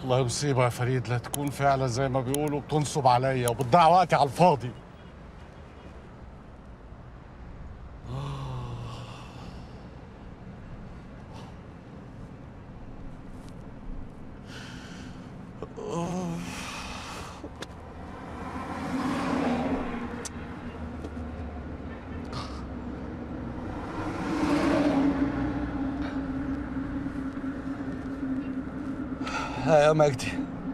والله مصيبة يا فريد لا تكون فعلا زي ما بيقولوا بتنصب عليا وبتضيع وقتي على الفاضي ها يا مجدي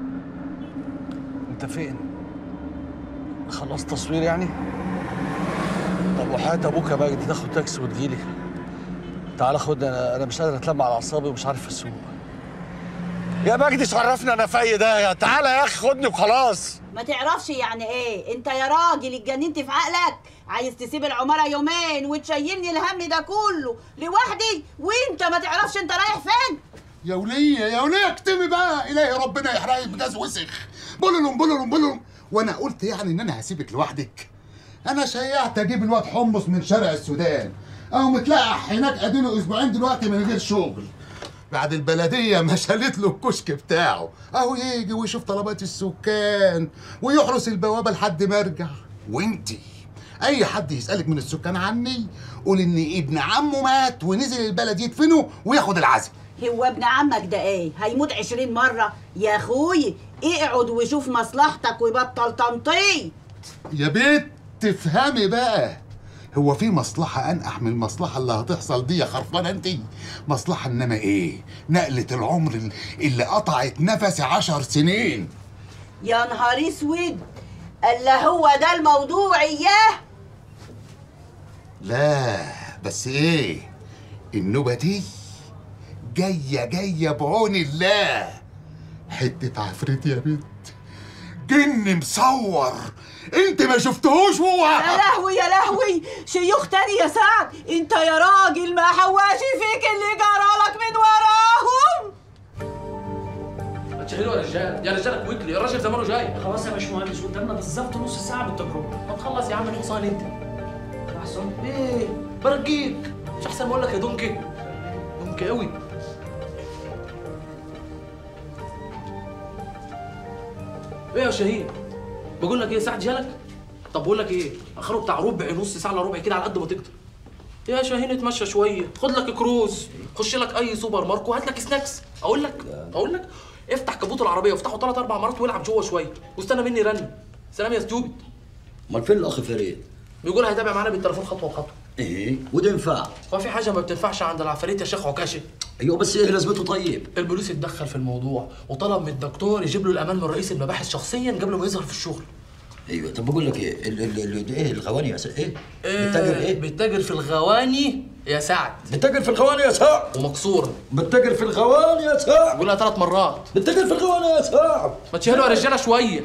انت فين خلصت تصوير يعني طب وحياة ابوك يا مجدي تاخد تاكسي وتجيلي تعال خدني انا انا مش قادر اتلم على اعصابي ومش عارف اسوق يا مجدي شرفني انا في اي ده تعالى يا اخي خدني وخلاص ما تعرفش يعني ايه انت يا راجل اتجننت في عقلك عايز تسيب العمارة يومين وتشيلني الهم ده كله لوحدي وانت ما تعرفش انت رايح فين يا ولية يا ولية اكتمي بقى إلهي ربنا يحرقك بجاز وسخ بللم بللم بللم وأنا قلت يعني إن أنا هسيبك لوحدك أنا شيعت أجيب الواد حمص من شرق السودان أهو متلقح هناك أديله أسبوعين دلوقتي من غير شغل بعد البلدية ما شالت له الكشك بتاعه أهو يجي ويشوف طلبات السكان ويحرس البوابة لحد ما أرجع وإنتي أي حد يسألك من السكان عني قول إن ابن عمه مات ونزل البلد يدفنه وياخد العزم هو ابن عمك ده ايه هيموت عشرين مرة يا اخوي اقعد وشوف مصلحتك وبطل تنطيط يا بنت تفهمي بقى هو في مصلحة أنقح من المصلحة اللي هتحصل دي يا خرفانة أنت مصلحة إنما إيه نقلة العمر ال- اللي قطعت نفسي عشر سنين يا نهار اسود الا هو ده الموضوع اياه لا بس إيه النوبة دي جاية جاية بعون الله حتة عفريت يا بنت جن مصور انت ما شفتهوش هو يا لهوي يا لهوي شيوخ تاني يا سعد انت يا راجل ما حواشي فيك اللي جرالك من وراهم ما تشغلوا يا رجال يا رجال كويكلي الراجل زمانه جاي خلاص يا باشمهندس قدامنا بالظبط نص ساعة بالتجربة ما تخلص يا عم الحصان انت احسن ايه برجيك مش احسن ما اقول لك يا دونكي دونكي قوي ايه يا شهيد بقول لك ايه ساعه جالك طب بقول لك ايه اخره بتاع ربع نص ساعه الا ربع كده على قد ما تقدر يا شاهين اتمشى شويه خد لك كروز خش لك اي سوبر ماركت وهات لك سناكس اقول لك اقول لك افتح كبوت العربيه وافتحه ثلاث اربع مرات والعب جوه شويه واستنى مني رن سلام يا ستوبد امال فين الاخ فريد؟ بيقول هيتابع معانا بالتليفون خطوه بخطوه ايه وده ينفع هو في حاجه ما بتنفعش عند العفاريت يا شيخ عكاشي ايوه بس ايه لازمته طيب؟ البوليس اتدخل في الموضوع وطلب من الدكتور يجيب له الامان من رئيس المباحث شخصيا قبل ما يظهر في الشغل ايوه طب بقول لك ايه ال ال ال ايه الغواني يا سعد ايه؟ بتتاجر ايه؟ بتتاجر في الغواني يا سعد بتتاجر في الغواني يا سعد ومكسوره بتتاجر في الغواني يا سعد قولها ثلاث مرات بتتاجر في الغواني يا سعد ما تشهلوا يا رجاله شويه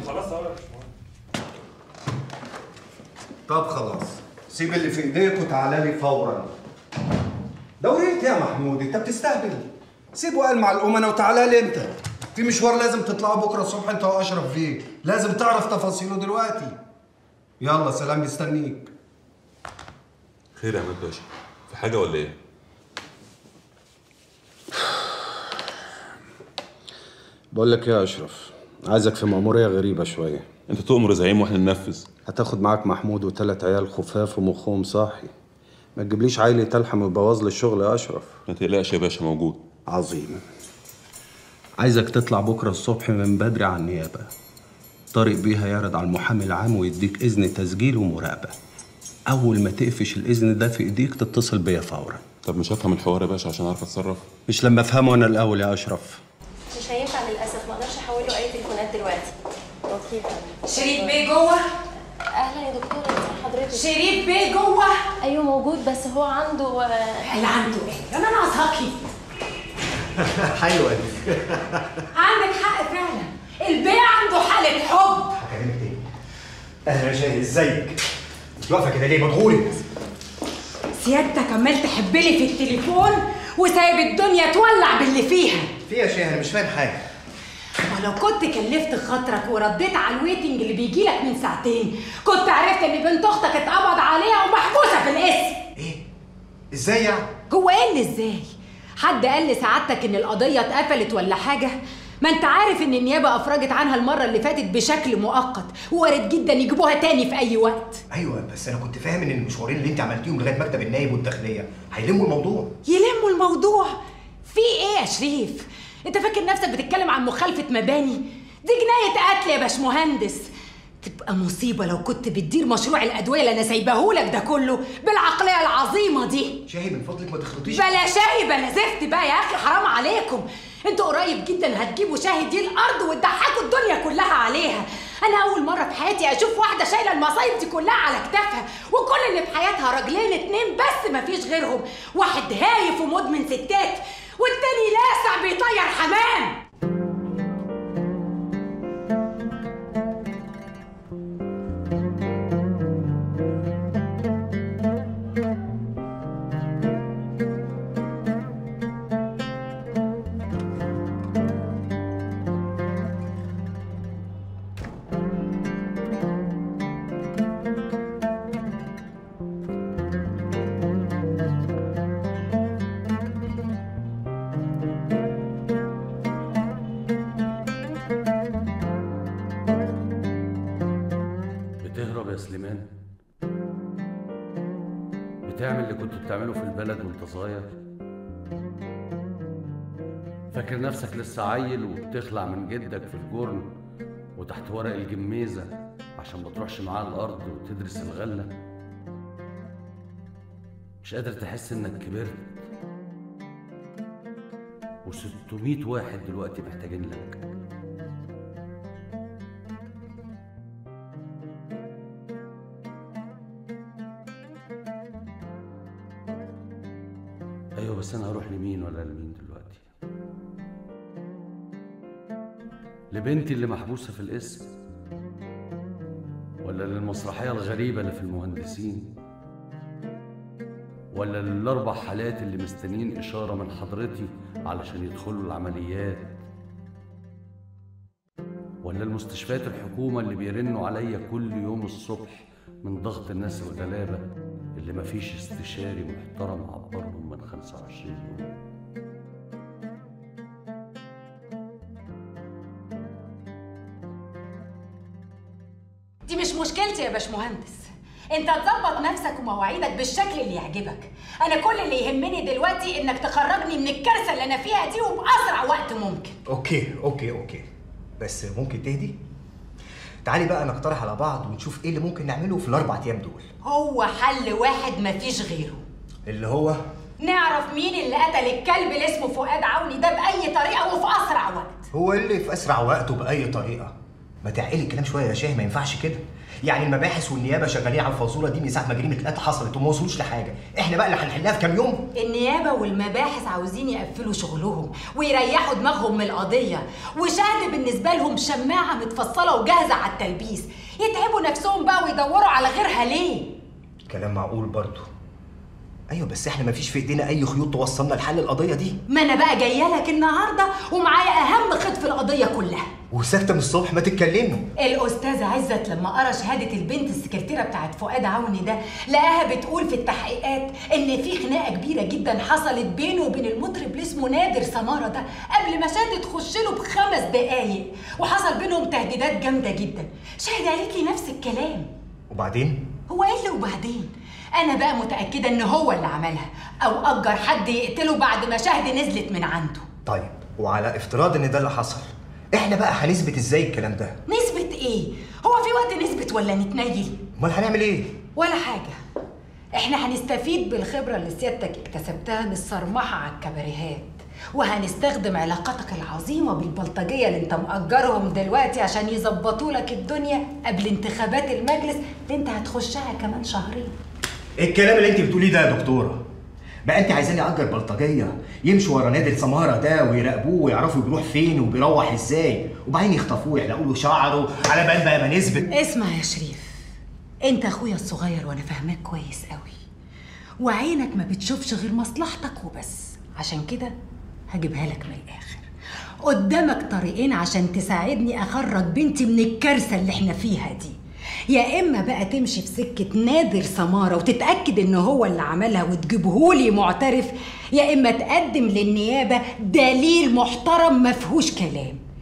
طب خلاص سيب اللي في ايديك وتعالى لي فورا دوريت يا محمود انت بتستهبل سيبه قال مع الامنا وتعالى لي انت في مشوار لازم تطلعه بكره الصبح انت واشرف فيه لازم تعرف تفاصيله دلوقتي يلا سلام مستنيك خير يا عماد باشا في حاجه ولا ايه بقول لك ايه يا اشرف عايزك في مأمورية غريبة شوية انت تؤمر يا زعيم واحنا ننفذ هتاخد معاك محمود وثلاث عيال خفاف ومخهم صاحي ما تجيبليش عيل يتلحم ويبوظ لي الشغل يا اشرف ما تقلقش يا باشا موجود عظيم عايزك تطلع بكرة الصبح من بدري على النيابة طارق بيها يعرض على المحامي العام ويديك إذن تسجيل ومراقبة أول ما تقفش الإذن ده في إيديك تتصل بيا فورا طب مش هفهم الحوار يا باشا عشان اعرف اتصرف مش لما أفهمه أنا الأول يا أشرف مش هينفع للاسف ما اقدرش احوله اي تليفونات دلوقتي اوكي شريف بيه جوه اهلا يا دكتوره ازي حضرتك شريف بيه جوه ايوه موجود بس هو عنده اللي عنده ايه انا ناقصاكي حلوه دي عندك حق فعلا البيه عنده حاله حب حكمت اهلا يا شاهد ازيك مش واقفه كده ليه مضغولي سيادتك عمال تحب لي في التليفون وسايب الدنيا تولع باللي فيها في يا شاهد انا مش فاهم حاجه ولو كنت كلفت خاطرك ورديت على الويتنج اللي بيجي لك من ساعتين كنت عرفت ان بنت اختك اتقبض عليها ومحبوسه في القسم ازاي يعني هو ايه اللي ازاي حد قال لسعادتك ان القضيه اتقفلت ولا حاجه ما انت عارف ان النيابه افرجت عنها المره اللي فاتت بشكل مؤقت وارد جدا يجيبوها تاني في اي وقت ايوه بس انا كنت فاهم ان المشوارين اللي انت عملتيهم لغايه مكتب النايب والداخليه هيلموا الموضوع يلموا الموضوع في ايه يا شريف انت فاكر نفسك بتتكلم عن مخالفه مباني دي جنايه قتل يا باشمهندس تبقى مصيبه لو كنت بتدير مشروع الادويه اللي انا سايباهولك ده كله بالعقليه العظيمه دي شاهي من فضلك ما تخلطيش بلا شاهي بلا زفت بقى يا اخي حرام عليكم انتوا قريب جدا هتجيبوا شاهي دي الارض وتضحكوا الدنيا كلها عليها انا اول مره في حياتي اشوف واحده شايله المصايب دي كلها على كتافها وكل اللي في حياتها راجلين اتنين بس مفيش غيرهم واحد هايف ومدمن ستات والتاني لاسع بيطير حمام بتهرب يا سليمان بتعمل اللي كنت بتعمله في البلد وانت صغير فاكر نفسك لسه عيل وبتخلع من جدك في الجرن وتحت ورق الجميزة عشان ما تروحش معاه الأرض وتدرس الغلة مش قادر تحس إنك كبرت و600 واحد دلوقتي محتاجين لك ايوه بس انا هروح لمين ولا لمين دلوقتي لبنتي اللي محبوسه في القسم ولا للمسرحيه الغريبه اللي في المهندسين ولا للاربع حالات اللي مستنيين اشاره من حضرتي علشان يدخلوا العمليات ولا المستشفيات الحكومه اللي بيرنوا عليا كل يوم الصبح من ضغط الناس الغلابه اللي مفيش استشاري محترم عبرهم من 25 يوم دي مش مشكلتي يا باشمهندس انت تظبط نفسك ومواعيدك بالشكل اللي يعجبك انا كل اللي يهمني دلوقتي انك تخرجني من الكارثه اللي انا فيها دي وباسرع وقت ممكن اوكي اوكي اوكي بس ممكن تهدي تعالي بقى نقترح على بعض ونشوف ايه اللي ممكن نعمله في الاربع ايام دول هو حل واحد مفيش غيره اللي هو نعرف مين اللي قتل الكلب اللي اسمه فؤاد عوني ده باي طريقه وفي اسرع وقت هو اللي في اسرع وقت وباي طريقه ما تعقلي الكلام شويه يا شاه ما ينفعش كده يعني المباحث والنيابه شغالين على الفاصوله دي من ساعه ما جريمه القتل حصلت وما وصلوش لحاجه احنا بقى اللي هنحلها في كام يوم النيابة والمباحث عاوزين يقفلوا شغلهم ويريحوا دماغهم من القضية وشهد بالنسبة لهم شماعة متفصلة وجاهزة على التلبيس يتعبوا نفسهم بقى ويدوروا على غيرها ليه؟ كلام معقول برضه ايوه بس احنا ما فيش في ايدينا اي خيوط توصلنا لحل القضيه دي ما انا بقى جايه لك النهارده ومعايا اهم خيط في القضيه كلها وساكته من الصبح ما تتكلمي الاستاذ عزت لما قرا شهاده البنت السكرتيره بتاعت فؤاد عوني ده لقاها بتقول في التحقيقات ان في خناقه كبيره جدا حصلت بينه وبين المطرب اللي اسمه نادر سماره ده قبل ما شهد تخش له بخمس دقايق وحصل بينهم تهديدات جامده جدا شهد قالت لي نفس الكلام وبعدين هو ايه اللي وبعدين انا بقى متاكده ان هو اللي عملها او اجر حد يقتله بعد ما شهد نزلت من عنده طيب وعلى افتراض ان ده اللي حصل احنا بقى هنثبت ازاي الكلام ده نسبة ايه؟ هو في وقت نثبت ولا نتنيل؟ امال هنعمل ايه ولا حاجة احنا هنستفيد بالخبرة اللي سيادتك اكتسبتها من الصرمحة على الكباريهات وهنستخدم علاقاتك العظيمة بالبلطجية اللي انت مأجرهم دلوقتي عشان يظبطوا لك الدنيا قبل انتخابات المجلس اللي انت هتخشها كمان شهرين ايه الكلام اللي انت بتقوليه ده يا دكتوره بقى انت عايزاني اجر بلطجيه يمشوا ورا نادر سماره ده ويراقبوه ويعرفوا بيروح فين وبيروح ازاي وبعدين يخطفوه يحلقوا له شعره على بال بقى ما نثبت اسمع يا شريف انت اخويا الصغير وانا فاهماك كويس قوي وعينك ما بتشوفش غير مصلحتك وبس عشان كده هجيبها لك من الاخر قدامك طريقين عشان تساعدني اخرج بنتي من الكارثه اللي احنا فيها دي يا اما بقى تمشي في سكه نادر سماره وتتاكد ان هو اللي عملها وتجيبهولي معترف يا اما تقدم للنيابه دليل محترم ما فيهوش كلام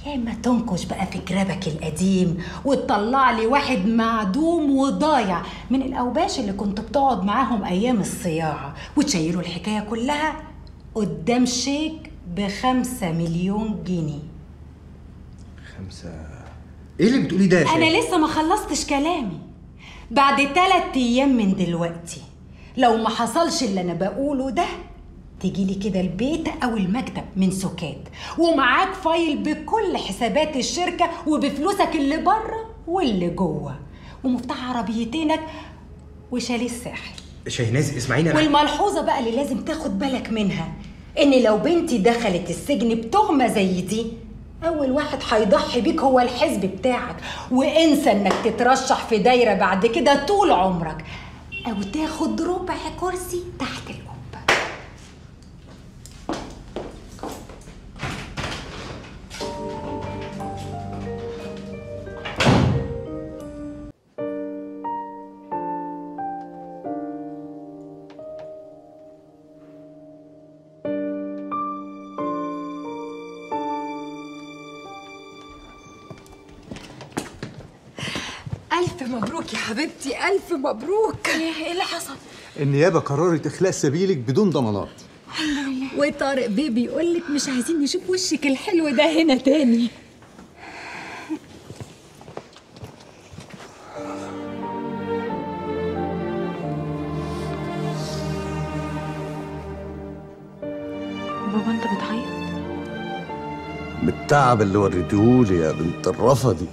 يا اما تنكش بقى في جرابك القديم وتطلع لي واحد معدوم وضايع من الاوباش اللي كنت بتقعد معاهم ايام الصياعه وتشيلوا الحكايه كلها قدام شيك بخمسة مليون جنيه خمسة ايه اللي بتقولي ده يا شيخ؟ انا لسه ما خلصتش كلامي بعد تلات ايام من دلوقتي لو ما حصلش اللي انا بقوله ده تيجي لي كده البيت او المكتب من سكات ومعاك فايل بكل حسابات الشركه وبفلوسك اللي بره واللي جوه ومفتاح عربيتينك وشاليه الساحل شاهناز اسمعيني انا والملحوظه بقى اللي لازم تاخد بالك منها ان لو بنتي دخلت السجن بتهمه زي دي اول واحد هيضحي بيك هو الحزب بتاعك وانسى انك تترشح في دايره بعد كده طول عمرك او تاخد ربع كرسي تحت القبه ألف مبروك يا حبيبتي ألف مبروك إيه اللي حصل؟ النيابة قررت إخلاء سبيلك بدون ضمانات وطارق بيه بيقول لك مش عايزين نشوف وشك الحلو ده هنا تاني بابا انت بتعيط بالتعب اللي وريتهولي يا بنت الرفضي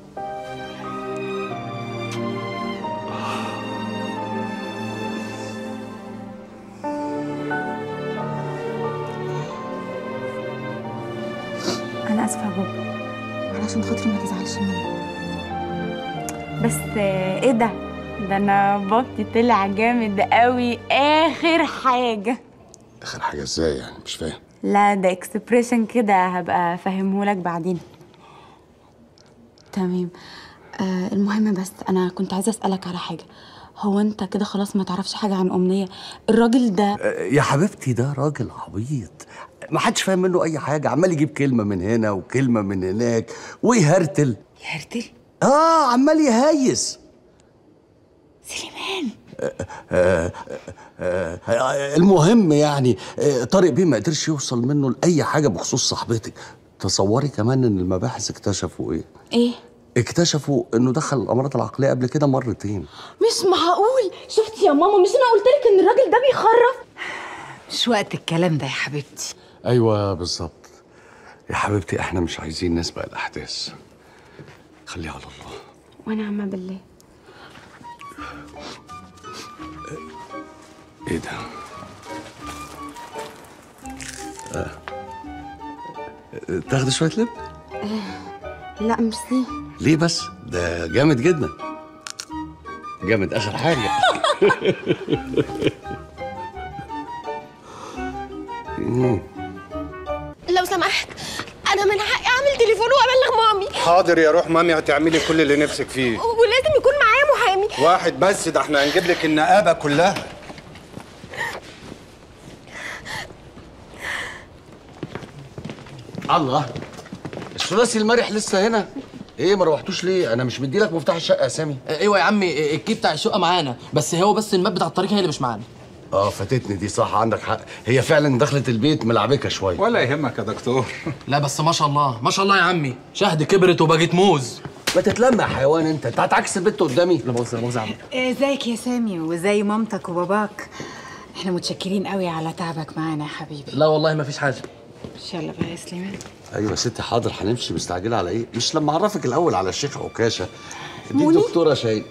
انا اسفه يا بابا علشان خاطري ما تزعلش مني بس آه، ايه ده ده انا بابتي طلع جامد قوي اخر حاجه اخر حاجه ازاي يعني مش فاهم لا ده اكسبريشن كده هبقى افهمهولك بعدين تمام آه المهم بس انا كنت عايزه اسالك على حاجه هو انت كده خلاص ما تعرفش حاجه عن امنيه الراجل ده يا حبيبتي ده راجل عبيط ما حدش فاهم منه اي حاجه عمال يجيب كلمه من هنا وكلمه من هناك ويهرتل يهرتل اه عمال يهيس سليمان آه آه آه المهم يعني آه طارق بيه ما قدرش يوصل منه لاي حاجه بخصوص صاحبتك تصوري كمان ان المباحث اكتشفوا ايه ايه اكتشفوا انه دخل الامراض العقليه قبل كده مرتين مش معقول شفتي يا ماما مش انا قلت لك ان الراجل ده بيخرف مش وقت الكلام ده يا حبيبتي ايوه بالظبط يا حبيبتي احنا مش عايزين نسبق الاحداث خليها على الله وانا عامه بالله ايه ده آه. تاخدي شويه لب آه. لا ميرسي ليه بس ده جامد جدا جامد اخر حاجه مم. لو سمحت انا من حقي اعمل تليفون وابلغ مامي حاضر يا روح مامي هتعملي كل اللي نفسك فيه ولازم يكون معايا محامي واحد بس ده احنا هنجيب لك النقابه كلها الله الثلاثي المرح لسه هنا ايه ما روحتوش ليه انا مش مديلك مفتاح الشقه يا سامي ايوه يا عمي الكي بتاع الشقه معانا بس هو بس الماب بتاع الطريق هي اللي مش معانا اه فاتتني دي صح عندك حق هي فعلا دخلت البيت ملعبكه شويه ولا يهمك يا دكتور لا بس ما شاء الله ما شاء الله يا عمي شهد كبرت وبقت موز ما تتلم يا حيوان انت انت هتعكس البت قدامي لا مؤاخذه لا مؤاخذه يا عمي ازيك يا سامي وزي مامتك وباباك احنا متشكرين قوي على تعبك معانا يا حبيبي لا والله ما فيش حاجه ان شاء الله بقى يا سليمان ايوه يا ستي حاضر هنمشي مستعجله على ايه مش لما اعرفك الاول على الشيخ عكاشه دي موني؟ دكتوره شاهين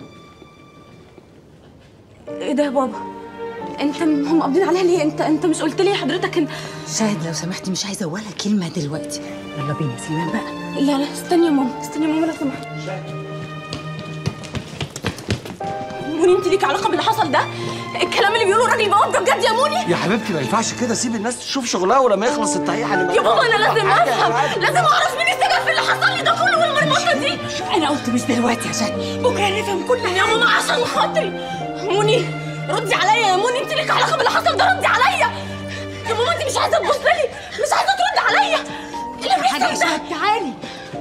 ايه ده يا بابا انت هم قابضين عليها ليه انت انت مش قلت لي حضرتك ان شاهد لو سمحتي مش عايزه ولا كلمه دلوقتي يلا بينا يا سليمان بقى لا لا استني يا ماما استني يا ماما لو سمحت موني انت ليك علاقه باللي حصل ده الكلام اللي بيقوله الراجل بواب ده بجد يا موني يا حبيبتي ما ينفعش كده سيب الناس تشوف شغلها ولما يخلص التحقيق هنبقى يا بابا انا لازم افهم لازم اعرف مين السبب في اللي حصل لي ده كله والمرمطه دي انا قلت مش دلوقتي يا شاهد بكره نفهم كل يا ماما عشان خاطري موني ردي عليا يا موني انت ليك علاقه باللي حصل ده ردي عليا يا ماما انت مش عايزه تبص لي مش عايزه ترد عليا حاجه يا شهد تعالي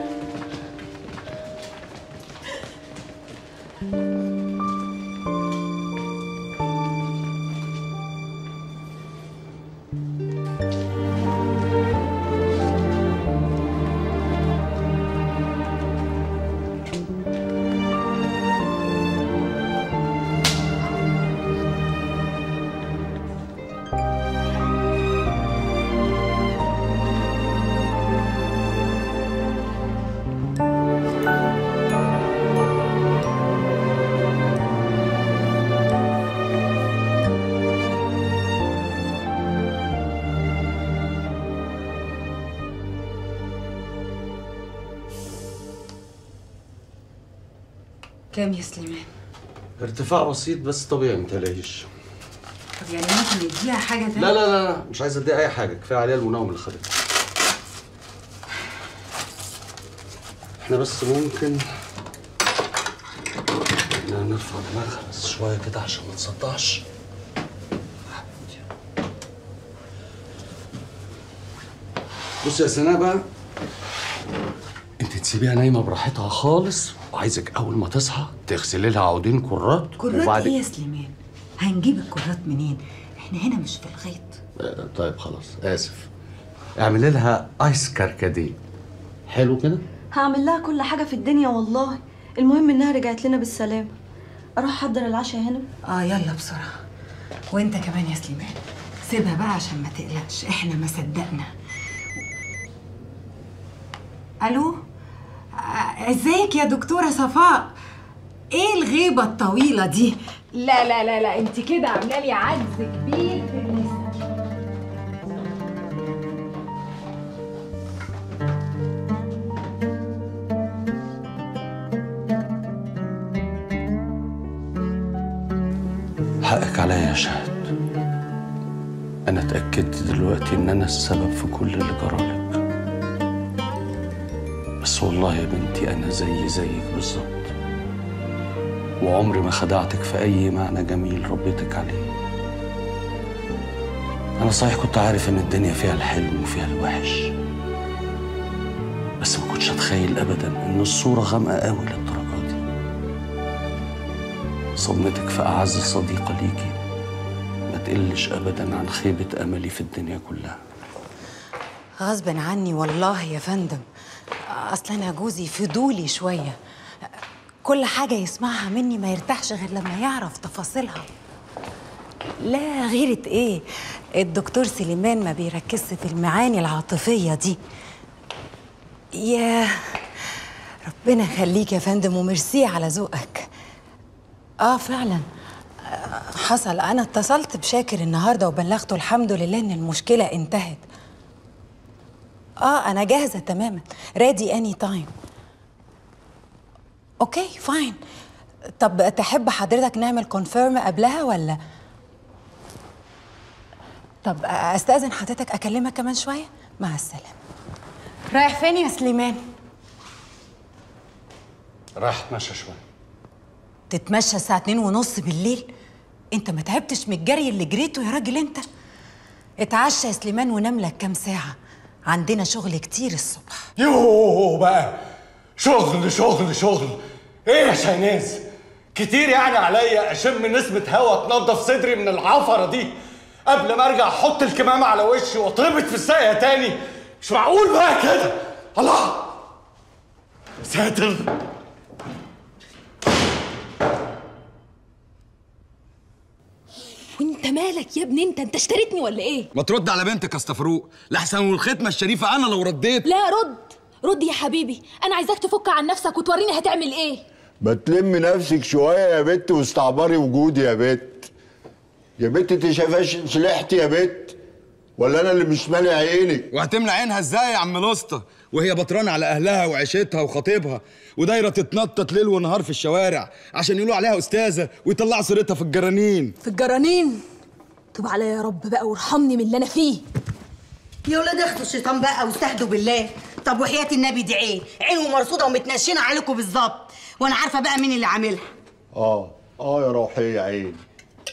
كام يا سليمان ارتفاع بسيط بس طبيعي ما تقلقيش طب يعني ممكن نديها حاجه تانية لا لا لا لا مش عايز اديها اي حاجه كفايه عليها المنوم اللي خدته احنا بس ممكن إننا نرفع دماغها بس شويه كده عشان ما تصدعش بصي يا سناء بقى انت تسيبيها نايمه براحتها خالص وعايزك اول ما تصحى تغسلي لها عودين كرات كرات ايه يا سليمان هنجيب الكرات منين احنا هنا مش في الغيط آه، طيب خلاص اسف اعملي لها ايس كركديه حلو كده هعمل لها كل حاجة في الدنيا والله المهم انها رجعت لنا بالسلامة اروح احضر العشاء هنا اه يلا بسرعه وانت كمان يا سليمان سيبها بقى عشان ما تقلقش احنا ما صدقنا الو آه، ازيك يا دكتوره صفاء ايه الغيبه الطويله دي لا لا لا لا انت كده عامله لي عجز كبير في النساء حقك عليا يا شهد انا اتاكدت دلوقتي ان انا السبب في كل اللي جرالك بس والله يا بنتي انا زي زيك بالظبط وعمري ما خدعتك في اي معنى جميل ربيتك عليه انا صحيح كنت عارف ان الدنيا فيها الحلو وفيها الوحش بس ما كنتش اتخيل ابدا ان الصوره غامقه قوي للدرجه دي صدمتك في اعز صديقه ليكي ما تقلش ابدا عن خيبه املي في الدنيا كلها غصب عني والله يا فندم اصل انا جوزي فضولي شويه كل حاجه يسمعها مني ما يرتاحش غير لما يعرف تفاصيلها لا غيرة ايه الدكتور سليمان ما بيركزش في المعاني العاطفيه دي يا ربنا يخليك يا فندم وميرسي على ذوقك اه فعلا آه، حصل انا اتصلت بشاكر النهارده وبلغته الحمد لله ان المشكله انتهت اه انا جاهزه تماما ريدي اني تايم اوكي فاين طب تحب حضرتك نعمل كونفيرم قبلها ولا طب استاذن حضرتك اكلمك كمان شويه مع السلامه رايح فين يا سليمان راح اتمشى شويه تتمشى الساعه اتنين ونص بالليل انت ما تعبتش من الجري اللي جريته يا راجل انت اتعشى يا سليمان ونام لك كام ساعه عندنا شغل كتير الصبح يوه بقى شغل شغل شغل ايه يا شاهناز كتير يعني عليا اشم نسمة هوا تنضف صدري من العفرة دي قبل ما ارجع احط الكمامة على وشي واتربط في الساقية تاني مش معقول بقى كده الله ساتر وانت مالك يا ابني انت انت اشتريتني ولا ايه ما ترد على بنتك يا اسطى فاروق لحسن والختمه الشريفه انا لو رديت لا رد رد يا حبيبي انا عايزاك تفك عن نفسك وتوريني هتعمل ايه ما تلم نفسك شوية يا بت واستعبري وجودي يا بت يا بت انت شايفاش سلحتي يا بت ولا انا اللي مش مالي عينك وهتملى عينها ازاي يا عم الاسطى وهي بطرانه على اهلها وعيشتها وخطيبها ودايره تتنطط ليل ونهار في الشوارع عشان يقولوا عليها استاذه ويطلعوا سيرتها في الجرانين في الجرانين طب عليا يا رب بقى وارحمني من اللي انا فيه يا ولاد اخدوا الشيطان بقى واستهدوا بالله طب وحياة النبي دي عين عين مرصوده ومتنشنه عليكم بالظبط وانا عارفه بقى مين اللي عاملها اه اه يا روحي يا عيني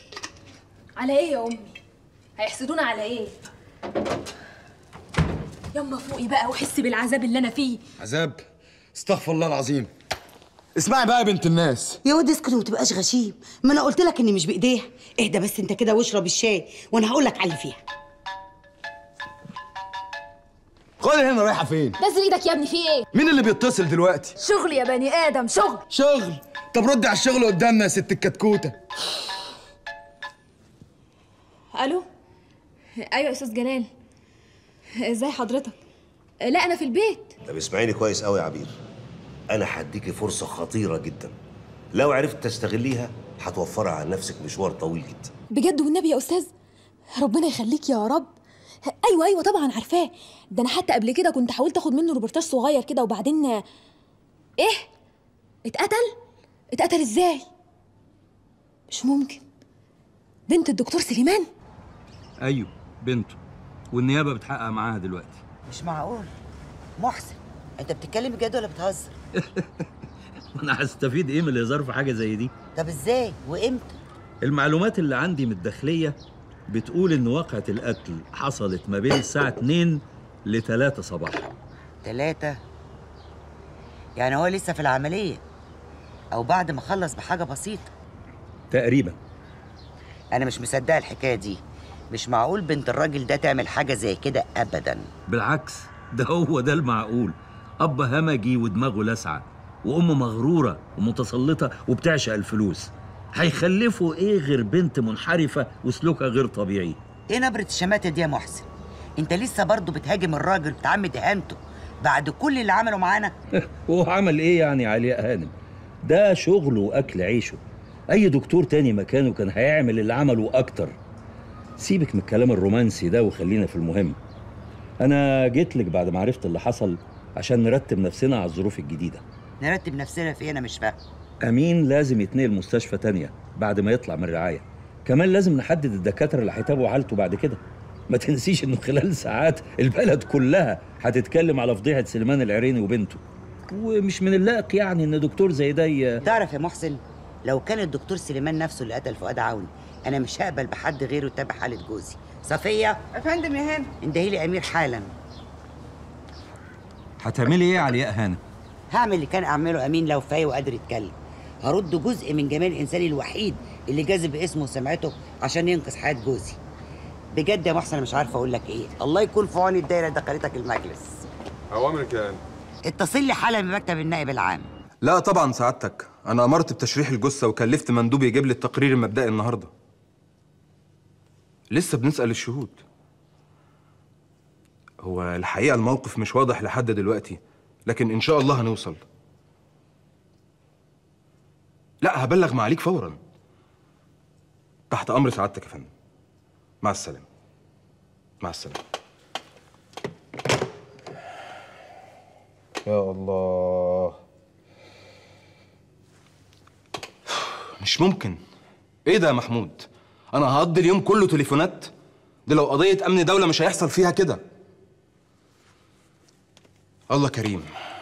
على ايه يا امي هيحسدونا على ايه يما فوقي بقى وحسي بالعذاب اللي انا فيه عذاب استغفر الله العظيم اسمعي بقى يا بنت الناس يا واد اسكت وما تبقاش غشيم ما انا قلت لك اني مش بايديها اهدى بس انت كده واشرب الشاي وانا هقول لك على اللي فيها خد هنا رايحه فين نزل ايدك يا ابني في ايه مين اللي بيتصل دلوقتي شغل يا بني ادم شغل شغل طب ردي على الشغل قدامنا يا ست الكتكوته الو ايوه يا استاذ جلال ازاي حضرتك لا انا في البيت طب اسمعيني كويس قوي يا عبير انا هديكي فرصه خطيره جدا لو عرفت تستغليها هتوفري على نفسك مشوار طويل جدا بجد والنبي يا استاذ ربنا يخليك يا رب ايوه ايوه طبعا عارفاه ده انا حتى قبل كده كنت حاولت اخد منه روبرتاج صغير كده وبعدين ايه اتقتل اتقتل ازاي مش ممكن بنت الدكتور سليمان ايوه بنته والنيابه بتحقق معاها دلوقتي مش معقول محسن انت بتتكلم بجد ولا بتهزر انا هستفيد ايه من الهزار في حاجه زي دي طب ازاي وامتى المعلومات اللي عندي من الداخليه بتقول ان واقعه القتل حصلت ما بين الساعه 2 ل 3 صباحا ثلاثة يعني هو لسه في العملية أو بعد ما خلص بحاجة بسيطة تقريبا أنا مش مصدقة الحكاية دي مش معقول بنت الراجل ده تعمل حاجة زي كده أبدا بالعكس ده هو ده المعقول اب همجي ودماغه لاسعه وام مغروره ومتسلطه وبتعشق الفلوس هيخلفوا ايه غير بنت منحرفه وسلوكها غير طبيعي إيه نبرة الشماتة دي يا محسن أنت لسه برضه بتهاجم الراجل بتعمد إهانته بعد كل اللي عمله معانا وهو عمل ايه يعني علياء هانم ده شغله واكل عيشه اي دكتور تاني مكانه كان هيعمل اللي عمله اكتر سيبك من الكلام الرومانسي ده وخلينا في المهم انا جيت لك بعد ما عرفت اللي حصل عشان نرتب نفسنا على الظروف الجديده نرتب نفسنا في إيه أنا مش فاهم امين لازم يتنقل مستشفى تانية بعد ما يطلع من الرعايه كمان لازم نحدد الدكاتره اللي هيتابعوا حالته بعد كده ما تنسيش انه خلال ساعات البلد كلها هتتكلم على فضيحه سليمان العريني وبنته ومش من اللائق يعني ان دكتور زي ده ي- تعرف يا محسن لو كان الدكتور سليمان نفسه اللي قتل فؤاد عوني أنا مش هقبل بحد غيره يتابع حالة جوزي صفية يا فندم يا هانم اندهيلي أمير حالا هتعملي ايه يا علياء هانم هعمل اللي كان أعمله أمين لو فايق وقادر يتكلم هرد جزء من جمال الإنساني الوحيد اللي جاذب اسمه وسمعته عشان ينقذ حياة جوزي بجد يا محسن أنا مش عارفة أقول لك إيه الله يكون في عون الدايرة اللي دخلتك المجلس اوامرك يا اتصل لي حالا بمكتب النائب العام لا طبعا سعادتك انا امرت بتشريح الجثه وكلفت مندوب يجيب لي التقرير المبدئي النهارده لسه بنسال الشهود هو الحقيقه الموقف مش واضح لحد دلوقتي لكن ان شاء الله هنوصل لا هبلغ معاليك فورا تحت امر سعادتك يا فندم مع السلامه مع السلامه يا الله مش ممكن ايه ده يا محمود انا هقضي اليوم كله تليفونات دي لو قضيه امن دوله مش هيحصل فيها كده الله كريم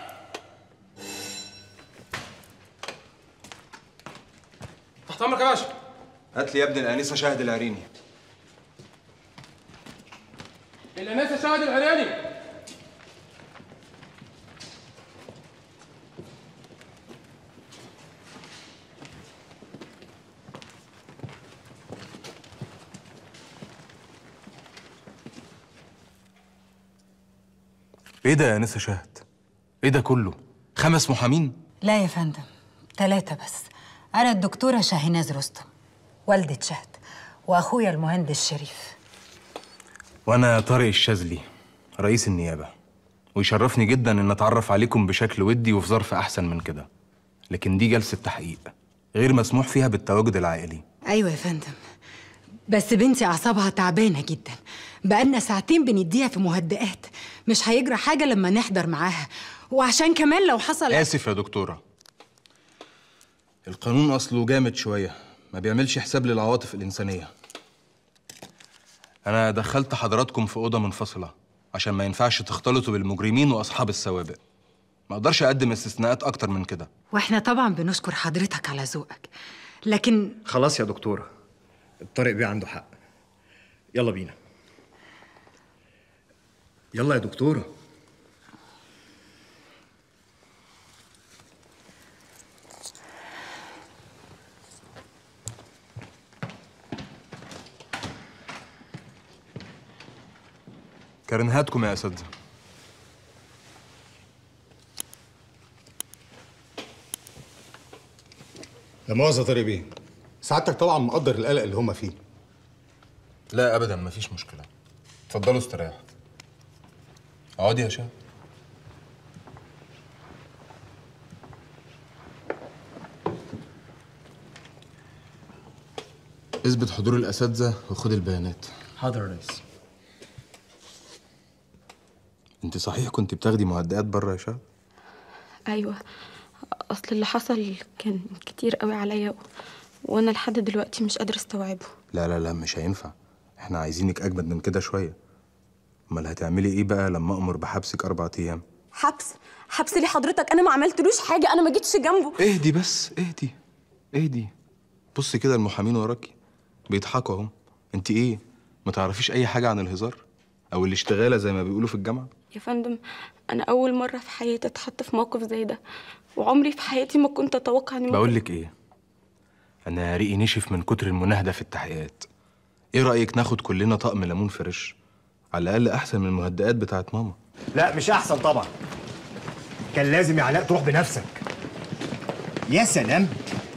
تحت امرك يا باشا هات لي يا ابني الانسه شاهد العريني الانسه شاهد العرياني ايه ده يا انسه شاهد ايه ده كله خمس محامين لا يا فندم ثلاثة بس أنا الدكتورة شاهيناز رستم والدة شهد وأخويا المهندس شريف وانا طارق الشاذلي رئيس النيابه ويشرفني جدا ان اتعرف عليكم بشكل ودي وفي ظرف احسن من كده لكن دي جلسه تحقيق غير مسموح فيها بالتواجد العائلي أيوة يا فندم بس بنتي أعصابها تعبانة جدا بقالنا ساعتين بنديها في مهدئات مش هيجرى حاجة لما نحضر معاها وعشان كمان لو حصل اسف يا دكتوره القانون اصله جامد شويه ما بيعملش حساب للعواطف الانسانيه انا دخلت حضراتكم في اوضه منفصله عشان ما ينفعش تختلطوا بالمجرمين واصحاب السوابق ما اقدرش اقدم استثناءات اكتر من كده واحنا طبعا بنشكر حضرتك على ذوقك لكن خلاص يا دكتورة الطارق بيه عنده حق يلا بينا يلا يا دكتوره كرنهاتكم يا اساتذه لا مؤاخذة طارق بيه سعادتك طبعا مقدر القلق اللي هم فيه لا ابدا مفيش مشكله اتفضلوا استريحوا اقعدي يا شام اثبت حضور الاساتذه وخد البيانات حاضر يا ريس انت صحيح كنت بتاخدي مهدئات بره يا شام ايوه اصل اللي حصل كان كتير قوي عليا و... وانا لحد دلوقتي مش قادره استوعبه لا لا لا مش هينفع احنا عايزينك اجمد من كده شويه امال هتعملي ايه بقى لما امر بحبسك اربع ايام حبس حبس لي حضرتك انا ما عملتلوش حاجه انا ما جيتش جنبه اهدي بس اهدي اهدي بصي كده المحامين وراكي بيضحكوا اهم انت ايه ما تعرفيش اي حاجه عن الهزار او الاشتغاله زي ما بيقولوا في الجامعه يا فندم انا اول مره في حياتي اتحط في موقف زي ده وعمري في حياتي ما كنت اتوقع اني بقول لك ايه انا ريقي نشف من كتر المناهده في التحقيقات ايه رايك ناخد كلنا طقم ليمون فريش على الاقل احسن من المهدئات بتاعت ماما لا مش احسن طبعا كان لازم يا علاء تروح بنفسك يا سلام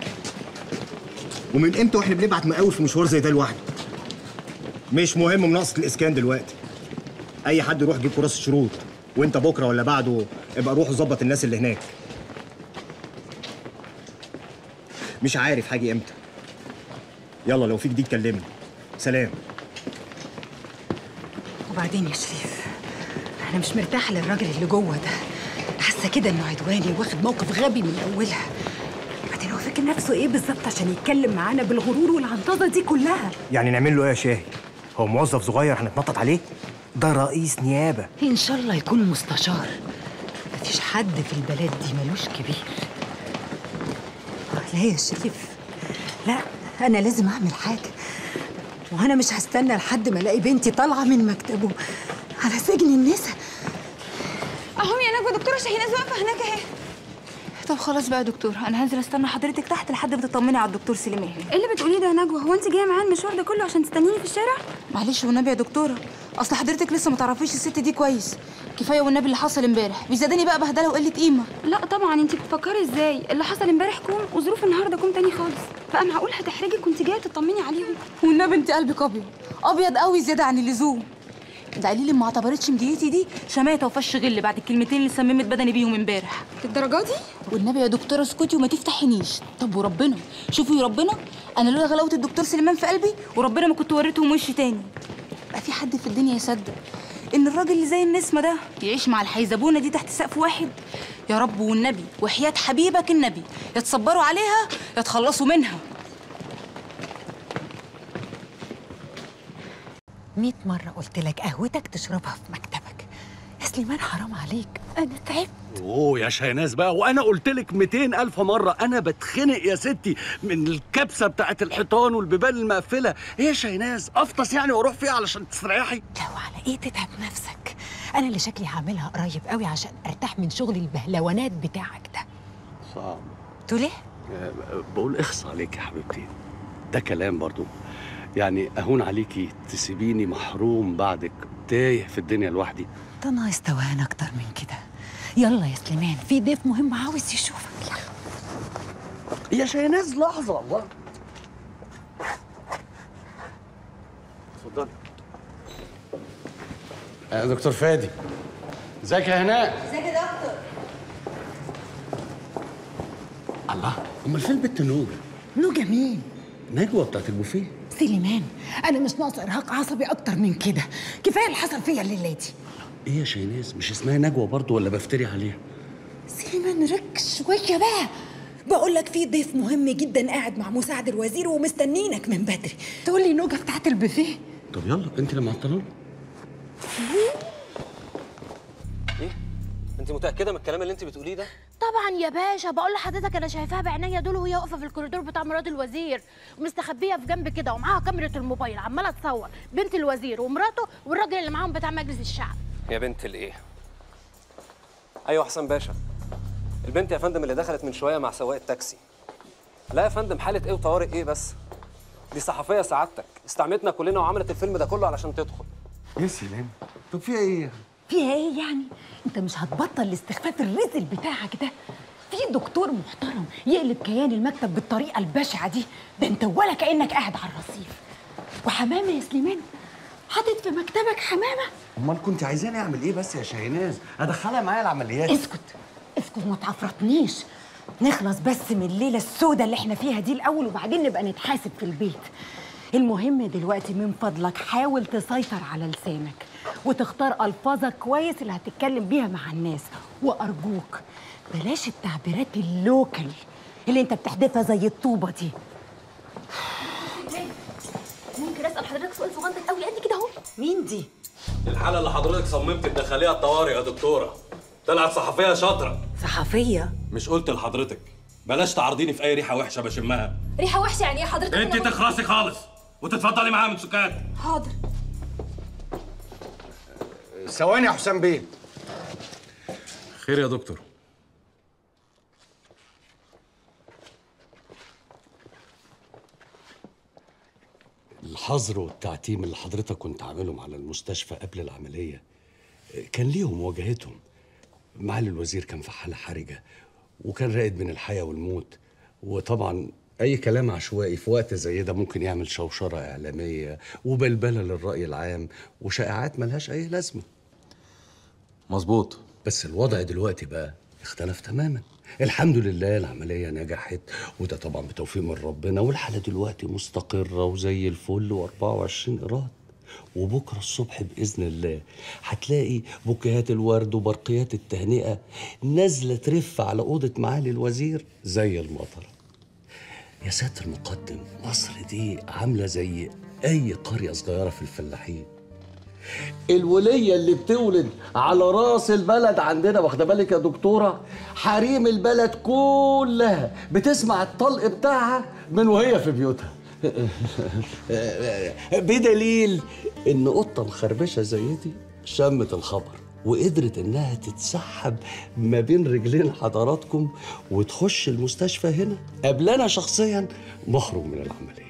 ومن امتى واحنا بنبعت مقاول في مشوار زي ده لوحده مش مهم مناقصه الاسكان دلوقتي اي حد يروح يجيب كراس الشروط وانت بكره ولا بعده ابقى روح ظبط الناس اللي هناك مش عارف هاجي امتى يلا لو في جديد كلمني سلام وبعدين يا شريف انا مش مرتاحه للراجل اللي جوه ده حاسه كده انه عدواني واخد موقف غبي من اولها بعدين هو فاكر نفسه ايه بالظبط عشان يتكلم معانا بالغرور والعنطزه دي كلها يعني نعمل له ايه يا شاهي هو موظف صغير هنتنطط عليه ده رئيس نيابه ان شاء الله يكون مستشار مفيش حد في البلد دي ملوش كبير لا يا شريف لا انا لازم اعمل حاجه وانا مش هستنى لحد ما الاقي بنتي طالعه من مكتبه على سجن النساء اهم يا نجوى دكتوره شاهيناز واقفه هناك اهي طب خلاص بقى يا دكتور انا هنزل استنى حضرتك تحت لحد ما تطمني على الدكتور سليمان ايه اللي بتقوليه ده يا نجوى هو انت جايه معايا المشوار ده كله عشان تستنيني في الشارع معلش والنبي يا دكتوره اصل حضرتك لسه ما تعرفيش الست دي كويس كفايه والنبي اللي حصل امبارح بيزادني بقى بهدله وقله قيمه لا طبعا انت بتفكري ازاي اللي حصل امبارح كوم وظروف النهارده كوم تاني خالص بقى معقول هتحرجك وانت جايه تطمني عليهم والنبي انت قلبك ابيض ابيض قوي زياده عن اللزوم ده قليل ما اعتبرتش مديتي دي شماته وفش غل بعد الكلمتين اللي سممت بدني بيهم امبارح للدرجه دي والنبي يا دكتوره اسكتي وما تفتحينيش طب وربنا شوفي ربنا انا لولا غلاوه الدكتور سليمان في قلبي وربنا ما كنت وريتهم وشي تاني بقى في حد في الدنيا يصدق ان الراجل اللي زي النسمه ده يعيش مع الحيزبونه دي تحت سقف واحد يا رب والنبي وحياه حبيبك النبي يا تصبروا عليها يا تخلصوا منها مئة مرة قلت لك قهوتك تشربها في مكتبك يا سليمان حرام عليك أنا تعبت اوه يا شيناز بقى وانا قلت لك 200 الف مره انا بتخنق يا ستي من الكبسه بتاعت الحيطان والبيبان المقفله ايه يا شيناز افطس يعني واروح فيها علشان تستريحي لو على إيه تتعب نفسك أنا اللي شكلي هعملها قريب قوي عشان أرتاح من شغل البهلوانات بتاعك ده صعب تقول إيه؟ آه، بقول اخص عليك يا حبيبتي ده كلام برضو يعني اهون عليكي تسيبيني محروم بعدك تايه في الدنيا لوحدي ده ناقص توهان أكتر من كده يلا يا سليمان في ضيف مهم عاوز يشوفك يلا يا شيناز لحظه الله اتفضلي يا دكتور فادي ازيك يا هناء ازيك يا دكتور الله امال فين البت نور نوجة مين؟ نجوى بتاعت البوفيه سليمان أنا مش ناقص إرهاق عصبي أكتر من كده كفاية اللي حصل فيا الليلة دي ايه يا شيناز مش اسمها نجوى برضو ولا بفتري عليها سليمان ركز شوية بقى بقول لك في ضيف مهم جدا قاعد مع مساعد الوزير ومستنينك من بدري تقول لي نوجة بتاعت البوفيه طب يلا انت اللي معطلاني ايه انت متاكده من الكلام اللي انت بتقوليه ده طبعا يا باشا بقول لحضرتك انا شايفاها بعينيا دول وهي واقفه في الكوريدور بتاع مراد الوزير ومستخبيه في جنب كده ومعاها كاميرا الموبايل عماله تصور بنت الوزير ومراته والراجل اللي معاهم بتاع مجلس الشعب يا بنت الايه ايوه حسن باشا البنت يا فندم اللي دخلت من شويه مع سواق التاكسي لا يا فندم حاله ايه وطوارئ ايه بس دي صحفيه سعادتك استعمتنا كلنا وعملت الفيلم ده كله علشان تدخل يا سلام طب فيها ايه فيها ايه يعني انت مش هتبطل الاستخفاف الرزل بتاعك ده في دكتور محترم يقلب كيان المكتب بالطريقه البشعه دي ده انت ولا كانك قاعد على الرصيف وحمامه يا سليمان حاطط في مكتبك حمامه امال كنت عايزاني اعمل ايه بس يا شاهيناز ادخلها معايا العمليات اسكت اسكت ما تعفرطنيش نخلص بس من الليله السوداء اللي احنا فيها دي الاول وبعدين نبقى نتحاسب في البيت المهم دلوقتي من فضلك حاول تسيطر على لسانك وتختار الفاظك كويس اللي هتتكلم بيها مع الناس وارجوك بلاش التعبيرات اللوكل اللي انت بتحدفها زي الطوبه دي ممكن اسال حضرتك سؤال صغنطط قوي قد كده اهو مين دي الحالة اللي حضرتك صممت تدخليها الطوارئ يا دكتورة طلعت صحفية شاطرة صحفيه مش قلت لحضرتك بلاش تعرضيني في أي ريحة وحشة بشمها ريحه وحشه يعني ايه حضرتك أنت أنا- تخرسي خالص وتتفضلي معاها من سكات حاضر ثواني يا حسام بيه خير يا دكتور الحظر والتعتيم اللي حضرتك كنت عاملهم على المستشفى قبل العملية كان ليهم مواجهتهم معالي الوزير كان في حالة حرجة وكان راقد من الحياة والموت وطبعا أي كلام عشوائي في وقت زي ده ممكن يعمل شوشرة إعلامية وبلبلة للرأي العام وشائعات ملهاش أي لازمة مظبوط بس الوضع دلوقتي بقى اختلف تماما الحمد لله العملية نجحت وده طبعا بتوفيق من ربنا والحالة دلوقتي مستقرة وزي الفل و24 إيراد وبكرة الصبح بإذن الله هتلاقي بوكيهات الورد وبرقيات التهنئة نازلة ترف على أوضة معالي الوزير زي المطر يا ساتر المقدم مصر دي عاملة زي أي قرية صغيرة في الفلاحين الولية اللي بتولد على راس البلد عندنا واخده بالك يا دكتورة حريم البلد كلها بتسمع الطلق بتاعها من وهي في بيوتها بدليل ان قطة مخربشة زي دي شمت الخبر وقدرت انها تتسحب ما بين رجلين حضراتكم وتخش المستشفى هنا قبل انا شخصيا مخرج من العمليات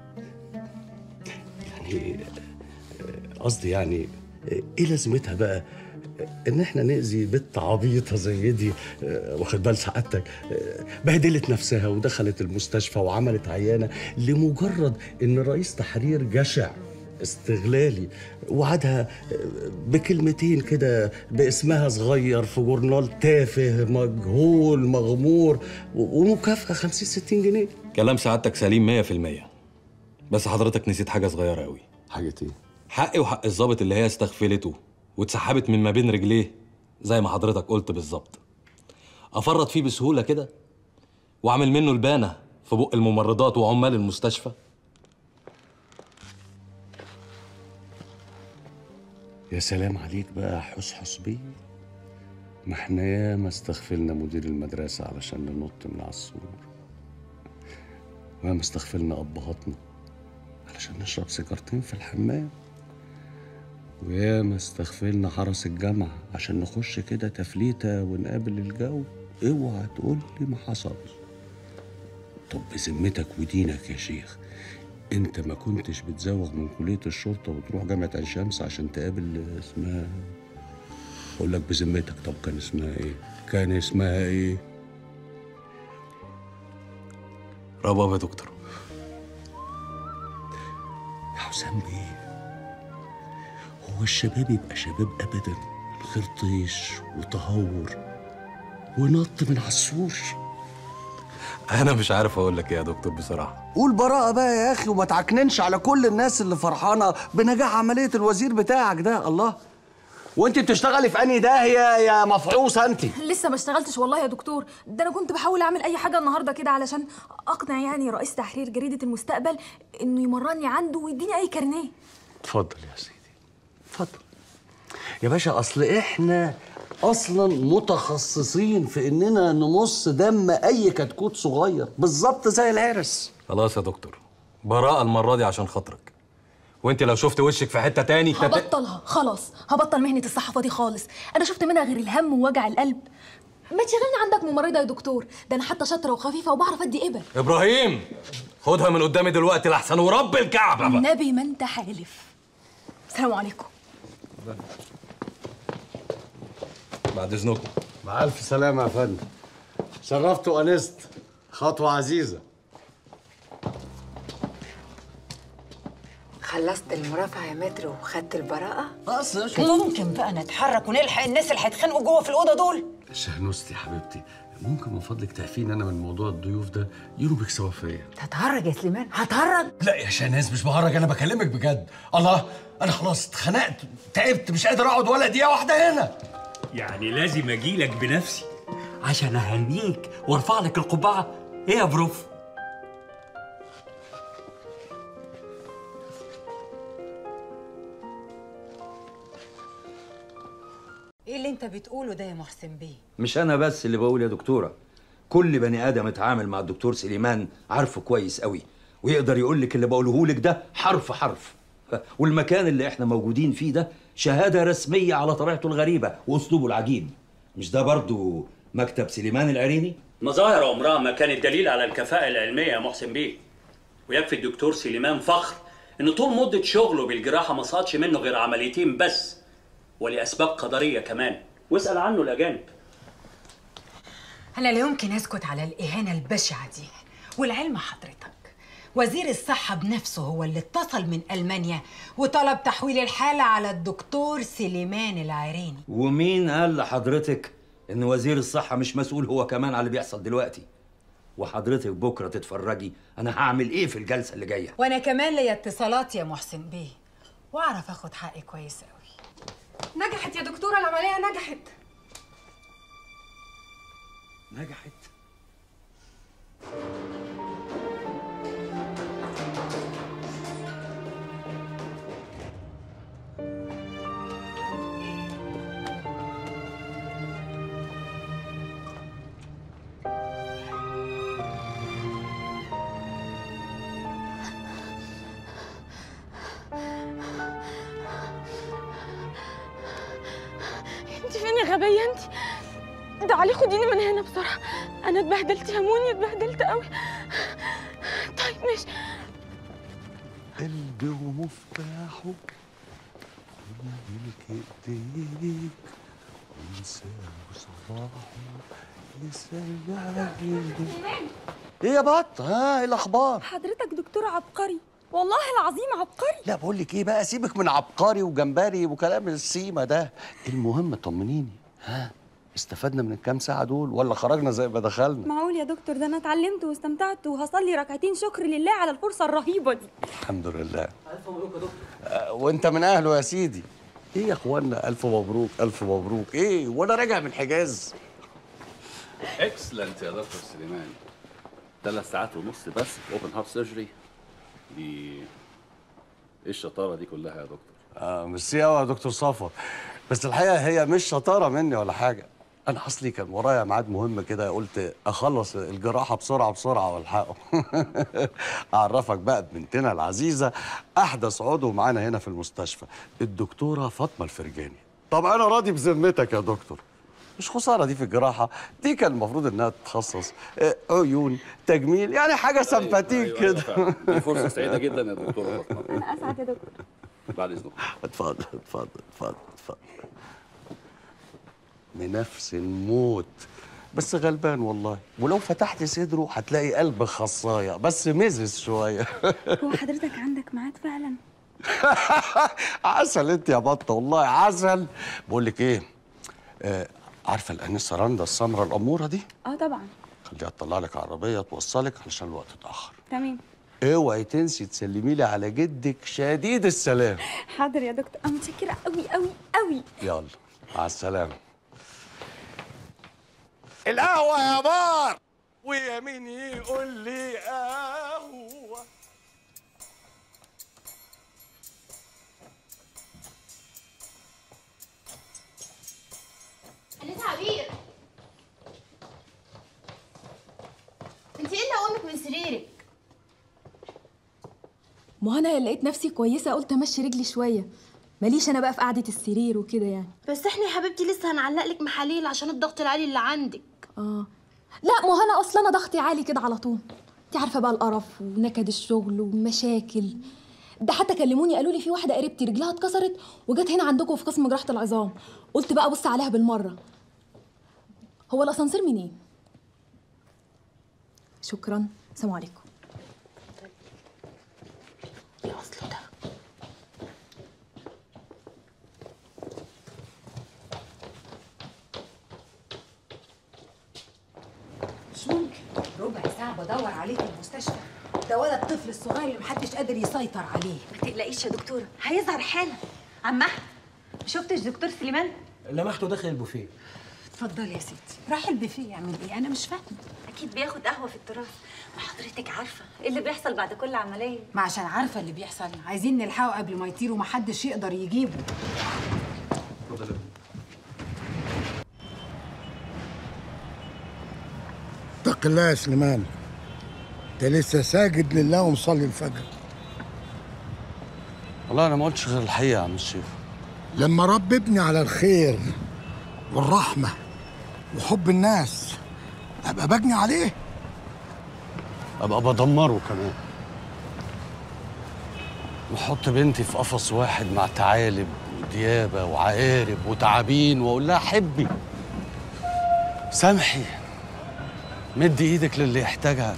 يعني قصدي يعني ايه لازمتها بقى ان احنا نأذي بنت عبيطة زي دي آه، واخد بال سعادتك آه، بهدلت نفسها ودخلت المستشفى وعملت عيانة لمجرد ان رئيس تحرير جشع استغلالي وعدها آه، بكلمتين كده باسمها صغير في جورنال تافه مجهول مغمور و- ومكافأة 50 60 جنيه كلام سعادتك سليم 100% بس حضرتك نسيت حاجة صغيرة قوي حاجة ايه؟ حقي وحق الظابط اللي هي استغفلته واتسحبت من ما بين رجليه زي ما حضرتك قلت بالظبط افرط فيه بسهولة كده واعمل منه البانة في بق الممرضات وعمال المستشفى يا سلام عليك بقى حسحس بيه ما احنا ياما استغفلنا مدير المدرسة علشان ننط من على السور وياما استغفلنا أبهاتنا علشان نشرب سيجارتين في الحمام وياما استغفلنا حرس الجامعة عشان نخش كده تفليتة ونقابل الجو اوعى تقول لي ما حصلش طب بذمتك ودينك يا شيخ انت ما كنتش بتزوغ من كلية الشرطة وتروح جامعة عين شمس عشان تقابل اسمها اقول لك بذمتك طب كان اسمها ايه كان اسمها ايه رباب يا دكتور يا حسام بيه هو الشباب يبقى شباب ابدا من غير طيش وتهور ونط من على السور انا مش عارف اقول لك ايه يا دكتور بصراحة قول براءة بقى يا أخي وما تعكننش على كل الناس اللي فرحانة بنجاح عملية الوزير بتاعك ده الله وانت بتشتغلي في انهي داهية يا مفعوصة انت لسه ما اشتغلتش والله يا دكتور ده انا كنت بحاول اعمل اي حاجه النهارده كده علشان اقنع يعني رئيس تحرير جريده المستقبل انه يمرني عنده ويديني اي كارنيه اتفضل يا سيدي اتفضل يا باشا اصل احنا اصلا متخصصين في اننا نمص دم اي كتكوت صغير بالظبط زي العرس خلاص يا دكتور براءة المرة دي عشان خاطرك وانت لو شفت وشك في حته تاني تت... هبطلها خلاص هبطل مهنة الصحافة دي خالص أنا شفت منها غير الهم ووجع القلب ما تشغلني عندك ممرضة يا دكتور ده أنا حتى شاطرة وخفيفة وبعرف أدي إبر ابراهيم خدها من قدامي دلوقتي لحسن ورب الكعبه بقى. النبي ما أنت حالف السلام عليكم بعد اذنكم مع الف سلامه يا فندم شرفت وانست خطوه عزيزه خلصت المرافعة يا متر وخدت البراءة؟ بس ممكن بقى نتحرك ونلحق الناس اللي هيتخانقوا جوه في الأوضة دول شهنوستي حبيبتي ممكن من فضلك تعفيني انا من موضوع الضيوف ده ينوبك سوا فيا هتهرج يا سليمان هتهرج لا يا شهناز مش بهرج انا بكلمك بجد الله انا خلاص اتخنقت تعبت مش قادر اقعد ولا دقيقه واحده هنا يعني لازم اجيلك بنفسي عشان اهنيك وارفع لك القبعه ايه يا بروف ايه اللي انت بتقوله ده يا محسن بيه؟ مش انا بس اللي بقول يا دكتوره كل بني ادم اتعامل مع الدكتور سليمان عارفه كويس قوي ويقدر يقول لك اللي بقوله لك ده حرف حرف والمكان اللي احنا موجودين فيه ده شهاده رسميه على طبيعته الغريبه واسلوبه العجيب مش ده برضو مكتب سليمان العريني مظاهر عمرها ما كانت دليل على الكفاءة العلمية يا محسن بيه ويكفي الدكتور سليمان فخر ان طول مدة شغله بالجراحة ما صادش منه غير عمليتين بس ولأسباب قدرية كمان واسأل عنه الأجانب أنا لا يمكن أسكت على الإهانة البشعة دي والعلم حضرتك وزير الصحة بنفسه هو اللي اتصل من ألمانيا وطلب تحويل الحالة على الدكتور سليمان العريني ومين قال لحضرتك ان وزير الصحه مش مسؤول هو كمان على اللي بيحصل دلوقتي وحضرتك بكره تتفرجي انا هعمل ايه في الجلسه اللي جايه وأنا كمان ليا اتصالات يا محسن بيه وأعرف أخد حقي كويس أوي نجحت يا دكتورة العملية نجحت نجحت انت فين يا غبية انت تعالي خديني من هنا بسرعة انا اتبهدلت يا موني اتبهدلت قوي طيب ماشي قلبي ومفتاحه ملك ايديك وانساه صباحه يسلمك ايه يا بط ها ايه الاخبار حضرتك دكتور عبقري والله العظيم عبقري لا بقول لك ايه بقى سيبك من عبقري وجمبري وكلام السيما ده المهم طمنيني ها استفدنا من الكام ساعه دول ولا خرجنا زي ما دخلنا معقول يا دكتور ده انا اتعلمت واستمتعت وهصلي ركعتين شكر لله على الفرصة الرهيبة دي الحمد لله الف مبروك يا دكتور آه، وانت من اهله يا سيدي ايه يا اخوانا الف مبروك الف مبروك ايه وانا راجع من حجاز اكسلنت يا دكتور سليمان ثلاث ساعات ونص بس في اوبن هارت سيرجري دي ايه الشطاره دي كلها يا دكتور اه ميرسي قوي يا دكتور صفا بس الحقيقه هي مش شطاره مني ولا حاجه انا اصلي كان ورايا ميعاد مهم كده قلت اخلص الجراحه بسرعه بسرعه والحقه اعرفك بقى ببنتنا العزيزه احدث عضو معانا هنا في المستشفى الدكتوره فاطمه الفرجاني طب انا راضي بذمتك يا دكتور مش خساره دي في الجراحه دي كان المفروض انها تتخصص آه، عيون تجميل يعني حاجه سمباتيك كده فعلا. دي فرصه سعيده جدا يا دكتوره فاطمه انا اسعد يا دكتور بعد اذنكم اتفضل اتفضل اتفضل اتفضل بنفس الموت بس غلبان والله ولو فتحت صدره هتلاقي قلب خصايه بس مزز شويه هو حضرتك عندك ميعاد فعلا عسل انت يا بطه والله عسل بقول لك ايه آه عارفه الانسه رندا السمراء الاموره دي اه طبعا خليها تطلع لك عربيه توصلك علشان الوقت اتاخر تمام اوعي تنسي تسلمي لي على جدك شديد السلام حاضر يا دكتور انا متشكره قوي قوي قوي يلا مع السلامه القهوة يا بار ويمين يقول لي قهوة أنسة عبير انت ايه اللي قومك من سريرك ما انا لقيت نفسي كويسه قلت امشي رجلي شويه ماليش انا بقى في قعده السرير وكده يعني بس احنا يا حبيبتي لسه هنعلق لك محاليل عشان الضغط العالي اللي عندك اه لا ما هو انا اصلا انا ضغطي عالي كده على طول انت عارفه بقى القرف ونكد الشغل ومشاكل ده حتى كلموني قالوا لي في واحده قريبتي رجلها اتكسرت وجت هنا عندكم في قسم جراحه العظام قلت بقى بص عليها بالمره هو الاسانسير منين شكرا سلام عليكم ايه اصله ده مش ممكن ربع ساعة بدور عليه في المستشفى ده ولد الطفل الصغير اللي محدش قادر يسيطر عليه ما تقلقيش يا دكتوره هيظهر حالا عم احمد ما شفتش دكتور سليمان لمحته داخل البوفيه اتفضلي يا ستي راح البوفيه يعمل ايه انا مش فاهمه اكيد بياخد قهوه في التراث وحضرتك عارفه ايه اللي بيحصل بعد كل عمليه ما عشان عارفه اللي بيحصل عايزين نلحقه قبل ما يطير ومحدش يقدر يجيبه اتق الله يا سليمان انت لسه ساجد لله ومصلي الفجر والله انا ما قلتش غير الحقيقه يا عم الشيخ لما رب ابني على الخير والرحمه وحب الناس ابقى بجني عليه ابقى بدمره كمان واحط بنتي في قفص واحد مع ثعالب وديابه وعقارب وتعابين واقول لها حبي سامحي مدي ايدك للي يحتاجها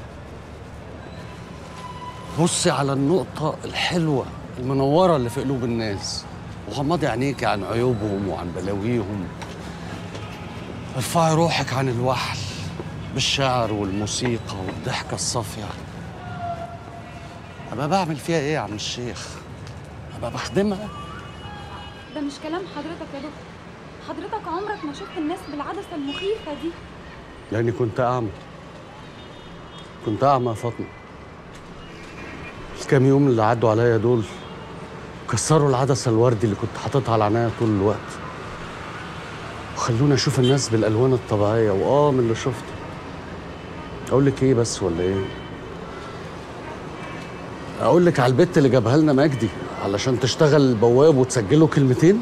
بصي على النقطة الحلوة المنورة اللي في قلوب الناس وغمضي عينيكي عن عيوبهم وعن بلاويهم ارفعي روحك عن الوحل بالشعر والموسيقى والضحكة الصافية أبقى بعمل فيها إيه يا عم الشيخ؟ أبقى بخدمها ده مش كلام حضرتك يا دكتور حضرتك عمرك ما شفت الناس بالعدسة المخيفة دي يعني كنت أعمى كنت أعمى يا فاطمة الكام يوم اللي عدوا عليا دول كسروا العدسة الوردي اللي كنت حاططها على عينيا طول الوقت وخلوني أشوف الناس بالألوان الطبيعية وآه من اللي شفته أقول لك إيه بس ولا إيه؟ أقول لك على البت اللي جابها لنا مجدي علشان تشتغل بواب وتسجله كلمتين؟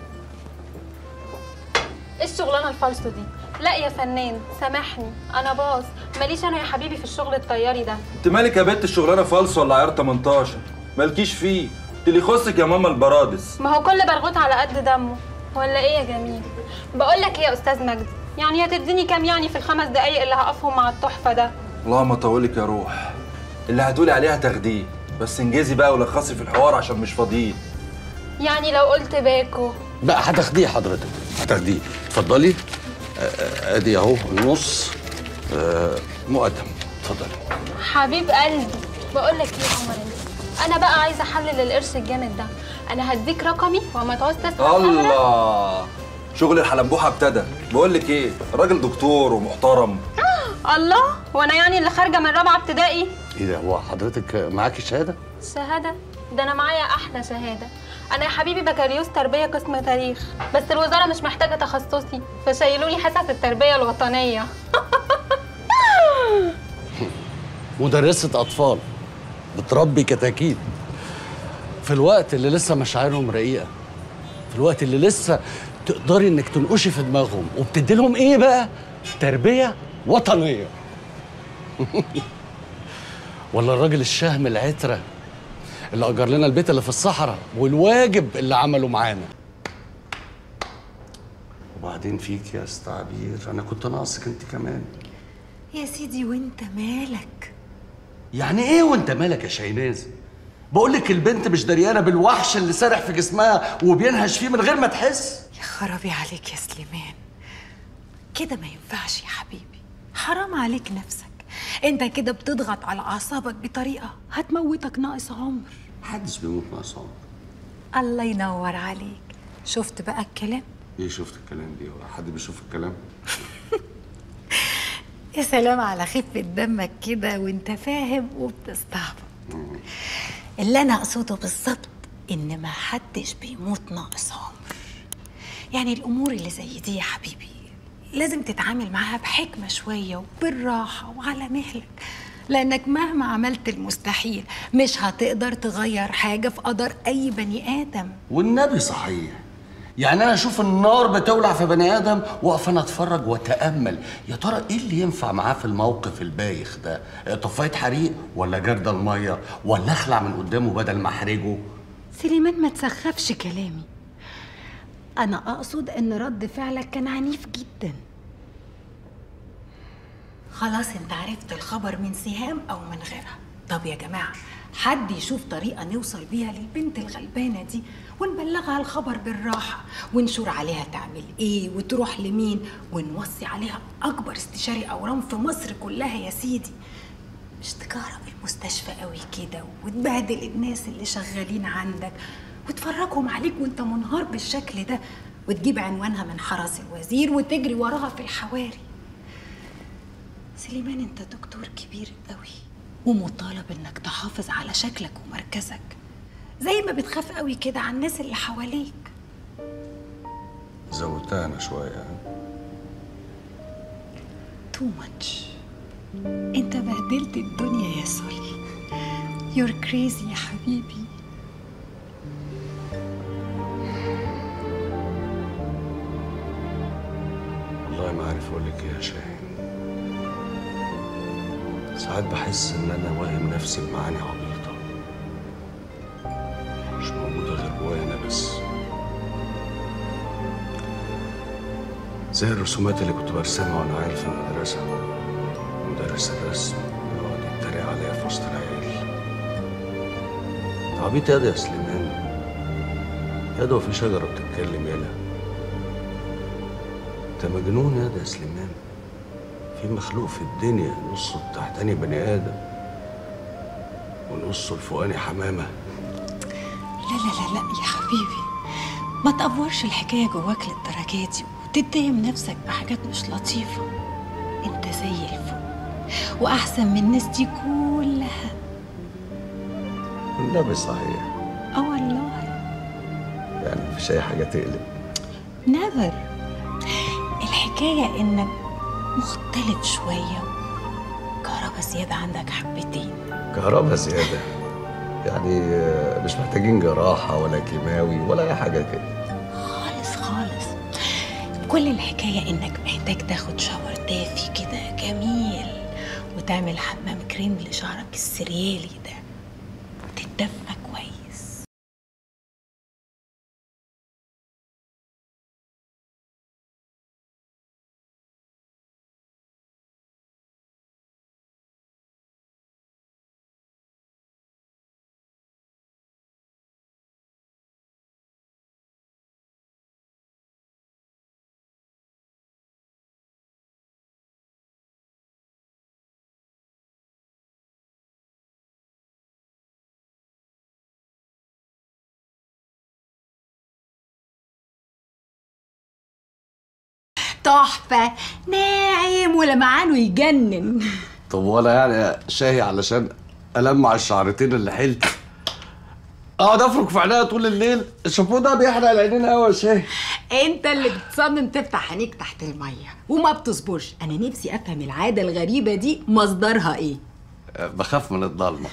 ايه الشغلانه الفالصه دي لا يا فنان سامحني انا باص ماليش انا يا حبيبي في الشغل الطياري ده انت مالك يا بنت الشغلانه فالص ولا عيار 18 مالكيش فيه انت اللي يخصك يا ماما البرادس ما هو كل برغوت على قد دمه ولا ايه يا جميل بقول لك ايه يا استاذ مجدي يعني هتديني كام يعني في الخمس دقايق اللي هقفهم مع التحفه ده اللهم طولك يا روح اللي هتقولي عليه هتاخديه بس انجزي بقى ولخصي في الحوار عشان مش فاضيين يعني لو قلت باكو لا هتاخديه حضرتك هتاخديه اتفضلي آه، آه، ادي اهو النص آه، مقدم اتفضلي حبيب قلبي بقول لك ايه يا عمر انت انا بقى عايزه احلل القرش الجامد ده انا هديك رقمي وما تعوز تسمع الله شغل الحلنبوحه ابتدى بقول لك ايه راجل دكتور ومحترم الله وانا يعني اللي خارجه من رابعه ابتدائي ايه ده هو حضرتك معاكي شهاده شهاده ده انا معايا احلى شهاده انا يا حبيبي بكالوريوس تربيه قسم تاريخ بس الوزاره مش محتاجه تخصصي فشيلوا لي حصص التربيه الوطنيه مدرسة أطفال بتربي كتاكيت في الوقت اللي لسه مشاعرهم رقيقة في الوقت اللي لسه تقدري إنك تنقشي في دماغهم وبتدي لهم إيه بقى؟ تربية وطنية ولا الراجل الشهم العترة اللي أجر لنا البيت اللي في الصحراء والواجب اللي عمله معانا وبعدين فيك يا أستاذ عبير أنا كنت ناقصك أنت كمان يا سيدي وانت مالك يعني ايه وانت مالك يا شيناز بقول لك البنت مش دريانه بالوحش اللي سارح في جسمها وبينهش فيه من غير ما تحس يا خرابي عليك يا سليمان كده ما ينفعش يا حبيبي حرام عليك نفسك انت كده بتضغط على اعصابك بطريقه هتموتك ناقص عمر محدش بيموت ناقص عمر الله ينور عليك شفت بقى الكلام ايه شفت الكلام دي هو حد بيشوف الكلام يا سلام على خفة دمك كده وانت فاهم وبتستعبط اللي انا اقصده بالظبط ان ما حدش بيموت ناقص عمر يعني الامور اللي زي دي يا حبيبي لازم تتعامل معاها بحكمة شوية وبالراحة وعلى مهلك لانك مهما عملت المستحيل مش هتقدر تغير حاجه في قدر اي بني ادم والنبي صحيح يعني انا اشوف النار بتولع في بني ادم واقف انا اتفرج واتامل يا ترى ايه اللي ينفع معاه في الموقف البايخ ده طفايه حريق ولا جرد الميه ولا اخلع من قدامه بدل ما احرجه سليمان ما تسخفش كلامي انا اقصد ان رد فعلك كان عنيف جدا خلاص انت عرفت الخبر من سهام او من غيرها طب يا جماعه حد يشوف طريقه نوصل بيها للبنت الغلبانه دي ونبلغها الخبر بالراحه ونشور عليها تعمل ايه وتروح لمين ونوصي عليها اكبر استشاري اورام في مصر كلها يا سيدي مش تكهرب المستشفى قوي كده وتبهدل الناس اللي شغالين عندك وتفرجهم عليك وانت منهار بالشكل ده وتجيب عنوانها من حرس الوزير وتجري وراها في الحواري سليمان انت دكتور كبير قوي ومطالب انك تحافظ على شكلك ومركزك زي ما بتخاف قوي كده على الناس اللي حواليك زودتها انا شويه تو ماتش انت بهدلت الدنيا يا سولي يور كريزي يا حبيبي والله ما عارف اقول لك ايه يا شاهين ساعات بحس ان انا واهم نفسي بمعاني عبيطه مش موجوده غير جوايا انا بس زي الرسومات اللي كنت برسمها وانا عيل في المدرسه مدرس الرسم يقعد يتريق عليا في وسط العيال أنت عبيط ياض يا سليمان ياض هو في شجره بتتكلم يالا انت مجنون ياض يا سليمان في مخلوق في الدنيا نصه التحتاني بني ادم ونصه الفوقاني حمامه لا لا لا لا يا حبيبي ما تأفورش الحكاية جواك للدرجة دي وتتهم نفسك بحاجات مش لطيفة انت زي الفل وأحسن من الناس دي كلها النبي صحيح اه والله يعني مفيش اي حاجه تقلب نيفر الحكاية انك مختلف شوية كهربا زيادة عندك حبتين كهرباء زياده يعني آه، مش محتاجين جراحه ولا كيماوي ولا اي حاجه كده خالص خالص كل الحكاية انك محتاج تاخد شاور دافي كده جميل وتعمل حمام كريم لشعرك السريالي ده وتتدفى كويس تحفة ناعم ولمعانه يجنن طب وانا يعني شاهي علشان المع الشعرتين اللي حلت اقعد افرك في عينيا طول الليل الشامبو ده بيحرق العينين قوي يا شاهي انت اللي بتصمم تفتح عينيك تحت المية وما بتصبرش انا نفسي افهم العادة الغريبة دي مصدرها ايه بخاف من الضلمه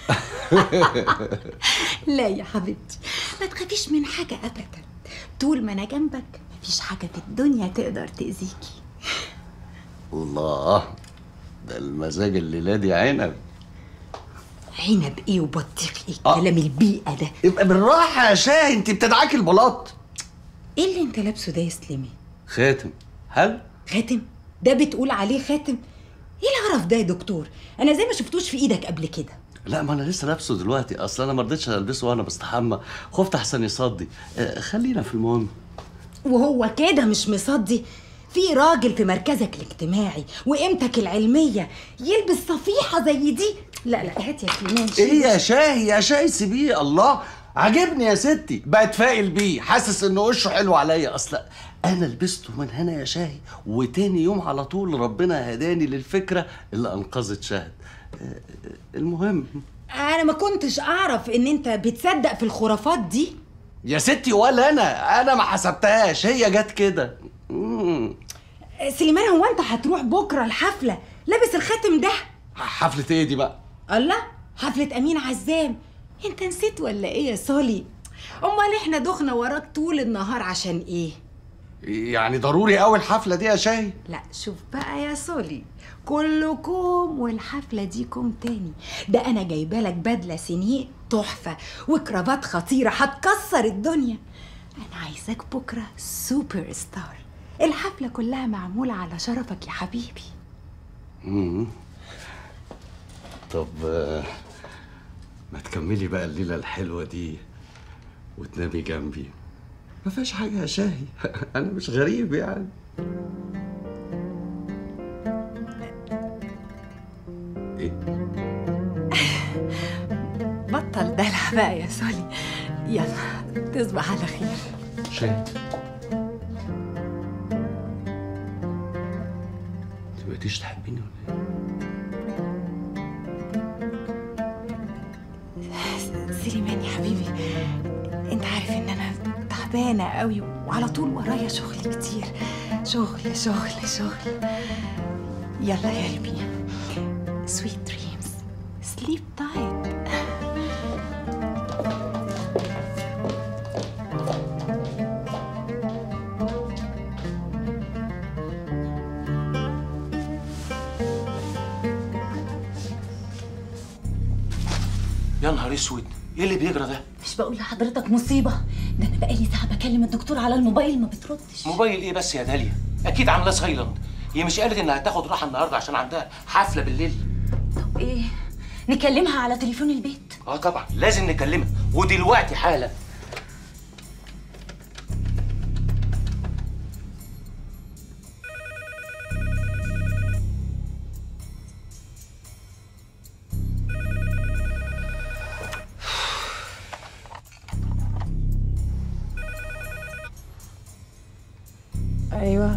لا يا حبيبتي ما تخافيش من حاجة ابدا طول ما انا جنبك مفيش حاجة في الدنيا تقدر تأذيكي الله ده المزاج الليله دي عنب عنب ايه وبطيخ ايه كلام البيئة ده يبقى بالراحه يا شاهي انت بتدعكي البلاط ايه اللي انت لابسه ده يا سليمان خاتم هل خاتم ده بتقول عليه خاتم ايه القرف ده يا دكتور انا زي ما شفتوش في ايدك قبل كده لا ما انا لسه لابسه دلوقتي اصل انا ما رضيتش البسه وانا بستحمى خفت احسن يصدي آه، خلينا في المهم وهو كده مش مصدي في راجل في مركزك الاجتماعي وقيمتك العلمية يلبس صفيحة زي دي لا لا هات يا سليمان ايه يا شاهي يا شاهي سيبيه الله عاجبني يا ستي بتفائل بيه حاسس ان وشه حلو عليا اصل انا لبسته من هنا يا شاهي وتاني يوم على طول ربنا هداني للفكره اللي انقذت شهد آه، آه، المهم انا ما كنتش اعرف ان انت بتصدق في الخرافات دي يا ستي ولا انا انا ما حسبتهاش هي جت كده مم. سليمان هو انت هتروح بكرة الحفلة لابس الخاتم ده حفله ايه دي بقى الله حفلة أمين عزام أنت نسيت ولا إيه يا سولي؟ أمال إحنا دخنا وراك طول النهار عشان إيه؟ يعني ضروري قوي الحفله دي يا شاهي لا شوف بقى يا سولي كلكم والحفلة دي كوم تاني ده أنا جايبة لك بدلة سينيه تحفة وكرافات خطيرة هتكسر الدنيا أنا عايزاك بكرة سوبر ستار الحفلة كلها معمولة على شرفك يا حبيبي مم. طب آه، ما تكملي بقى الليله الحلوه دي وتنامي جنبي ما فيهاش حاجه يا شاهي انا مش غريب يعني بطل دلع بقى يا سولي يلا تصبح على خير شاهي انت بقيتيش تحبيني ولا سليمان يا حبيبي انت عارف ان انا تعبانه قوي وعلى طول ورايا شغل كتير شغل شغل شغل يلا يا قلبي sweet dreams sleep tight يا نهار اسود ايه اللي بيجرى ده مش بقول لحضرتك مصيبة ده أنا بقالي ساعة بكلم الدكتور على الموبايل ما بتردش موبايل ايه بس يا داليا اكيد عاملاه سايلنت هي مش قالت انها هتاخد راحه النهارده عشان عندها حفله بالليل طب إيه نكلمها على تليفون البيت اه طبعا لازم نكلمها ودلوقتي حالا ايوه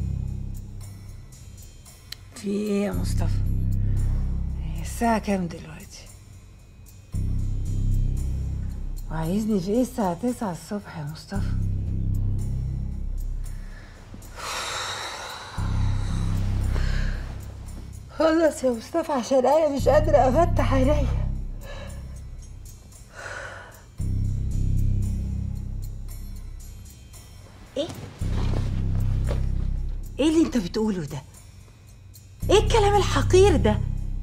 في ايه يا مصطفى هي الساعة كام دلوقتي وعايزني في ايه الساعة تسعة الصبح يا مصطفى خلص يا مصطفى عشان انا مش قادرة افتح عينيا ايه ايه اللي انت بتقوله ده ايه الكلام الحقير ده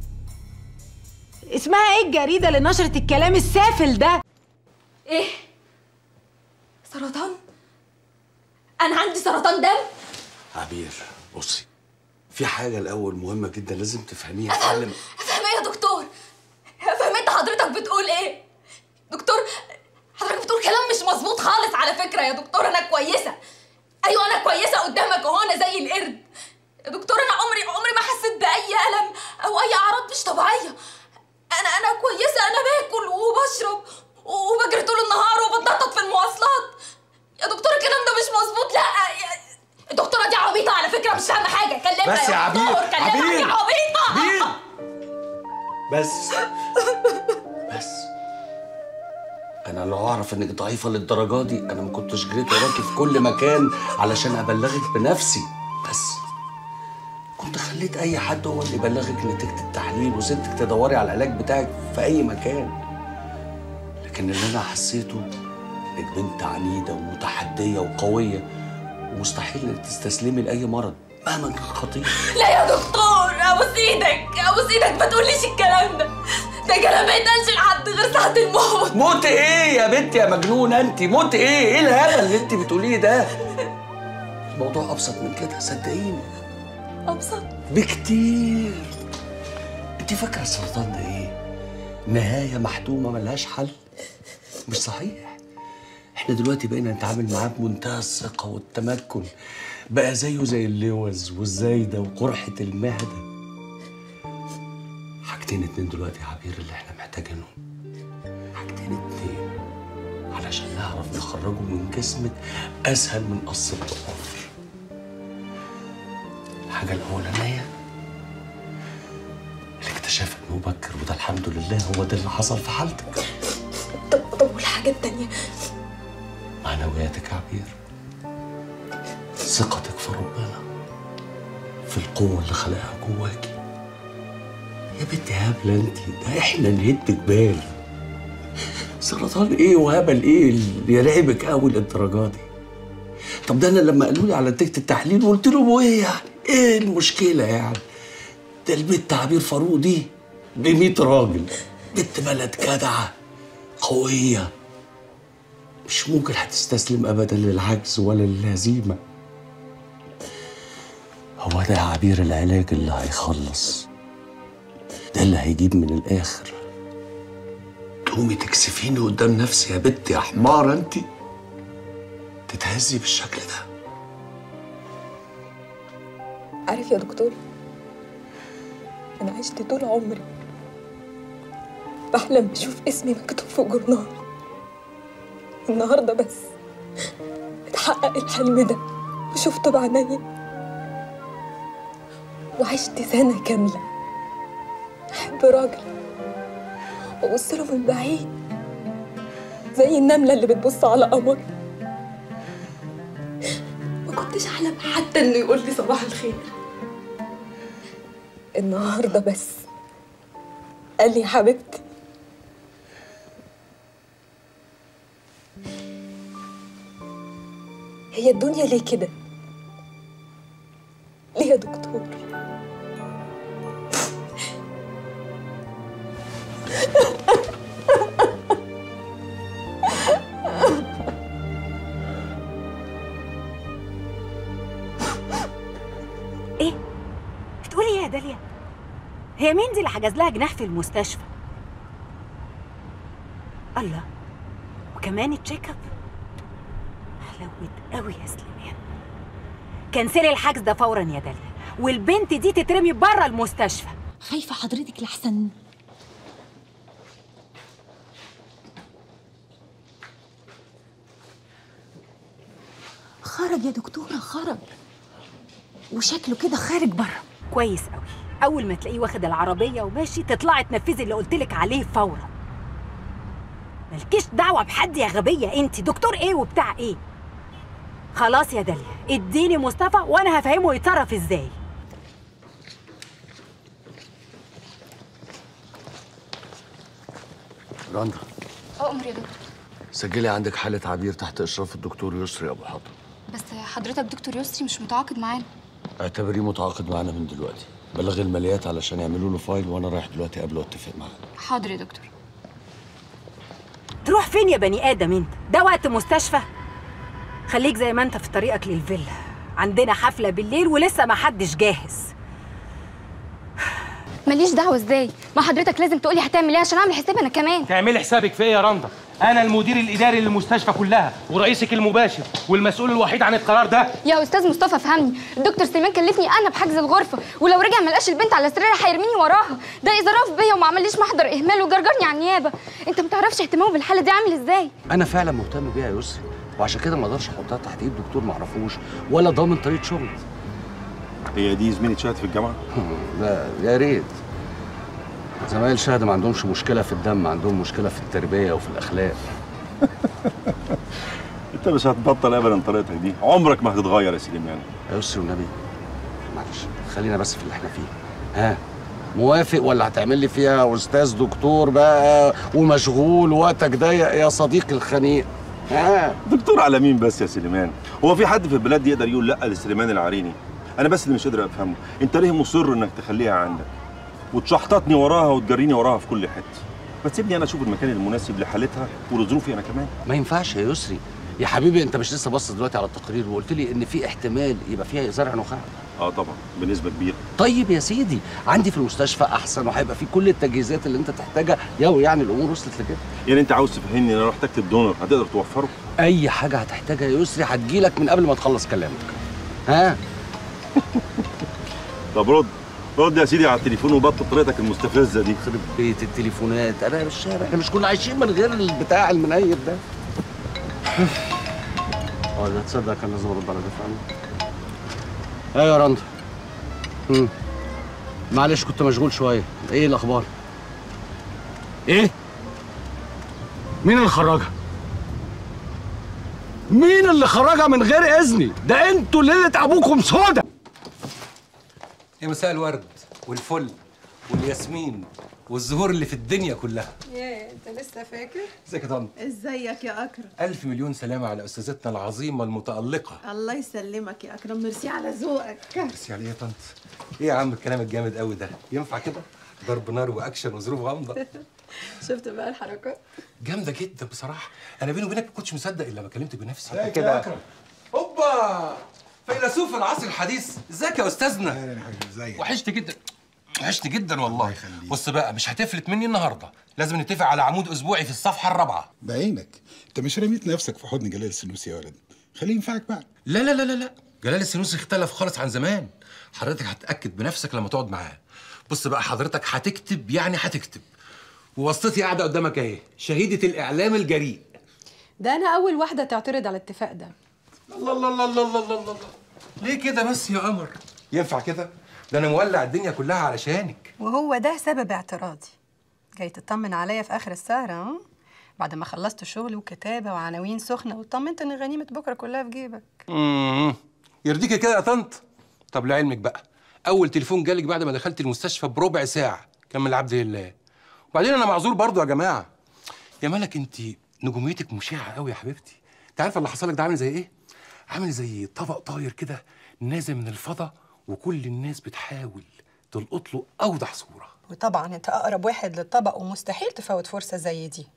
اسمها ايه الجريدة اللي نشرت الكلام السافل ده ايه سرطان انا عندي سرطان دم عبير بصي في حاجه الاول مهمه جدا لازم تفهميها قبل ما افهم ايه يا دكتور افهم انت حضرتك بتقول ايه دكتور حضرتك بتقول كلام مش مظبوط خالص على فكره يا دكتور انا كويسه ايوه انا كويسه قدامك اهو انا زي القرد يا دكتور انا عمري عمري ما حسيت باي الم او اي اعراض مش طبيعيه انا انا كويسه انا باكل وبشرب وبجري طول النهار وبتنطط في المواصلات يا دكتور الكلام ده مش مظبوط لا يا- الدكتوره دي عبيطه على فكره مش فاهمه حاجه كلمها بس يا عبير، دكتور كلمها دي عبير، عبيطه عبير. بس بس انا لو اعرف انك ضعيفه للدرجه دي انا ما كنتش جريت وراكي في كل مكان علشان ابلغك بنفسي بس كنت خليت اي حد هو اللي يبلغك نتيجه التحليل وسبتك تدوري على العلاج بتاعك في اي مكان لكن اللي انا حسيته انك بنت عنيده ومتحديه وقويه ومستحيل انك تستسلمي لاي مرض مهما كان خطير لا يا دكتور ابوس ايدك ابوس ايدك ما تقوليش الكلام ده ده كلام ما يتقالش لحد غير ساعة الموت موت ايه يا بنت يا مجنونه انت موت ايه ايه الهبل اللي انت بتقوليه ده الموضوع ابسط من كده صدقيني ابسط بكتير انت فاكره السرطان ده ايه نهايه محتومه ملهاش حل مش صحيح احنا دلوقتي بقينا نتعامل معاه بمنتهى الثقه والتمكن بقى زيه زي اللوز والزايده وقرحه المعده حاجتين اتنين دلوقتي يا عبير اللي احنا محتاجينهم حاجتين اتنين علشان نعرف نخرجه من جسمك اسهل من قص الضفر الحاجه الاولانيه الاكتشاف المبكر وده الحمد لله هو ده اللي حصل في حالتك طب طب والحاجة التانية معنوياتك يا عبير ثقتك في ربنا في القوة اللي خلقها جواكي يا بنت هبلة انت ده احنا نهد جبال سرطان ايه وهبل ايه اللي يرعبك قوي للدرجه دي طب ده انا لما قالوا لي على نتيجه التحليل قلت لهم وايه يعني ايه المشكله يعني ده البنت عبير فاروق دي ب 100 راجل بنت بلد جدعه قويه مش ممكن هتستسلم ابدا للعجز ولا للهزيمه هو ده يا عبير العلاج اللي هيخلص ده اللي هيجيب من الاخر تقومي تكسفيني قدام نفسي يا بنت يا حمارة انت تتهزي بالشكل ده عارف يا دكتور أنا عشت طول عمري بحلم بشوف اسمي مكتوب في جورنال النهارده بس اتحقق الحلم ده وشفته بعينيا وعشت سنة كاملة أحب راجل وأبص له من بعيد زي النملة اللي بتبص على قمر ما كنتش أحلم حتى إنه يقول لي صباح الخير النهارده بس قال لي يا حبيبتي هي الدنيا ليه كده؟ ليه يا دكتور؟ ايه بتقولي ايه يا داليا هي مين دي اللي حجز لها جناح في المستشفى الله وكمان التشيك اب حلوت قوي يا سليمان كنسلي الحجز ده فورا يا داليا والبنت دي تترمي بره المستشفى خايفه حضرتك لحسن خرج يا دكتوره خرج وشكله كده خارج بره كويس قوي اول ما تلاقيه واخد العربيه وماشي تطلعي تنفذي اللي قلتلك عليه فورا مالكيش دعوه بحد يا غبيه انت دكتور ايه وبتاع ايه خلاص يا داليا اديني مصطفى وانا هفهمه يتصرف ازاي رندا أؤمر يا دكتور سجلي عندك حالة عبير تحت إشراف الدكتور يسري أبو حاتم بس حضرتك دكتور يسري مش متعاقد معانا اعتبريه متعاقد معانا من دلوقتي بلغ الماليات علشان يعملوا له فايل وأنا رايح دلوقتي قبله واتفق معاه حاضر يا دكتور تروح فين يا بني ادم انت ده وقت مستشفى خليك زي ما انت في طريقك للفيلا عندنا حفله بالليل ولسه ما حدش جاهز ماليش دعوة ازاي ما حضرتك لازم تقولي هتعمل ايه عشان اعمل حسابي انا كمان تعملي حسابك في ايه يا رندا انا المدير الاداري للمستشفى كلها ورئيسك المباشر والمسؤول الوحيد عن القرار ده يا استاذ مصطفى فهمني الدكتور سليمان كلفني انا بحجز الغرفه ولو رجع ما لقاش البنت على سريرها هيرميني وراها ده اذا رف بيا وما عمليش محضر اهمال وجرجرني على النيابه انت ما تعرفش اهتمامه بالحاله دي عامل ازاي أنا فعلا مهتم بيها يا يسري وعشان كده ما أقدرش أحطها تحت إيد دكتور ما أعرفوش ولا ضامن طريقة شغل هي دي زميلة شهد في الجامعة؟ لا يا ريت زمايل شهد ما عندهمش مشكلة في الدم عندهم مشكلة في التربية وفي الأخلاق انت مش هتبطل ابدا طريقتك دي عمرك ما هتتغير يا سليمان يا يسري والنبي معلش خلينا بس في اللي احنا فيه ها موافق ولا هتعمل لي فيها استاذ دكتور بقى ومشغول وقتك ضيق يا صديقي الخنيق ها دكتور على مين بس يا سليمان هو في حد في البلاد دي يقدر يقول لا لسليمان العريني انا بس اللي مش قادر افهمه انت ليه مصر انك تخليها عندك وتشحططني وراها وتجريني وراها في كل حته ما تسيبني انا اشوف المكان المناسب لحالتها ولظروفي انا كمان ما ينفعش يا يسري يا حبيبي انت مش لسه باصص دلوقتي على التقرير وقلت لي ان في احتمال يبقى فيها زرع نخاع اه طبعا بنسبه كبيره طيب يا سيدي عندي في المستشفى احسن وهيبقى في كل التجهيزات اللي انت تحتاجها يو يعني الامور وصلت لكده يعني انت عاوز تفهمني ان انا رحت اكتب دونر هتقدر توفره اي حاجه هتحتاجها يا يسري هتجيلك من قبل ما تخلص كلامك ها طب رد رد يا سيدي على التليفون وبطل طريقتك المستفزه دي خرب بيت التليفونات انا مش الشارع احنا مش كنا عايشين من غير البتاع المنيل ده اه ده تصدق كان لازم ارد على ده فعلا ايوه يا رندا مم. معلش كنت مشغول شويه ايه الاخبار ايه مين اللي خرجها مين اللي خرجها من غير اذني ده انتوا ليله ابوكم سودا يا مساء الورد والفل والياسمين والزهور اللي في الدنيا كلها يا انت لسه فاكر ازيك يا طنط ازيك يا اكرم الف مليون سلامه على استاذتنا العظيمه المتالقه الله يسلمك يا اكرم ميرسي على ذوقك ميرسي عليه يا طنط ايه يا عم الكلام الجامد قوي ده ينفع كده ضرب نار واكشن وظروف غامضه شفت بقى الحركات جامده جدا بصراحه انا بيني وبينك ما كنتش مصدق الا لما كلمت بنفسي ازيك يا أكرم؟ اوبا فيلسوف العصر الحديث ازيك يا استاذنا اهلا يا حبيبي ازيك وحشتي جدا وحشتي جدا والله بص بقى مش هتفلت مني النهارده لازم نتفق على عمود اسبوعي في الصفحه الرابعه بعينك انت مش رميت نفسك في حضن جلال السنوسي يا ولد خليه ينفعك بقى لا لا لا لا لا جلال السنوسي اختلف خالص عن زمان حضرتك هتاكد بنفسك لما تقعد معاه بص بقى حضرتك هتكتب يعني هتكتب وواسطتي قاعده قدامك اهي شهيده الاعلام الجريء ده انا اول واحده تعترض على الاتفاق ده الله الله الله الله الله الله الله ليه كده بس يا قمر ينفع كده ده انا مولع الدنيا كلها علشانك وهو ده سبب اعتراضي جاي تطمن عليا في اخر السهره ها بعد ما خلصت شغل وكتابه وعناوين سخنه واطمنت ان غنيمه بكره كلها في جيبك امم يرضيكي كده يا طنط طب لعلمك بقى اول تليفون جالك بعد ما دخلت المستشفى بربع ساعه كان من العبد لله وبعدين انا معذور برضو يا جماعه يا ملك انت نجوميتك مشعه قوي يا حبيبتي انت عارفه اللي حصل لك ده عامل زي ايه عامل زي طبق طاير كده نازل من الفضا وكل الناس بتحاول تلقط له اوضح صوره وطبعا انت اقرب واحد للطبق ومستحيل تفوت فرصه زي دي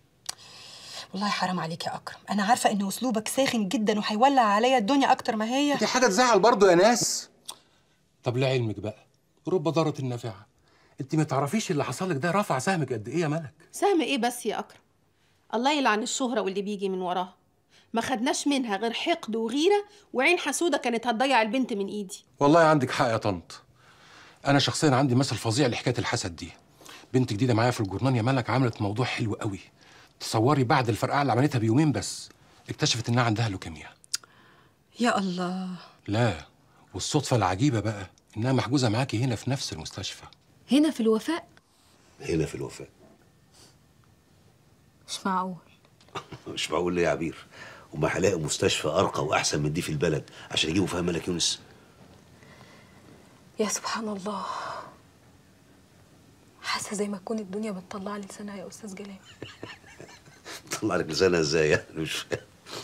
والله حرام عليك يا اكرم انا عارفه ان اسلوبك ساخن جدا وهيولع عليا الدنيا اكتر ما هي دي حاجه تزعل برضو يا ناس طب لعلمك بقى رب ضارة نافعة انت ما تعرفيش اللي حصل لك ده رفع سهمك قد ايه يا ملك سهم ايه بس يا اكرم الله يلعن الشهرة واللي بيجي من وراها ما خدناش منها غير حقد وغيرة وعين حسودة كانت هتضيع البنت من ايدي والله عندك حق يا طنط انا شخصيا عندي مثل فظيع لحكايه الحسد دي بنت جديده معايا في الجورنال يا ملك عملت موضوع حلو قوي تصوري بعد الفرقعه اللي عملتها بيومين بس اكتشفت انها عندها لوكيميا يا الله لا والصدفه العجيبه بقى انها محجوزه معاكي هنا في نفس المستشفى هنا في الوفاء هنا في الوفاء مش معقول مش معقول ليه يا عبير وما هلاقي مستشفى ارقى واحسن من دي في البلد عشان يجيبوا فيها ملك يونس يا سبحان الله حاسه زي ما تكون الدنيا بتطلع لي لسانها يا استاذ جلال طلع لك لسانها ازاي يعني مش فاهم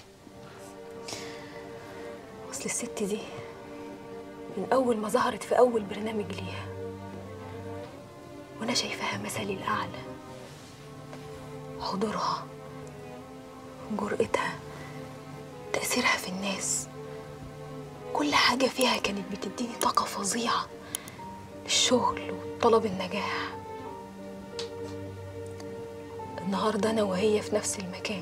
اصل الست دي من اول ما ظهرت في اول برنامج ليها وانا شايفاها مثلي الاعلى حضورها جرأتها تأثيرها في الناس كل حاجة فيها كانت بتديني طاقة فظيعة للشغل وطلب النجاح النهاردة أنا وهي في نفس المكان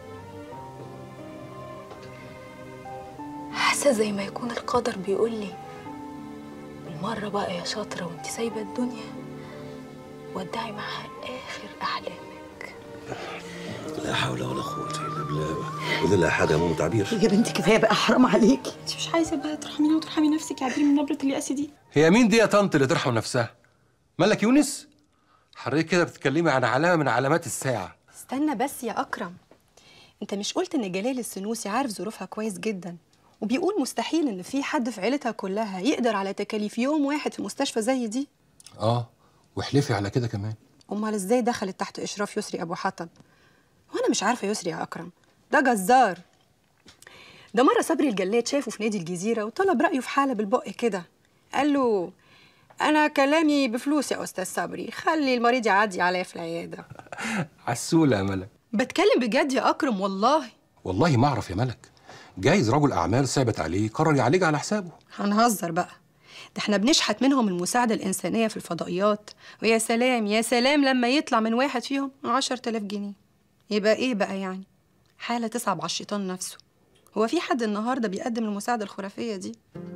حاسة زي ما يكون القدر بيقول لي بالمرة بقى يا شاطرة وانت سايبة الدنيا ودعي معاها آخر أحلامك لا حول ولا قوه الا بالله وده لا حاجه يا ماما تعبير يا بنتي كفايه بقى حرام عليكي انت مش عايزه بقى ترحميني وترحمي نفسك يا عبير من نبره اليأس دي هي مين دي يا طنط اللي ترحم نفسها ملك يونس حضرتك كده بتتكلمي عن علامه من علامات الساعه استنى بس يا اكرم انت مش قلت ان جلال السنوسي عارف ظروفها كويس جدا وبيقول مستحيل ان في حد في عيلتها كلها يقدر على تكاليف يوم واحد في مستشفى زي دي اه واحلفي على كده كمان امال ازاي دخلت تحت اشراف يسري ابو حطب وانا مش عارفه يسري يا اكرم ده جزار ده مره صبري الجلاد شافه في نادي الجزيره وطلب رايه في حاله بالبق كده قال له انا كلامي بفلوس يا استاذ صبري خلي المريض يعدي عليا في العياده عسوله يا ملك بتكلم بجد يا اكرم والله والله ما اعرف يا ملك جايز رجل اعمال ثابت عليه قرر يعالجها على حسابه هنهزر بقى ده احنا بنشحت منهم المساعدة الإنسانية في الفضائيات ويا سلام يا سلام لما يطلع من واحد فيهم عشر تلاف جنيه يبقى إيه بقى يعني حالة تصعب على الشيطان نفسه هو في حد النهاردة بيقدم المساعدة الخرافية دي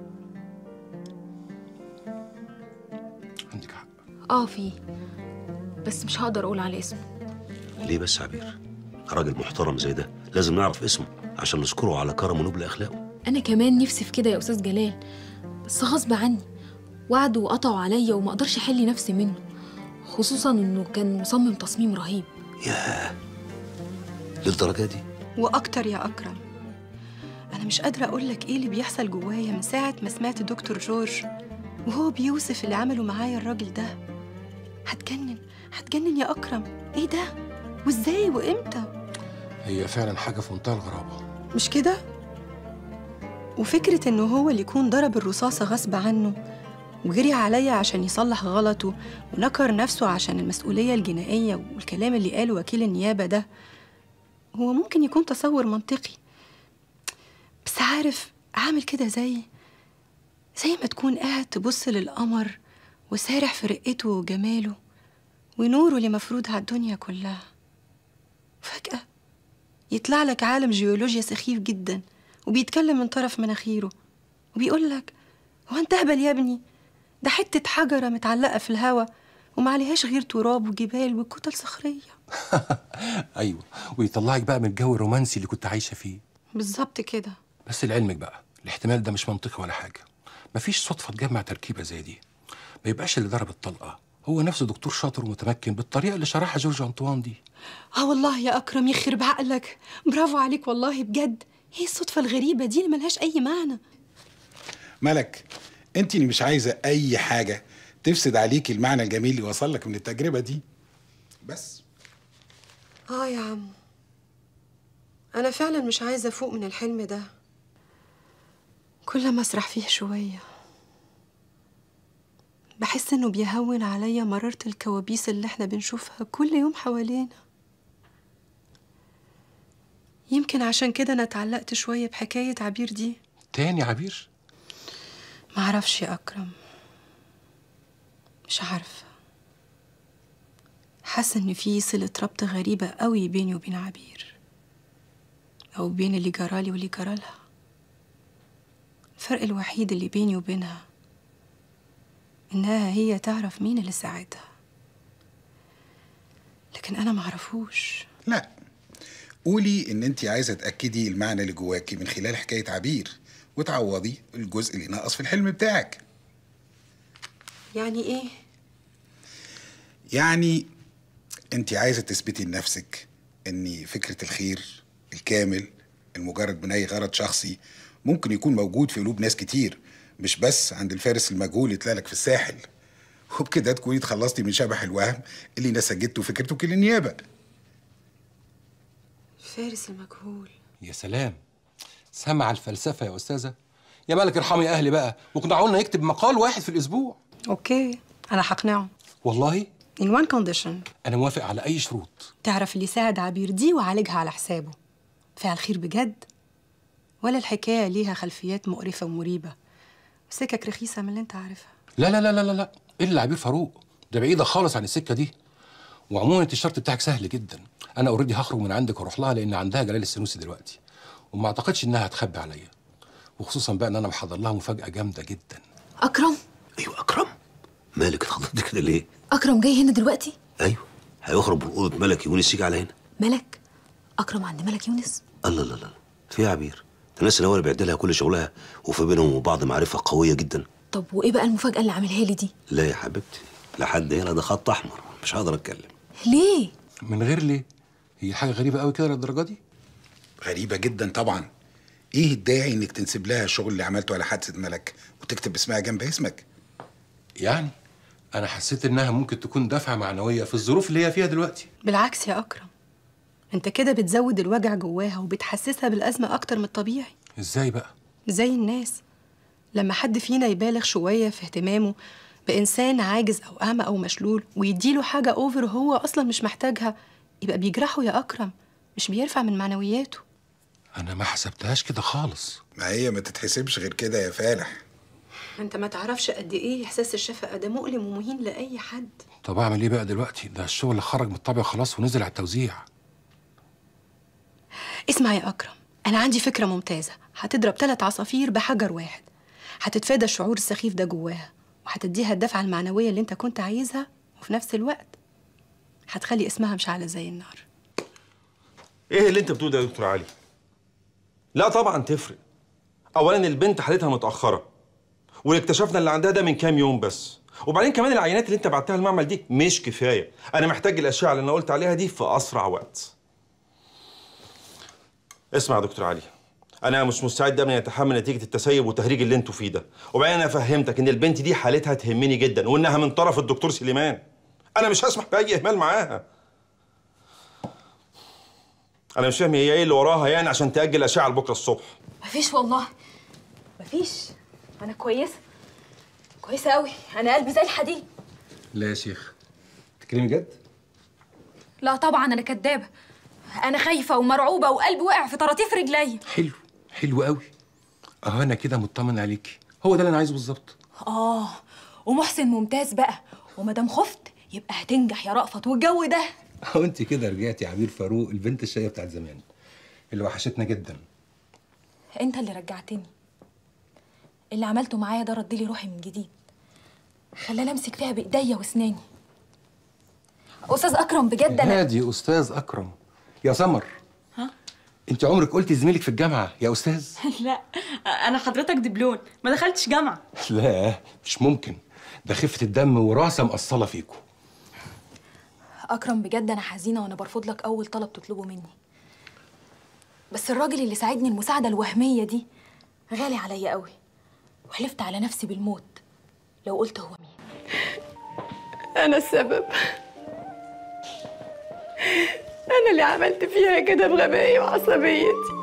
اه في بس مش هقدر اقول على اسمه ليه بس يا عبير راجل محترم زي ده لازم نعرف اسمه عشان نذكره على كرم ونبل اخلاقه انا كمان نفسي في كده يا استاذ جلال بس غصب عني وعدوا وقطعوا عليا وما اقدرش احل نفسي منه خصوصا انه كان مصمم تصميم رهيب ياه للدرجه دي وأكتر يا أكرم أنا مش قادرة أقول لك إيه اللي بيحصل جوايا من ساعة ما سمعت دكتور جورج وهو بيوصف اللي عمله معايا الراجل ده هتجنن هتجنن يا اكرم ايه ده وازاي وامتى هي فعلا حاجه في منتهى الغرابه مش كده وفكرة إنه هو اللي يكون ضرب الرصاصة غصب عنه وجري عليا عشان يصلح غلطه ونكر نفسه عشان المسؤولية الجنائية والكلام اللي قاله وكيل النيابة ده هو ممكن يكون تصور منطقي بس عارف عامل كده زي زي ما تكون قاعد تبص للقمر وسارح في رقته وجماله ونوره اللي مفروض على الدنيا كلها فجأة يطلع لك عالم جيولوجيا سخيف جدا وبيتكلم من طرف مناخيره وبيقول لك هو انت اهبل يا ابني ده حتة حجرة متعلقة في الهوا ومعليهاش غير تراب وجبال وكتل صخرية ايوه ويطلعك بقى من الجو الرومانسي اللي كنت عايشه فيه بالظبط كده بس لعلمك بقى الاحتمال ده مش منطقي ولا حاجه مفيش صدفه تجمع تركيبه زي دي ما يبقاش اللي ضرب الطلقه هو نفسه دكتور شاطر ومتمكن بالطريقه اللي شرحها جورج انطوان دي اه والله يا اكرم يخرب عقلك برافو عليك والله بجد ايه الصدفة الغريبة دي اللي ملهاش اي معنى ملك انت اللي مش عايزه اي حاجه تفسد عليكي المعنى الجميل اللي وصل لك من التجربه دي بس اه يا عم انا فعلا مش عايزة افوق من الحلم ده كل ما اسرح فيه شوية بحس انه بيهون عليا مرارة الكوابيس اللي احنا بنشوفها كل يوم حوالينا يمكن عشان كده انا اتعلقت شوية بحكاية عبير دي تاني عبير معرفش يا أكرم مش عارفة حاسة إن في صلة ربط غريبة قوي بيني وبين عبير أو بين اللي جرالي واللي جرالها الفرق الوحيد اللي بيني وبينها إنها هي تعرف مين اللي ساعدها لكن أنا معرفوش لا قولي ان انت عايزه تاكدي المعنى اللي جواكي من خلال حكايه عبير وتعوضي الجزء اللي ناقص في الحلم بتاعك يعني إيه؟ يعني انت عايزه تثبتي لنفسك ان فكره الخير الكامل المجرد من اي غرض شخصي ممكن يكون موجود في قلوب ناس كتير مش بس عند الفارس المجهول اللي طلع لك في الساحل وبكده تكوني اتخلصتي من شبح الوهم اللي نسجته فكرته وكيل النيابه فارس المجهول يا سلام سمع الفلسفه يا استاذه يا مالك ارحمي اهلي بقى وكنا قلنا يكتب مقال واحد في الاسبوع أوكي أنا هقنعه والله in one condition انا موافق على اي شروط تعرف اللي ساعد عبير دي وعالجها على حسابه فعل خير بجد ولا الحكاية ليها خلفيات مقرفة ومريبة وسكك رخيصة من اللي انت عارفها لا لا لا لا لا لا الا عبير فاروق ده بعيده خالص عن السكه دي وعموما انت الشرط بتاعك سهل جدا انا اوريدي هخرج من عندك واروح لها لان عندها جلال السنوسي دلوقتي وما اعتقدش انها هتخبي عليا وخصوصا بقى ان انا محضر لها مفاجاه جامده جدا اكرم مالك اتخضيتي كده ليه؟ اكرم جاي هنا دلوقتي ايوه هيخرج من اوضه ملك يونس يجي على هنا ملك اكرم عند ملك يونس الله الله الله في إيه يا عبير ده الناس اللي هو اللي بيعدلها كل شغلها وفي بينهم وبعض معرفه قويه جدا طب وايه بقى المفاجاه اللي عاملها لي دي لا يا حبيبتي لحد هنا ده خط احمر مش هقدر اتكلم ليه من غير ليه هي حاجه غريبه قوي كده للدرجه دي غريبه جدا طبعا ايه الداعي انك تنسب لها الشغل اللي عملته على حادثه ملك وتكتب اسمها جنب اسمك يعني انا حسيت انها ممكن تكون دفعه معنويه في الظروف اللي هي فيها دلوقتي بالعكس يا أكرم انت كده بتزود الوجع جواها وبتحسسها بالأزمة أكتر من الطبيعي ازاي بقى زي الناس لما حد فينا يبالغ شوية في اهتمامه بإنسان عاجز أو أعمى أو مشلول ويديله حاجة أوفر هو أصلا مش محتاجها يبقى بيجرحه يا أكرم مش بيرفع من معنوياته انا ما حسبتهاش كده خالص ما هي ما تتحسبش غير كده يا فالح انت ما تعرفش قد ايه احساس الشفقه ده مؤلم ومهين لاي حد طب اعمل ايه بقى دلوقتي ده الشغل خرج من الطابع خلاص ونزل على التوزيع اسمع يا اكرم انا عندي فكره ممتازه هتضرب ثلاث عصافير بحجر واحد هتتفادى الشعور السخيف ده جواها وهتديها الدفعه المعنويه اللي انت كنت عايزها وفي نفس الوقت هتخلي اسمها مشعله زي النار ايه اللي انت بتقوله ده يا دكتور علي لا طبعا تفرق اولا البنت حالتها متاخره واللي اكتشفنا اللي عندها ده من كام يوم بس وبعدين كمان العينات اللي انت بعتها المعمل دي مش كفايه انا محتاج الاشعه اللي انا قلت عليها دي في اسرع وقت اسمع يا دكتور علي انا مش مستعد ابدا اتحمل نتيجه التسيب والتهريج اللي انتوا فيه ده وبعدين انا فهمتك ان البنت دي حالتها تهمني جدا وانها من طرف الدكتور سليمان انا مش هسمح باي اهمال معاها انا مش فاهم هي ايه اللي وراها يعني عشان تاجل اشعه لبكره الصبح مفيش والله مفيش انا كويسه كويسه قوي انا قلبي زي الحديد لا يا شيخ تكلمي جد لا طبعا انا كدابه انا خايفه ومرعوبه وقلبي وقع في طراطيف رجلي حلو حلو قوي اهو انا كده مطمن عليكي هو ده اللي انا عايزه بالظبط اه ومحسن ممتاز بقى ومادام خفت يبقى هتنجح يا رأفت والجو ده اهو انت كده رجعتي عبير فاروق البنت الشقيه بتاعت زمان اللي وحشتنا جدا انت اللي رجعتني اللي عملته معايا ده ردلي روحي من جديد خلاني امسك فيها بايديا واسناني استاذ اكرم بجد انا هادي استاذ اكرم يا سمر ها؟ انت عمرك قلتي زميلك في الجامعه يا استاذ لا انا حضرتك دبلون ما دخلتش جامعه لا مش ممكن ده خفه الدم وراسه مقصله فيكم اكرم بجد انا حزينه وانا برفض لك اول طلب تطلبه مني بس الراجل اللي ساعدني المساعده الوهميه دي غالي عليا قوي وحلفت على نفسي بالموت لو قلت هو مين أنا السبب أنا اللي عملت فيها كده بغبائي وعصبيتي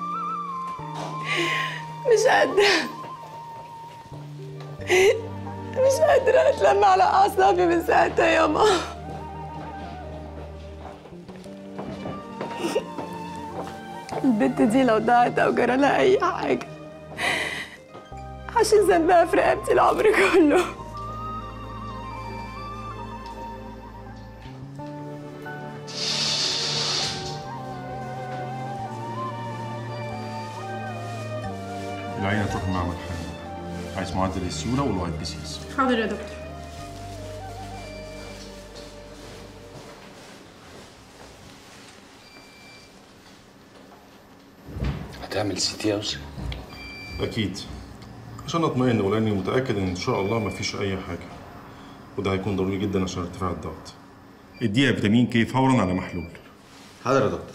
مش قادرة مش قادرة أتلم على أعصابي من ساعتها يا ماما البنت دي لو ضاعت أو جرى لها أي حاجة عشان ذنبها في رقبتي العمر كله العينه تروح المعمل حالا عايز معدل السيوله والوايت بيسيس حاضر يا دكتور هتعمل سي تي يا يوسف اكيد عشان اطمئن ولاني متاكد ان ان شاء الله مفيش اي حاجه وده هيكون ضروري جدا عشان ارتفاع الضغط اديها فيتامين كي فورا على محلول حاضر يا دكتور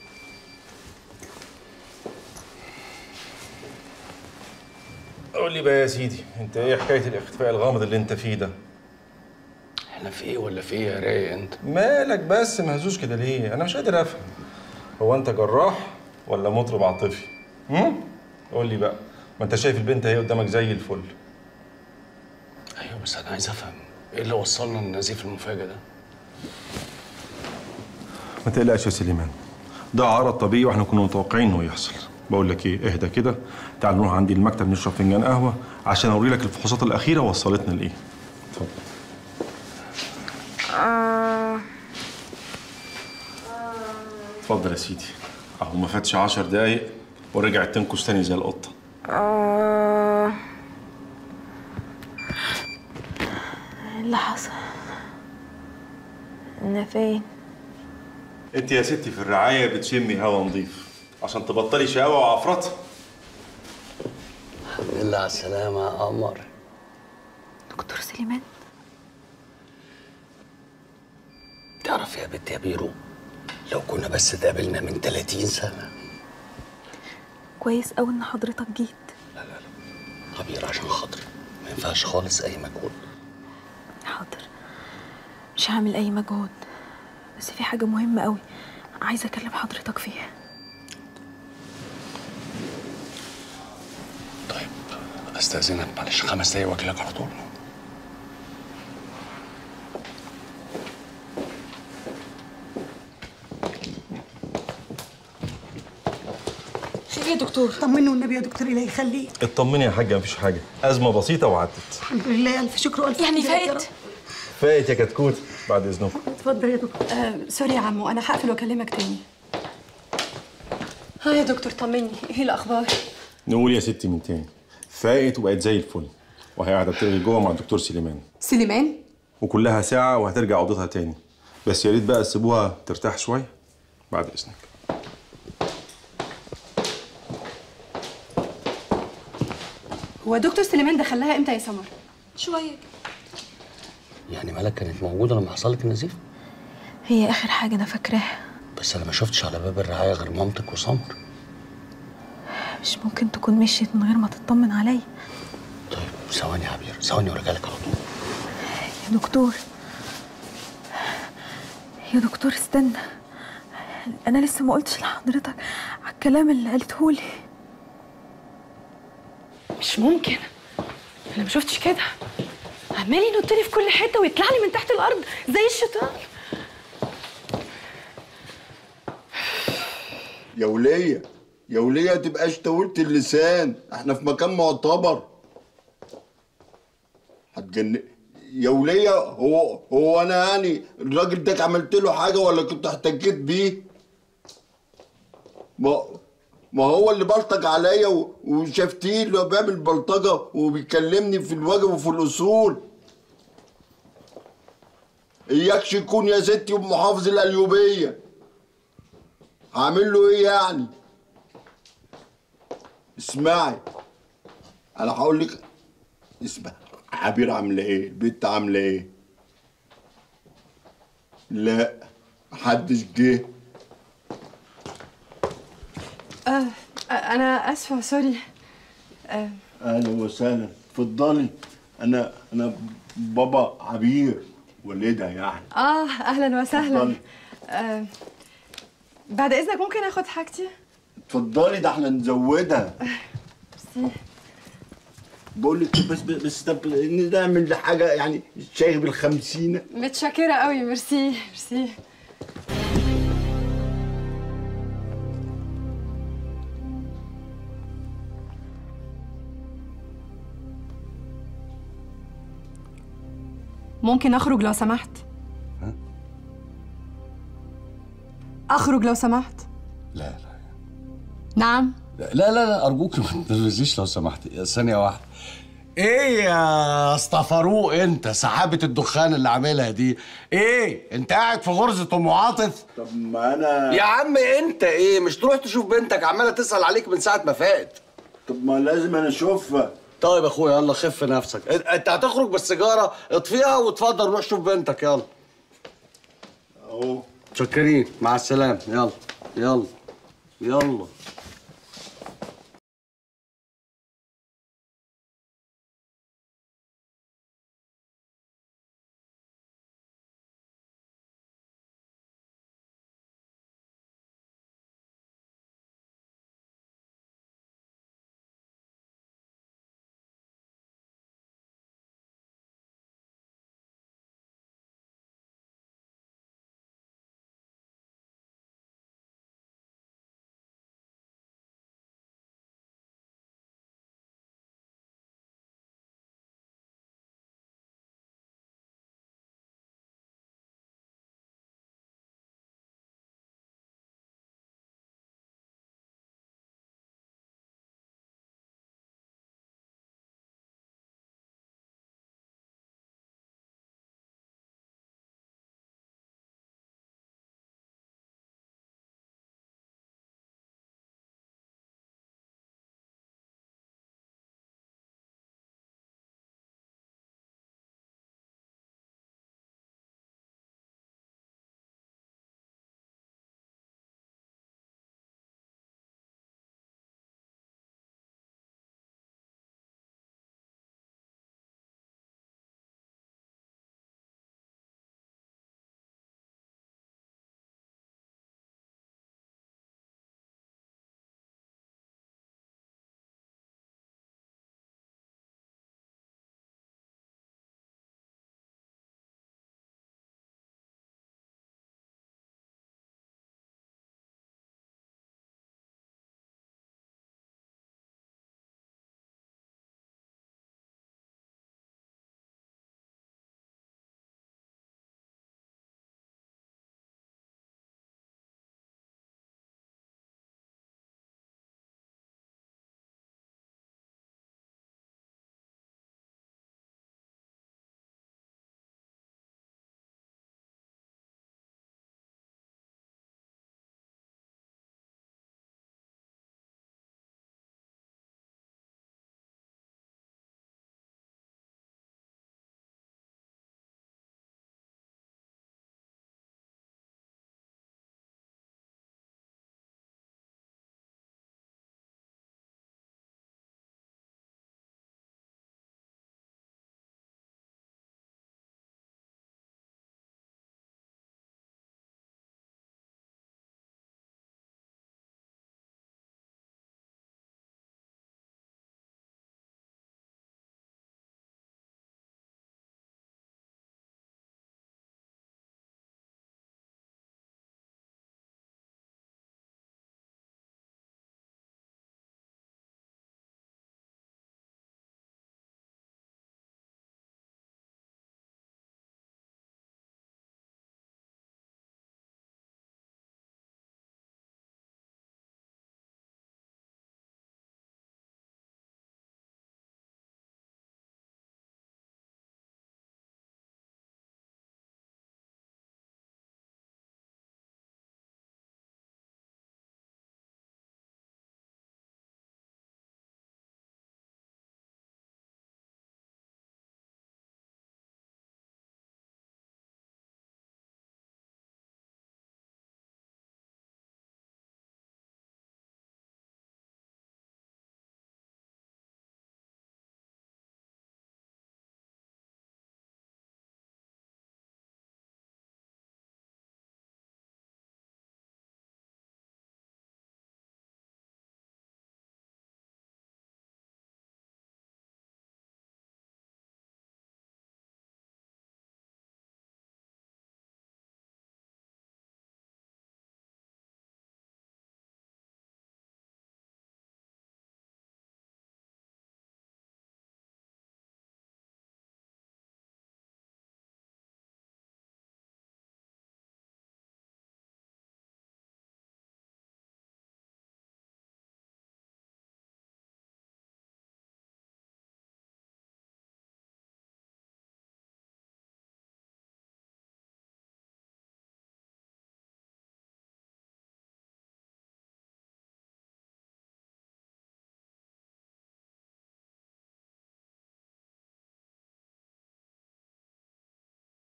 قول لي بقى يا سيدي انت ايه حكايه الاختفاء الغامض اللي انت فيه ده احنا في ايه ولا في ايه يا رايق انت مالك بس مهزوز كده ليه انا مش قادر افهم هو انت جراح ولا مطرب عاطفي هم قول لي بقى ما انت شايف البنت اهي قدامك زي الفل ايوه بس انا عايز افهم ايه اللي وصلنا للنزيف المفاجئ ده ما تقلقش يا سليمان ده عرض طبيعي واحنا كنا متوقعين انه يحصل بقول لك ايه اهدى كده تعال نروح عندي المكتب نشرب فنجان قهوه عشان اوري لك الفحوصات الاخيره وصلتنا لايه اتفضل اتفضل يا سيدي اهو ما فاتش 10 دقايق ورجعت تنكش تاني زي القطه آه إيه اللي حصل انا فين انت يا ستي في الرعايه بتشمي هوا نظيف عشان تبطلي شقاوه وعفرطه الحمد لله على السلامه يا قمر دكتور سليمان تعرف يا بنت يا بيرو لو كنا بس اتقابلنا من 30 سنه كويس قوي ان حضرتك جيت عبير عشان خاطري ما ينفعش خالص اي مجهود حاضر مش هعمل اي مجهود بس في حاجه مهمه قوي عايزه اكلم حضرتك فيها استاذنك معلش خمس دقايق واجيلك على طول خير يا دكتور طمنوا النبي يا دكتور الله يخليك اطمني يا حاجه مفيش حاجه ازمه بسيطه وعدت الحمد لله الف شكر والف يعني حمد لله يا فايت؟ رب. فايت يا كتكوت بعد اذنكم اتفضل يا دكتور آه سوري يا عمو انا هقفل واكلمك تاني ها يا دكتور طمني ايه الاخبار نقول يا ستي من تاني فاقت وبقت زي الفل وهي قاعده بترغي جوه مع الدكتور سليمان سليمان وكلها ساعه وهترجع اوضتها تاني بس يا ريت بقى تسيبوها ترتاح شويه بعد اذنك هو دكتور سليمان دخلها امتى يا سمر شويه يعني مالك كانت موجوده لما حصل لك النزيف هي اخر حاجه انا فاكراها بس انا ما شفتش على باب الرعايه غير مامتك وسمر مش ممكن تكون مشيت من غير ما تطمن عليا ثواني يا عبير ثواني وراجع لك على طول يا دكتور يا دكتور استنى انا لسه ما قلتش لحضرتك على الكلام اللي قالتهولي مش ممكن انا ما شفتش كده عمال ينط لي في كل حته ويطلع لي من تحت الارض زي الشيطان يا ولية يا ولية تبقاش طولت اللسان احنا في مكان معتبر هتجن يا ولية هو هو انا يعني الراجل ده عملت له حاجة ولا كنت احتكيت بيه ما ما هو اللي بلطج عليا و- وشفتيه اللي هو بيعمل بلطجة وبيكلمني في الواجب وفي الأصول إياكش يكون يا ستي محافظ القليوبية هعمل له ايه يعني اسمعي انا هقول لك اسمع عبير عامله ايه البنت عامله ايه لا محدش جه آه انا اسفه سوري آه اهلا وسهلا اتفضلي انا انا بابا عبير والدها يعني اه اهلا وسهلا اتفضلي. آه بعد اذنك ممكن اخد حاجتي اتفضلي ده احنا نزودها ميرسي. بقول لك بس بس طب نعمل حاجه يعني شاي بالخمسينه متشكره قوي ميرسي ميرسي ممكن اخرج لو سمحت اخرج لو سمحت لا لا نعم لا لا لا ارجوك ما تنرفزيش لو سمحت يا ثانيه واحده ايه يا اسطى فاروق انت سحابه الدخان اللي عاملها دي ايه انت قاعد في غرزه ام عاطف طب ما انا يا عم انت ايه مش تروح تشوف بنتك عماله تسال عليك من ساعه ما فات طب ما لازم انا اشوفها طيب يا اخويا يلا خف نفسك انت هتخرج بالسيجاره اطفيها واتفضل روح شوف بنتك يلا اهو متشكرين مع السلامه يلا يلا يلا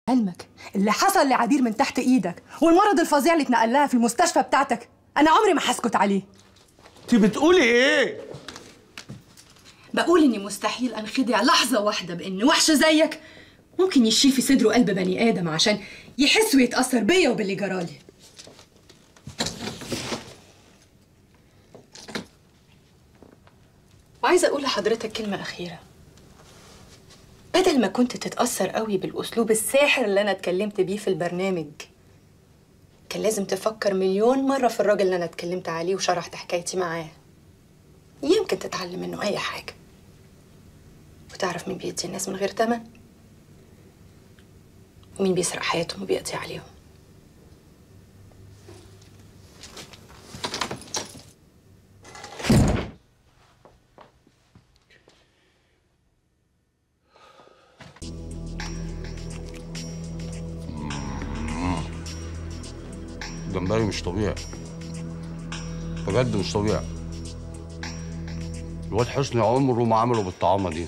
علمك اللي حصل لعبير من تحت ايدك والمرض الفظيع اللي اتنقل لها في المستشفى بتاعتك انا عمري ما هسكت عليه انت بتقولي ايه بقول اني مستحيل انخدع لحظه واحده بان وحش زيك ممكن يشيل في صدره قلب بني ادم عشان يحس ويتاثر بيا وباللي جرالي وعايزه اقول لحضرتك كلمه اخيره بدل ما كنت تتاثر قوي بالاسلوب الساحر اللي انا اتكلمت بيه في البرنامج كان لازم تفكر مليون مره في الراجل اللي انا اتكلمت عليه وشرحت حكايتي معاه يمكن تتعلم منه اي حاجه وتعرف مين بيدي الناس من غير تمن ومين بيسرق حياتهم وبيقضي عليهم جمبري مش طبيعي بجد مش طبيعي الواد حسني عمره ما عمله بالطعامه دي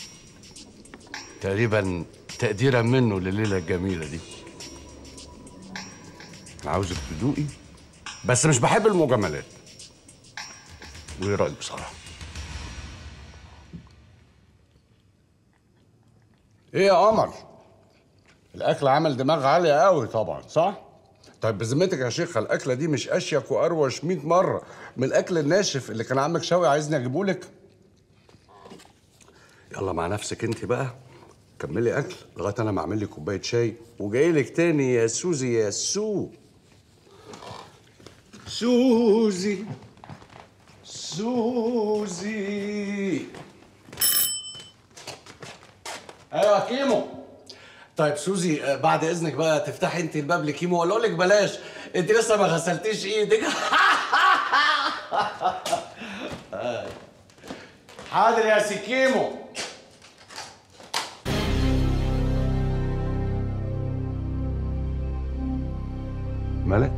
تقريبا تقديرا منه لليله الجميله دي انا عاوزك تدوقي بس مش بحب المجاملات وايه رايك بصراحه ايه يا قمر الاكل عمل دماغ عاليه قوي طبعا صح طيب بذمتك يا شيخه الاكله دي مش اشيك واروش 100 مره من الاكل الناشف اللي كان عمك شوقي عايزني اجيبه لك يلا مع نفسك انت بقى كملي اكل لغايه انا ما اعمل لي كوبايه شاي وجاي لك تاني يا سوزي يا سو سوزي سوزي ايوه يا كيمو طيب سوزي آه، بعد اذنك بقى تفتحي انت الباب لكيمو ولا اقول لك بلاش انت لسه ما غسلتيش ايدك آه. حاضر يا سي كيمو مالك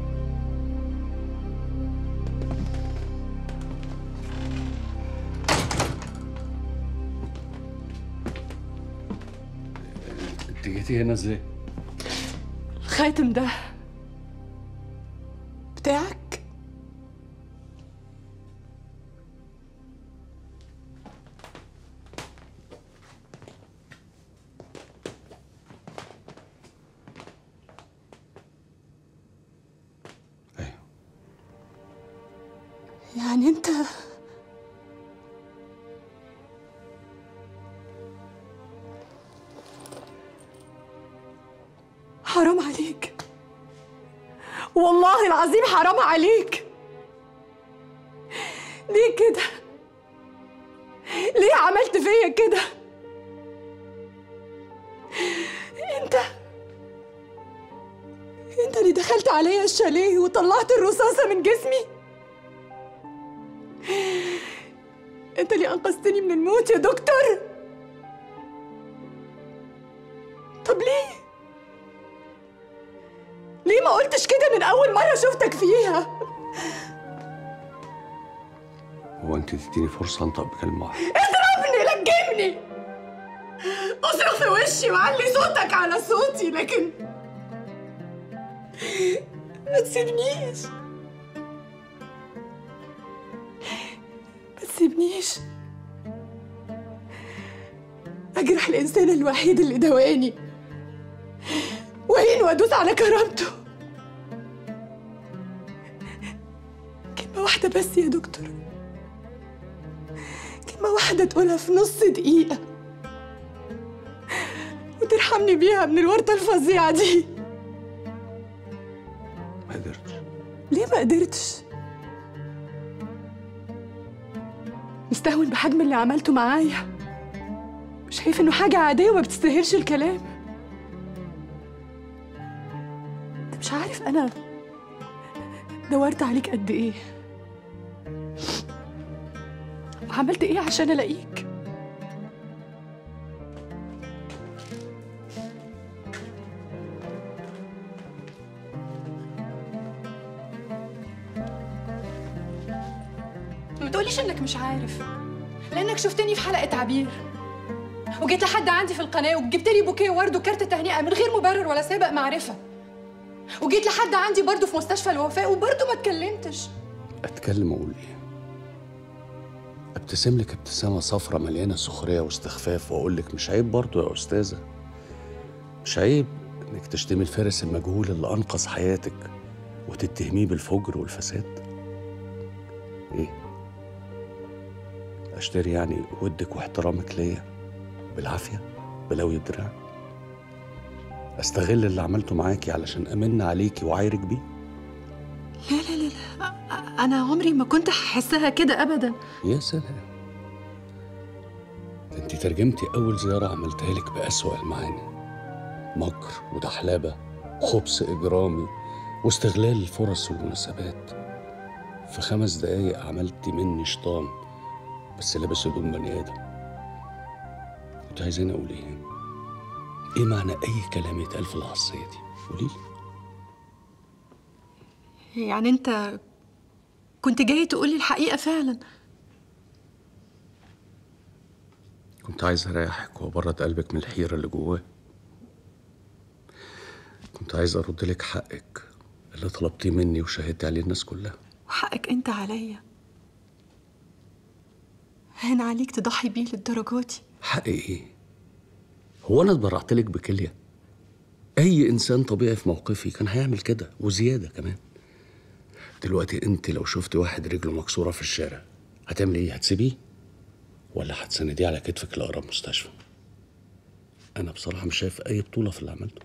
انت جيتي هنا ازاي؟ الخاتم ده بتاعك يعني انت حرام عليك والله العظيم حرام عليك ليه كده ليه عملت فيا كده انت انت اللي دخلت عليا الشاليه وطلعت الرصاصة من جسمي انت اللي انقذتني من الموت يا دكتور طب ليه ليه ما قلتش كده من اول مرة شفتك فيها هو انت تديني فرصه انطق بكلمه واحده اضربني لجمني اصرخ في وشي وعلي صوتك على صوتي لكن ما تسيبنيش ما تسيبنيش اجرح الانسان الوحيد اللي دواني وين وادوس على كرامته كلمة واحدة بس يا دكتور كلمة واحدة تقولها في نص دقيقة وترحمني بيها من الورطة الفظيعة دي ما قدرتش ليه ما قدرتش؟ مستهون بحجم اللي عملته معايا شايف انه حاجة عادية وما بتستاهلش الكلام انت مش عارف انا دورت عليك قد ايه وعملت ايه عشان الاقيك ما تقوليش انك مش عارف لانك شفتني في حلقة عبير وجيت لحد عندي في القناه وجبت لي بوكيه ورد وكارت تهنئه من غير مبرر ولا سابق معرفه وجيت لحد عندي برضه في مستشفى الوفاء وبرضه ما اتكلمتش اتكلم اقول ايه ابتسم لك ابتسامه صفرة مليانه سخريه واستخفاف واقول لك مش عيب برضه يا استاذه مش عيب انك تشتمي الفارس المجهول اللي انقذ حياتك وتتهميه بالفجر والفساد ايه اشتري يعني ودك واحترامك ليا بالعافيه بلوي الدراع استغل اللي عملته معاكي علشان امن عليكي واعايرك بيه لا لا لا لا انا عمري ما كنت هحسها كده ابدا يا سلام ده انت ترجمتي اول زياره عملتها لك باسوا المعاني مكر ودحلبه خبث اجرامي واستغلال الفرص والمناسبات في خمس دقايق عملتي مني شيطان بس لابس هدوم بني ادم كنت عايزين اقول ايه ايه معنى اي كلام يتقال في العصيه دي قولي لي يعني انت كنت جاي تقولي الحقيقه فعلا كنت عايز اريحك وابرد قلبك من الحيره اللي جواه كنت عايز ارد لك حقك اللي طلبتيه مني وشهدت عليه الناس كلها وحقك انت عليا هان عليك تضحي بيه للدرجه دي حقي ايه هو انا اتبرعت لك بكليه اي انسان طبيعي في موقفي كان هيعمل كده وزياده كمان دلوقتي انت لو شفت واحد رجله مكسوره في الشارع هتعمل ايه هتسيبيه ولا هتسنديه على كتفك لاقرب مستشفى انا بصراحه مش شايف اي بطوله في اللي عملته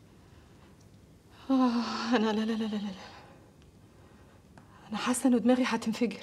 آه أنا لا لا لا لا لا أنا حاسة إن دماغي هتنفجر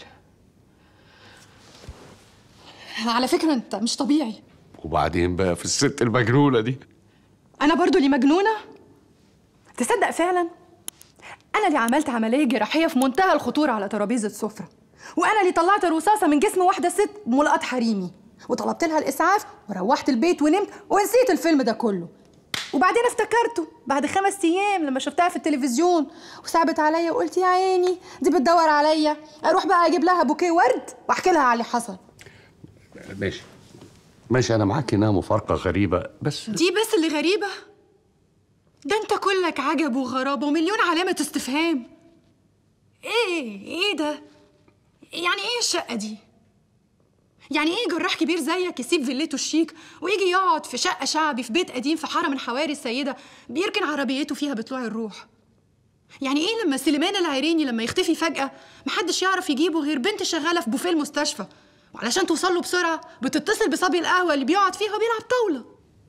على فكرة أنت مش طبيعي وبعدين بقى في الست المجنونه دي أنا برضو اللي مجنونة تصدق فعلا أنا اللي عملت عملية جراحية في منتهى الخطورة على ترابيزة سفرة وأنا اللي طلعت الرصاصة من جسم واحدة ست بملاقات حريمي وطلبت لها الإسعاف وروحت البيت ونمت ونسيت الفيلم ده كله وبعدين افتكرته بعد خمس ايام لما شفتها في التلفزيون وصعبت عليا وقلت يا عيني دي بتدور عليا اروح بقى اجيب لها بوكيه ورد واحكي لها على اللي حصل ماشي ماشي انا معاك انها مفارقه غريبه بس دي بس اللي غريبه ده انت كلك عجب وغرابه ومليون علامه استفهام ايه ايه ده يعني ايه الشقه دي يعني ايه جراح كبير زيك يسيب فيلته الشيك ويجي يقعد في شقه شعبي في بيت قديم في حاره من حواري السيده بيركن عربيته فيها بطلوع الروح يعني ايه لما سليمان العيريني لما يختفي فجاه محدش يعرف يجيبه غير بنت شغاله في بوفيه المستشفى وعلشان توصل له بسرعه بتتصل بصبي القهوه اللي بيقعد فيها وبيلعب طاوله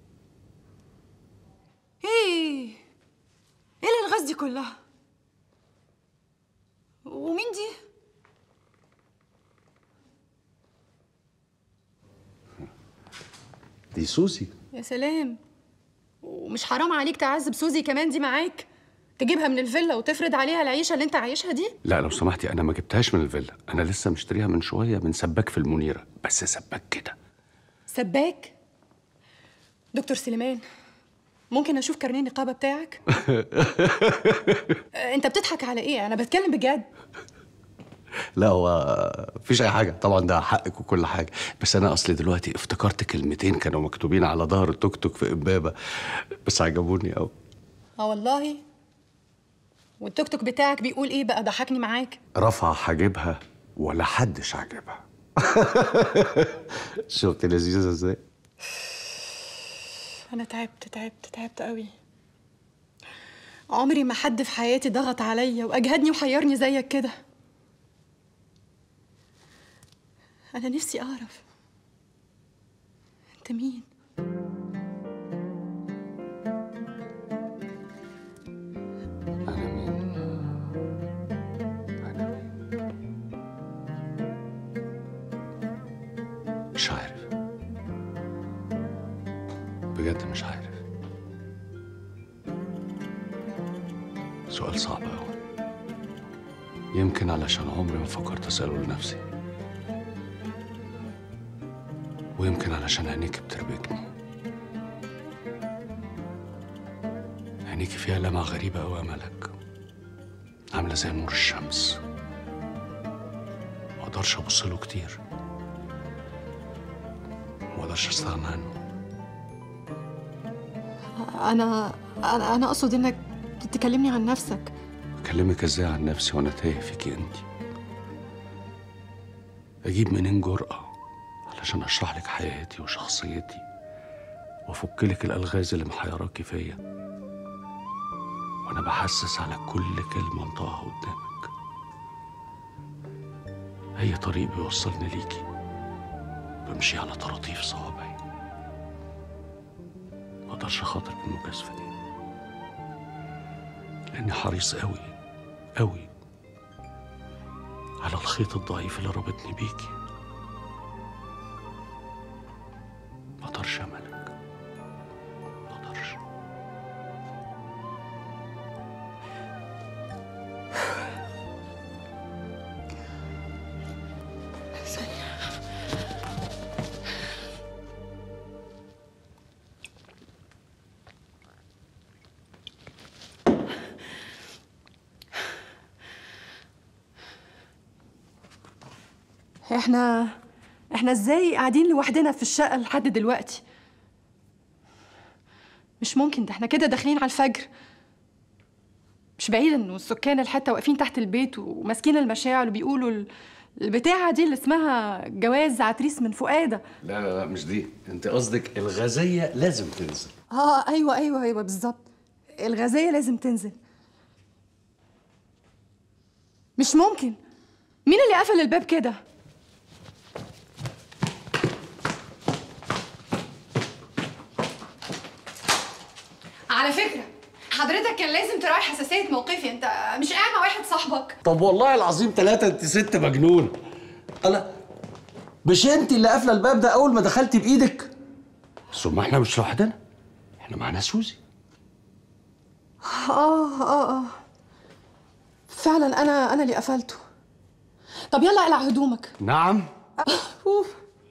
ايه ايه الالغاز دي كلها ومين دي دي سوسي يا سلام ومش حرام عليك تعذب سوزي كمان دي معاك تجيبها من الفيلا وتفرض عليها العيشه اللي انت عايشها دي لا لو سمحتي انا ما جبتهاش من الفيلا انا لسه مشتريها من شويه من سباك في المنيره بس سباك كده سباك دكتور سليمان ممكن اشوف كارنيه النقابه بتاعك آه، انت بتضحك على ايه انا بتكلم بجد لا هو مفيش اي حاجه طبعا ده حقك وكل حاجه بس انا اصلي دلوقتي افتكرت كلمتين كانوا مكتوبين على ظهر التوك توك في امبابه بس عجبوني قوي اه والله والتوك توك بتاعك بيقول ايه بقى ضحكني معاك رفع حاجبها ولا حدش عجبها شفت لذيذه ازاي انا تعبت تعبت تعبت قوي عمري ما حد في حياتي ضغط عليا واجهدني وحيرني زيك كده انا نفسي اعرف انت مين مش عارف بجد مش عارف سؤال صعب أوي يمكن علشان عمري ما فكرت أسأله لنفسي ويمكن علشان عينيك بتربكني عينيك فيها لمعة غريبة أوي يا ملك عاملة زي نور الشمس مقدرش أبص له كتير مقدرش أستغنى عنه انا انا انا اقصد انك تكلمني عن نفسك اكلمك ازاي عن نفسي وانا تايه فيكي انت اجيب منين جرأة علشان اشرح لك حياتي وشخصيتي وافك لك الالغاز اللي محيراكي فيا وانا بحسس على كل كلمة انطقها قدامك اي طريق بيوصلني ليكي بمشي على طراطيف صوابعي ما اقدرش اخاطر بالمجازفة دي لاني حريص قوي قوي على الخيط الضعيف اللي رابطني بيكي ما اقدرش يا ملك ما اقدرش احنا احنا ازاي قاعدين لوحدنا في الشقه لحد دلوقتي مش ممكن ده احنا كده داخلين على الفجر مش بعيد انه السكان الحته واقفين تحت البيت وماسكين المشاعل وبيقولوا ال- البتاعه دي اللي اسمها جواز عتريس من فؤاده لا لا لا مش دي انت قصدك الغازية لازم تنزل اه ايوه ايوه ايوه بالظبط الغازيه لازم تنزل مش ممكن مين اللي قفل الباب كده على فكره حضرتك كان لازم تراعي حساسيه موقفي انت مش قاعد مع واحد صاحبك طب والله العظيم ثلاثة انت ست مجنون انا مش انت اللي قافله الباب ده اول ما دخلتي بايدك ثم احنا مش لوحدنا احنا معانا سوزي اه اه اه فعلا انا انا اللي قفلته طب يلا اقلع هدومك نعم أوف.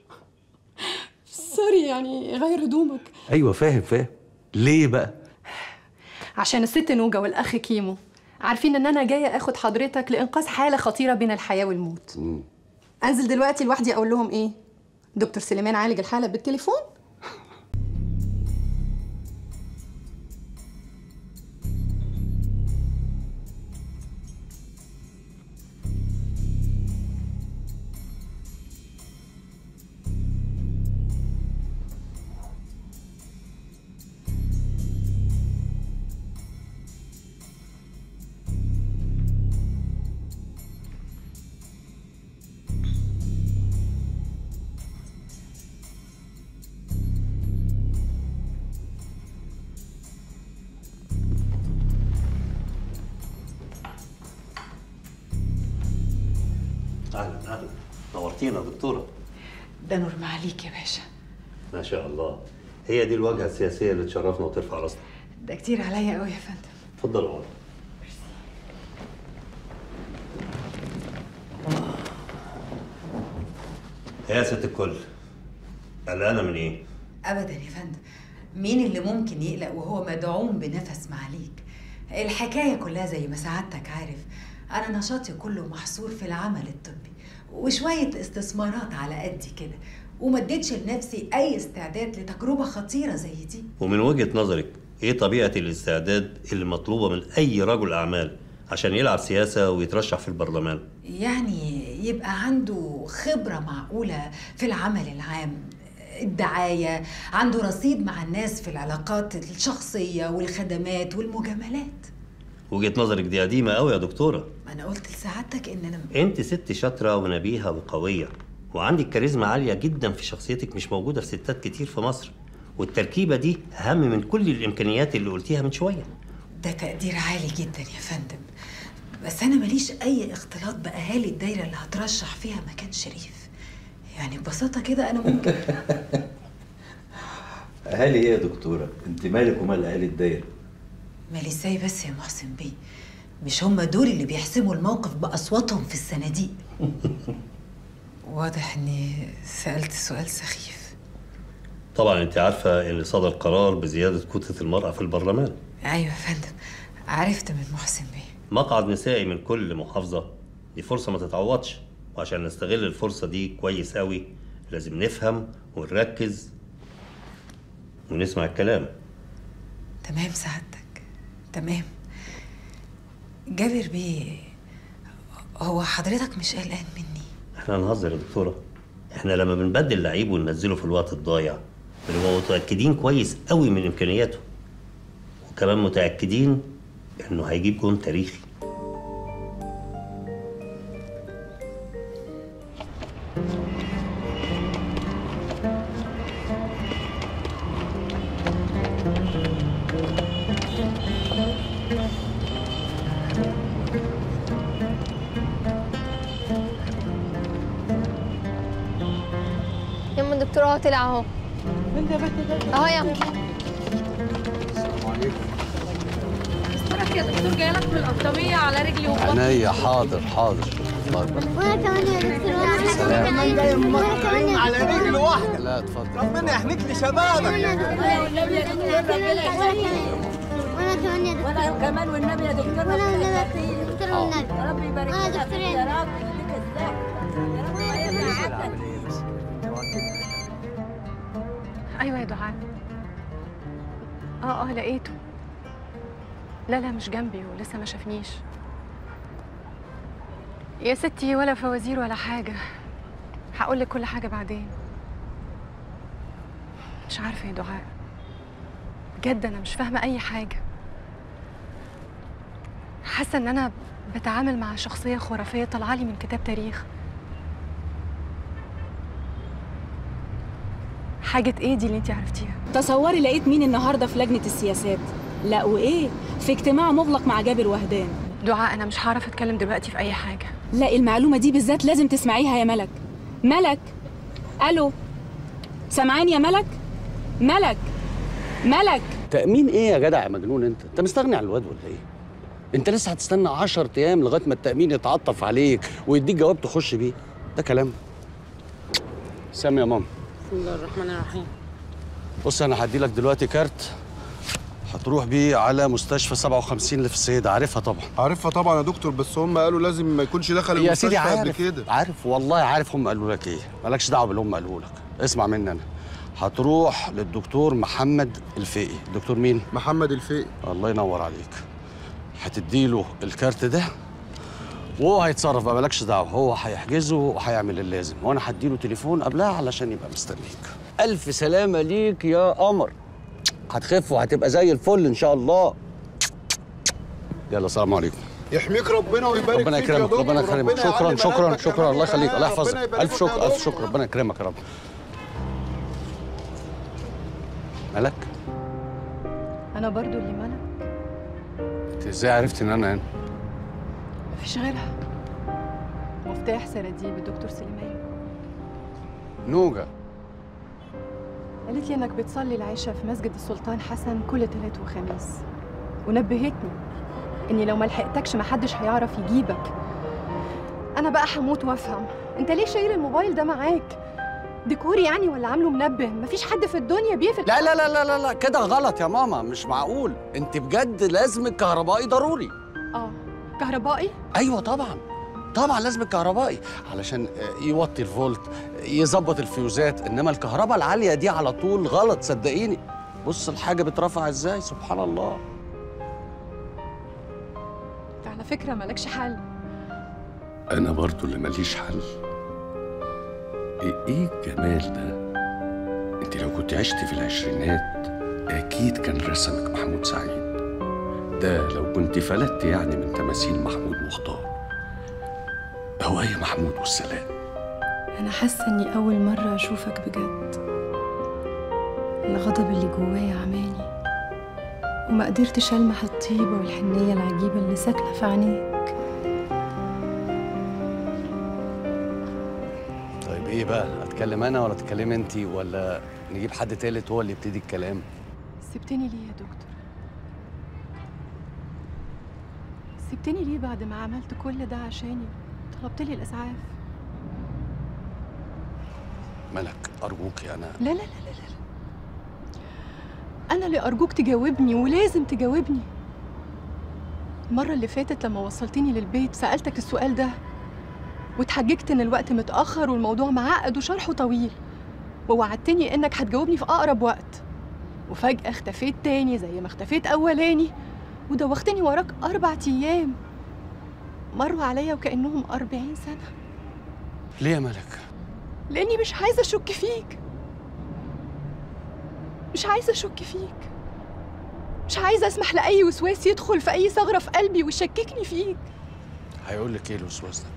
سوري يعني غير هدومك ايوه فاهم فاهم ليه بقى عشان الست نوجة والاخ كيمو عارفين ان انا جايه اخد حضرتك لانقاذ حاله خطيره بين الحياه والموت انزل دلوقتي لوحدي اقول لهم ايه دكتور سليمان عالج الحاله بالتليفون اهلا اهلا نورتينا يا دكتوره ده نور معاليك يا باشا ما شاء الله هي دي الواجهه السياسيه اللي تشرفنا وترفع راسنا ده كتير عليا قوي يا فندم اتفضل اقعد يا ست الكل قلقانه من ايه؟ ابدا يا فندم مين اللي ممكن يقلق وهو مدعوم بنفس معاليك الحكايه كلها زي ما سعادتك عارف انا نشاطي كله محصور في العمل الطبي وشويه استثمارات على قدي كده وما اديتش لنفسي اي استعداد لتجربه خطيره زي دي ومن وجهه نظرك ايه طبيعه الاستعداد اللي مطلوبه من اي رجل اعمال عشان يلعب سياسه ويترشح في البرلمان؟ يعني يبقى عنده خبره معقوله في العمل العام الدعايه عنده رصيد مع الناس في العلاقات الشخصيه والخدمات والمجاملات وجهه نظرك دي قديمه قوي يا دكتوره ما انا قلت لسعادتك ان انا انت ست شاطره ونبيهه وقويه وعندك كاريزما عاليه جدا في شخصيتك مش موجوده في ستات كتير في مصر والتركيبه دي اهم من كل الامكانيات اللي قلتيها من شويه ده تقدير عالي جدا يا فندم بس انا ماليش اي اختلاط باهالي الدايره اللي هترشح فيها مكان شريف يعني ببساطه كده انا ممكن اهالي ايه يا دكتوره انت مالك ومال اهالي الدايره مالي ازاي بس يا محسن بيه مش هم دول اللي بيحسموا الموقف باصواتهم في الصناديق واضح اني سالت سؤال سخيف طبعا انت عارفه ان صدر قرار بزياده كتله المراه في البرلمان ايوه يا فندم عرفت من محسن بيه مقعد نسائي من كل محافظه دي فرصه ما تتعوضش وعشان نستغل الفرصه دي كويس قوي لازم نفهم ونركز ونسمع الكلام تمام سعادتك تمام جابر بيه هو حضرتك مش قلقان مني احنا هنهزر يا دكتوره احنا لما بنبدل لعيب وننزله في الوقت الضايع بنبقى متاكدين كويس قوي من امكانياته وكمان متاكدين انه هيجيب جون تاريخي يما الدكتور اهو طلع اهو اهو يا استرك يا دكتور جاي لك من القطامية على رجلي وبطني عينيا حاضر حاضر الله يبارك وانا كمان يا دكتور وانا سلام. كمان جاي من وانا مصر كمان يا على دكتور. رجل واحدة لا اتفضل ربنا يحميك لشبابك وانا كمان يا دكتور وانا كمان والنبي يا دكتور وانا والنبي يا دكتور والنبي يا رب يبارك وانا لنا دكتور فيك يا يا رب يديك الصحة يا رب يبارك ايوه يا دعاء اه اه لقيته لا لا مش جنبي ولسه ما شافنيش يا ستي ولا فوازير ولا حاجة هقول لك كل حاجة بعدين مش عارفة يا دعاء بجد أنا مش فاهمة أي حاجة حاسة إن أنا بتعامل مع شخصية خرافية طالعة لي من كتاب تاريخ حاجة إيه دي اللي أنت عرفتيها؟ تصوري لقيت مين النهارده في لجنه السياسات لا وايه في اجتماع مغلق مع جابر وهدان دعاء أنا مش هعرف أتكلم دلوقتي في أي حاجة لا المعلومه دي بالذات لازم تسمعيها يا ملك ملك الو سامعاني يا ملك ملك ملك تأمين ايه يا جدع يا مجنون انت؟ انت مستغني عن الواد ولا ايه؟ انت لسه هتستنى 10 ايام لغايه ما التأمين يتعطف عليك ويديك جواب تخش بيه ده كلام سامي يا ماما بسم الله الرحمن الرحيم بص انا هدي لك دلوقتي كارت هتروح بيه على مستشفى 57 اللي في السيدة عارفها طبعا عارفها طبعا يا دكتور بس هم قالوا لازم ما يكونش دخل يا سيدي المستشفى قبل عارف كده عارف والله عارف هم قالوا لك ايه مالكش دعوه باللي هم قالوا لك اسمع مني انا هتروح للدكتور محمد الفقي دكتور مين محمد الفقي الله ينور عليك هتديله الكارت ده وهو هيتصرف بقى مالكش دعوه هو هيحجزه وهيعمل اللازم وانا هديله تليفون قبلها علشان يبقى مستنيك الف سلامه ليك يا قمر هتخف وهتبقى زي الفل ان شاء الله يلا السلام عليكم يحميك ربنا ويبارك ربنا فيك يا يكرمك دكتور ربنا يكرمك ربنا شكرا يعلي شكرا بناتك يا شكرا الله حبيبي. يخليك الله ربنا يحفظك يبارك الف لك يا شكر الف دكتور. شكر ربنا يكرمك يا رب مالك انا برضو اللي ملك انت ازاي عرفت ان انا هنا مفيش غيرها مفتاح سراديب الدكتور سليمان نوجه قالت لي انك بتصلي العشاء في مسجد السلطان حسن كل تلات وخميس ونبهتني اني لو ما لحقتكش محدش هيعرف يجيبك انا بقى هموت وافهم انت ليه شايل الموبايل ده معاك ديكوري يعني ولا عامله منبه مفيش حد في الدنيا بيقفل لا لا لا لا لا, لا كده غلط يا ماما مش معقول انت بجد لازم الكهربائي ضروري اه كهربائي ايوه طبعا طبعا لازم الكهربائي علشان آه، يوطي الفولت يظبط الفيوزات انما الكهرباء العاليه دي على طول غلط صدقيني بص الحاجه بترفع ازاي سبحان الله انت على فكره مالكش حل انا برضو اللي ماليش حل ايه إيه الجمال ده انت لو كنت عشت في العشرينات اكيد كان رسمك محمود سعيد ده لو كنت فلتت يعني من تماثيل محمود مختار هو ايه محمود والسلام أنا حاسة إني أول مرة أشوفك بجد الغضب اللي جوايا عماني وما قدرتش ألمح الطيبة والحنية العجيبة اللي ساكنة في عينيك طيب ايه بقى اتكلم انا ولا تتكلمي انت ولا نجيب حد تالت هو اللي يبتدي الكلام سبتني ليه يا دكتور سبتني ليه بعد ما عملت كل ده عشاني طلبت لي الاسعاف ملك ارجوكي انا لا لا لا لا لا انا اللي ارجوك تجاوبني ولازم تجاوبني المره اللي فاتت لما وصلتني للبيت سالتك السؤال ده واتحججت ان الوقت متاخر والموضوع معقد وشرحه طويل ووعدتني انك هتجاوبني في اقرب وقت وفجأة اختفيت تاني زي ما اختفيت أولاني ودوختني وراك أربع أيام مروا عليا وكأنهم أربعين سنة ليه يا ملك لأني مش عايزة أشك فيك مش عايزة أشك فيك مش عايزة أسمح لأي وسواس يدخل في أي ثغرة في قلبي ويشككني فيك هيقول لك ايه الوسواس ده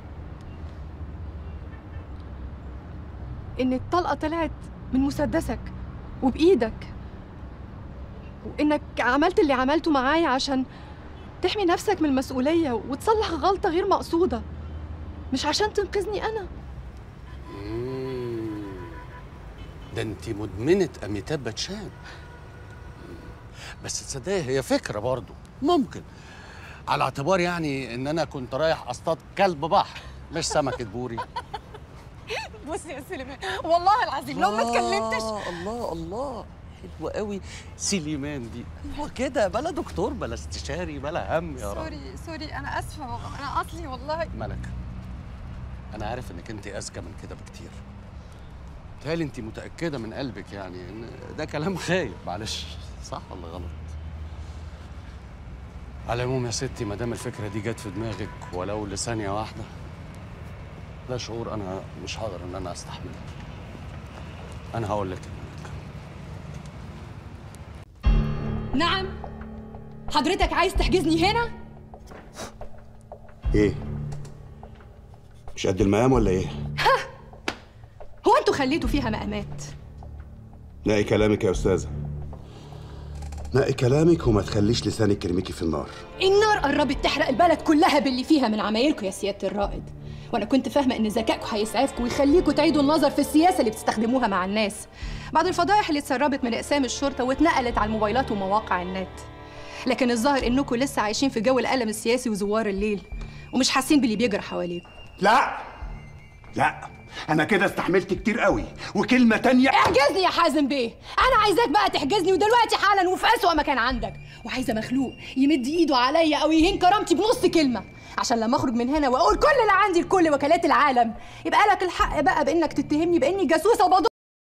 إن الطلقة طلعت من مسدسك وبإيدك وإنك عملت اللي عملته معايا عشان تحمي نفسك من المسؤولية وتصلح غلطة غير مقصودة مش عشان تنقذني أنا مم. ده انت مدمنه اميتاب باتشان مم. بس تصدقي هي فكره برضو ممكن على اعتبار يعني ان انا كنت رايح اصطاد كلب بحر مش سمكه بوري بص يا سليمان والله العظيم لو ما اتكلمتش الله الله الله حلوه قوي سليمان دي هو كده بلا دكتور بلا استشاري بلا هم يا رب سوري سوري انا اسفه انا اصلي والله ملك انا عارف انك انت اذكى من كده بكتير تهيألي انت متاكده من قلبك يعني ان ده كلام خايب معلش صح ولا غلط على العموم يا ستي ما دام الفكره دي جت في دماغك ولو لثانيه واحده ده شعور انا مش هقدر ان انا استحمله انا هقول لك نعم حضرتك عايز تحجزني هنا ايه مش قد المقام ولا ايه هو انتوا خليتوا فيها مقامات نقي كلامك يا استاذه نقي كلامك وما تخليش لسانك يرميكي في النار النار قربت تحرق البلد كلها باللي فيها من عمايلكم يا سياده الرائد وانا كنت فاهمه ان ذكائكم هيسعفكم ويخليكم تعيدوا النظر في السياسه اللي بتستخدموها مع الناس بعد الفضائح اللي اتسربت من اقسام الشرطه واتنقلت على الموبايلات ومواقع النت لكن الظاهر انكم لسه عايشين في جو القلم السياسي وزوار الليل ومش حاسين باللي بيجرى حواليكم لا لا انا كده استحملت كتير قوي وكلمه تانية احجزني يا حازم بيه انا عايزاك بقى تحجزني ودلوقتي حالا وفي اسوأ مكان عندك وعايزه مخلوق يمد ايده عليا او يهين كرامتي بنص كلمه عشان لما اخرج من هنا واقول كل اللي عندي لكل وكالات العالم يبقى لك الحق بقى بانك تتهمني باني جاسوسه وبضر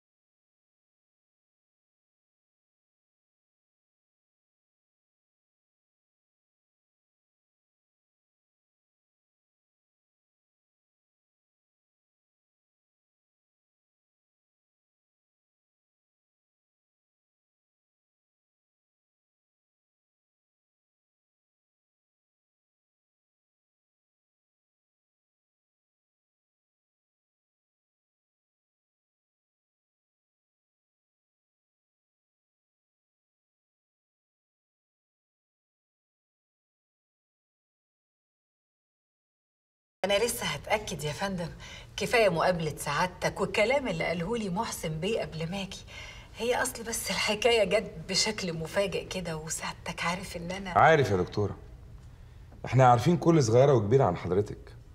أنا لسه هتأكد يا فندم كفاية مقابلة سعادتك والكلام اللي قاله لي محسن بيه قبل ما أجي هي أصل بس الحكاية جت بشكل مفاجئ كده وسعادتك عارف إن أنا عارف يا دكتورة احنا عارفين كل صغيرة وكبيرة عن حضرتك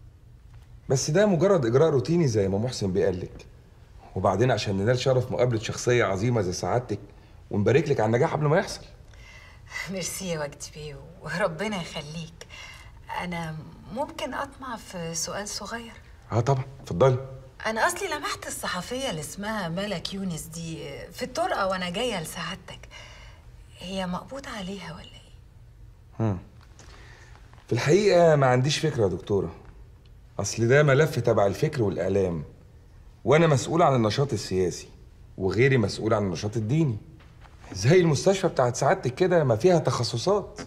بس ده مجرد إجراء روتيني زي ما محسن بيقلك وبعدين عشان ننال شرف مقابلة شخصية عظيمة زي سعادتك ونبارك لك على النجاح قبل ما يحصل ميرسي يا وجدي بيه وربنا يخليك أنا ممكن أطمع في سؤال صغير اه طبعا اتفضلي أنا أصلي لمحت الصحفية اللي اسمها ملك يونس دي في الطرقة وأنا جاية لسعادتك هي مقبوض عليها ولا إيه؟ هم. في الحقيقة ما عنديش فكرة يا دكتورة أصل ده ملف تبع الفكر والإعلام وأنا مسؤول عن النشاط السياسي وغيري مسؤول عن النشاط الديني زي المستشفى بتاعت سعادتك كده ما فيها تخصصات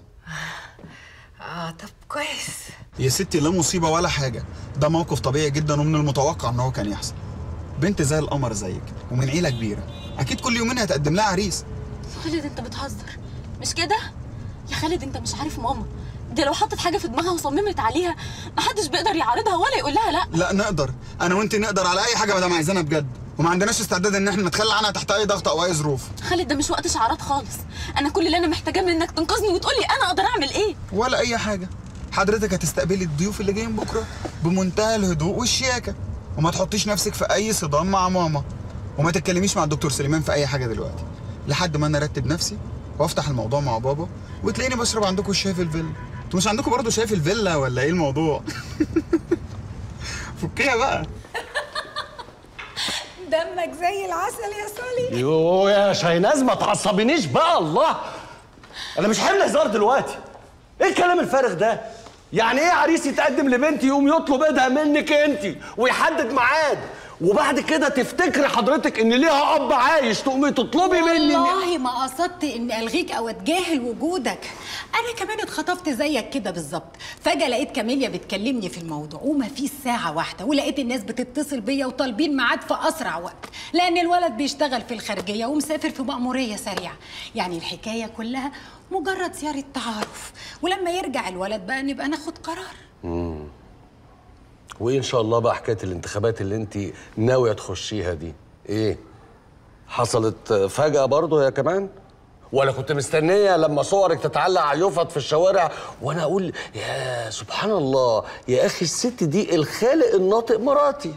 آه طب كويس يا ستي لا مصيبة ولا حاجة ده موقف طبيعي جدا ومن المتوقع ان هو كان يحصل بنت زي القمر زيك ومن عيلة كبيرة اكيد كل يومين هتقدم لها عريس خالد انت بتهزر مش كده يا خالد انت مش عارف ماما دي لو حطت حاجه في دماغها وصممت عليها محدش بيقدر يعارضها ولا يقول لها لا لا نقدر انا وانت نقدر على اي حاجة ما دام عايزانا بجد وما عندناش استعداد ان احنا نتخلى عنها تحت اي ضغط او اي ظروف خالد ده مش وقت شعارات خالص انا كل اللي انا محتاجاه منك تنقذني وتقولي انا اقدر اعمل ايه ولا اي حاجة حضرتك هتستقبلي الضيوف اللي جايين بكرة بمنتهى الهدوء والشياكة وما تحطيش نفسك في اي صدام مع ماما وما تتكلميش مع الدكتور سليمان في اي حاجة دلوقتي لحد ما انا ارتب نفسي وافتح الموضوع مع بابا وتلاقيني بشرب عندكم الشاي في الفيلا انتوا مش عندكم برضه شاي في الفيلا ولا ايه الموضوع فكيها بقى ده دمك زي العسل يا صالح يو يا شاهناز ما تعصبنيش بقى الله انا مش حمل هزار دلوقتي ايه الكلام الفارغ ده يعني ايه عريس يتقدم لبنتي يقوم يطلب ايدها منك انت ويحدد ميعاد وبعد كده تفتكري حضرتك ان ليها اب عايش تقومي تطلبي مني إني- والله ما قصدت اني الغيك او اتجاهل وجودك انا كمان اتخطفت زيك كده بالظبط فجاه لقيت كاميليا بتكلمني في الموضوع وما فيش ساعه واحده ولقيت الناس بتتصل بيا وطالبين ميعاد في اسرع وقت لان الولد بيشتغل في الخارجيه ومسافر في مأموريه سريعه يعني الحكايه كلها مجرد زياره تعارف ولما يرجع الولد بقى نبقى ناخد قرار مم. وايه ان شاء الله بقى حكايه الانتخابات اللي انت ناويه تخشيها دي ايه حصلت فجاه برضه هي كمان ولا كنت مستنيه لما صورك تتعلق على يفط في الشوارع وانا اقول يا سبحان الله يا اخي الست دي الخالق الناطق مراتي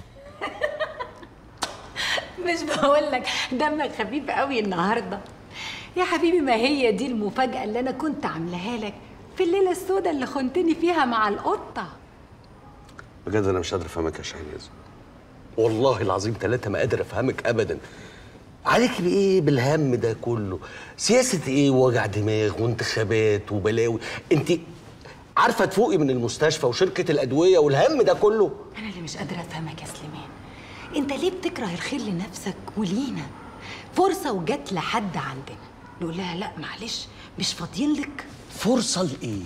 مش بقول لك دمك خفيف قوي النهارده يا حبيبي ما هي دي المفاجأة اللي أنا كنت عاملاها لك في الليلة السوداء اللي خنتني فيها مع القطة بجد انا مش قادر افهمك يا شاهناز والله العظيم ثلاثة ما قادر افهمك ابدا عليك بايه بالهم ده كله سياسة ايه ووجع دماغ وانتخابات وبلاوي انت عارفة تفوقي من المستشفى وشركة الأدوية والهم ده كله أنا اللي مش قادرة أفهمك يا سليمان أنت ليه بتكره الخير لنفسك ولينا فرصة وجت لحد عندنا نقول لها لا معلش مش فاضيين لك فرصة لإيه؟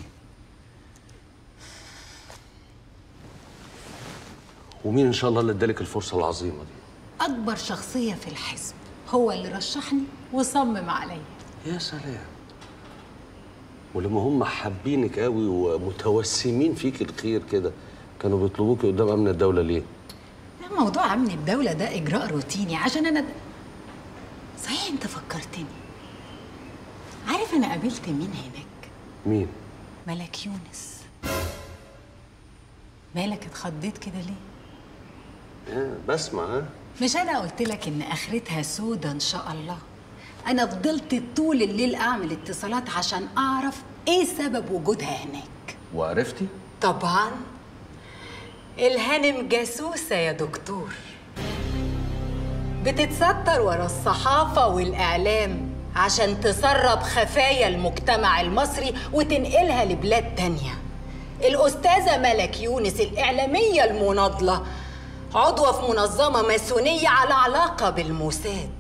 ومين إن شاء الله اللي ادالك الفرصة العظيمة دي؟ أكبر شخصية في الحزب هو اللي رشحني وصمم عليا يا سلام ولما هم حابينك قوي ومتوسمين فيك الخير كده كانوا بيطلبوكي قدام امن الدوله ليه؟ لا، موضوع أمن الدولة ده إجراء روتيني عشان أنا صحيح أنت فكرتني عارف أنا قابلت مين هناك؟ مين؟ ملك يونس مالك اتخضيت كده ليه؟ آه بسمع ها؟ مش انا قلت لك ان اخرتها سودة ان شاء الله انا فضلت طول الليل اعمل اتصالات عشان اعرف ايه سبب وجودها هناك وعرفتي؟ طبعا الهانم جاسوسة يا دكتور بتتستر ورا الصحافة والإعلام عشان تسرب خفايا المجتمع المصري وتنقلها لبلاد تانية الأستاذة ملك يونس الإعلامية المناضلة عضوة في منظمة ماسونية على علاقة بالموساد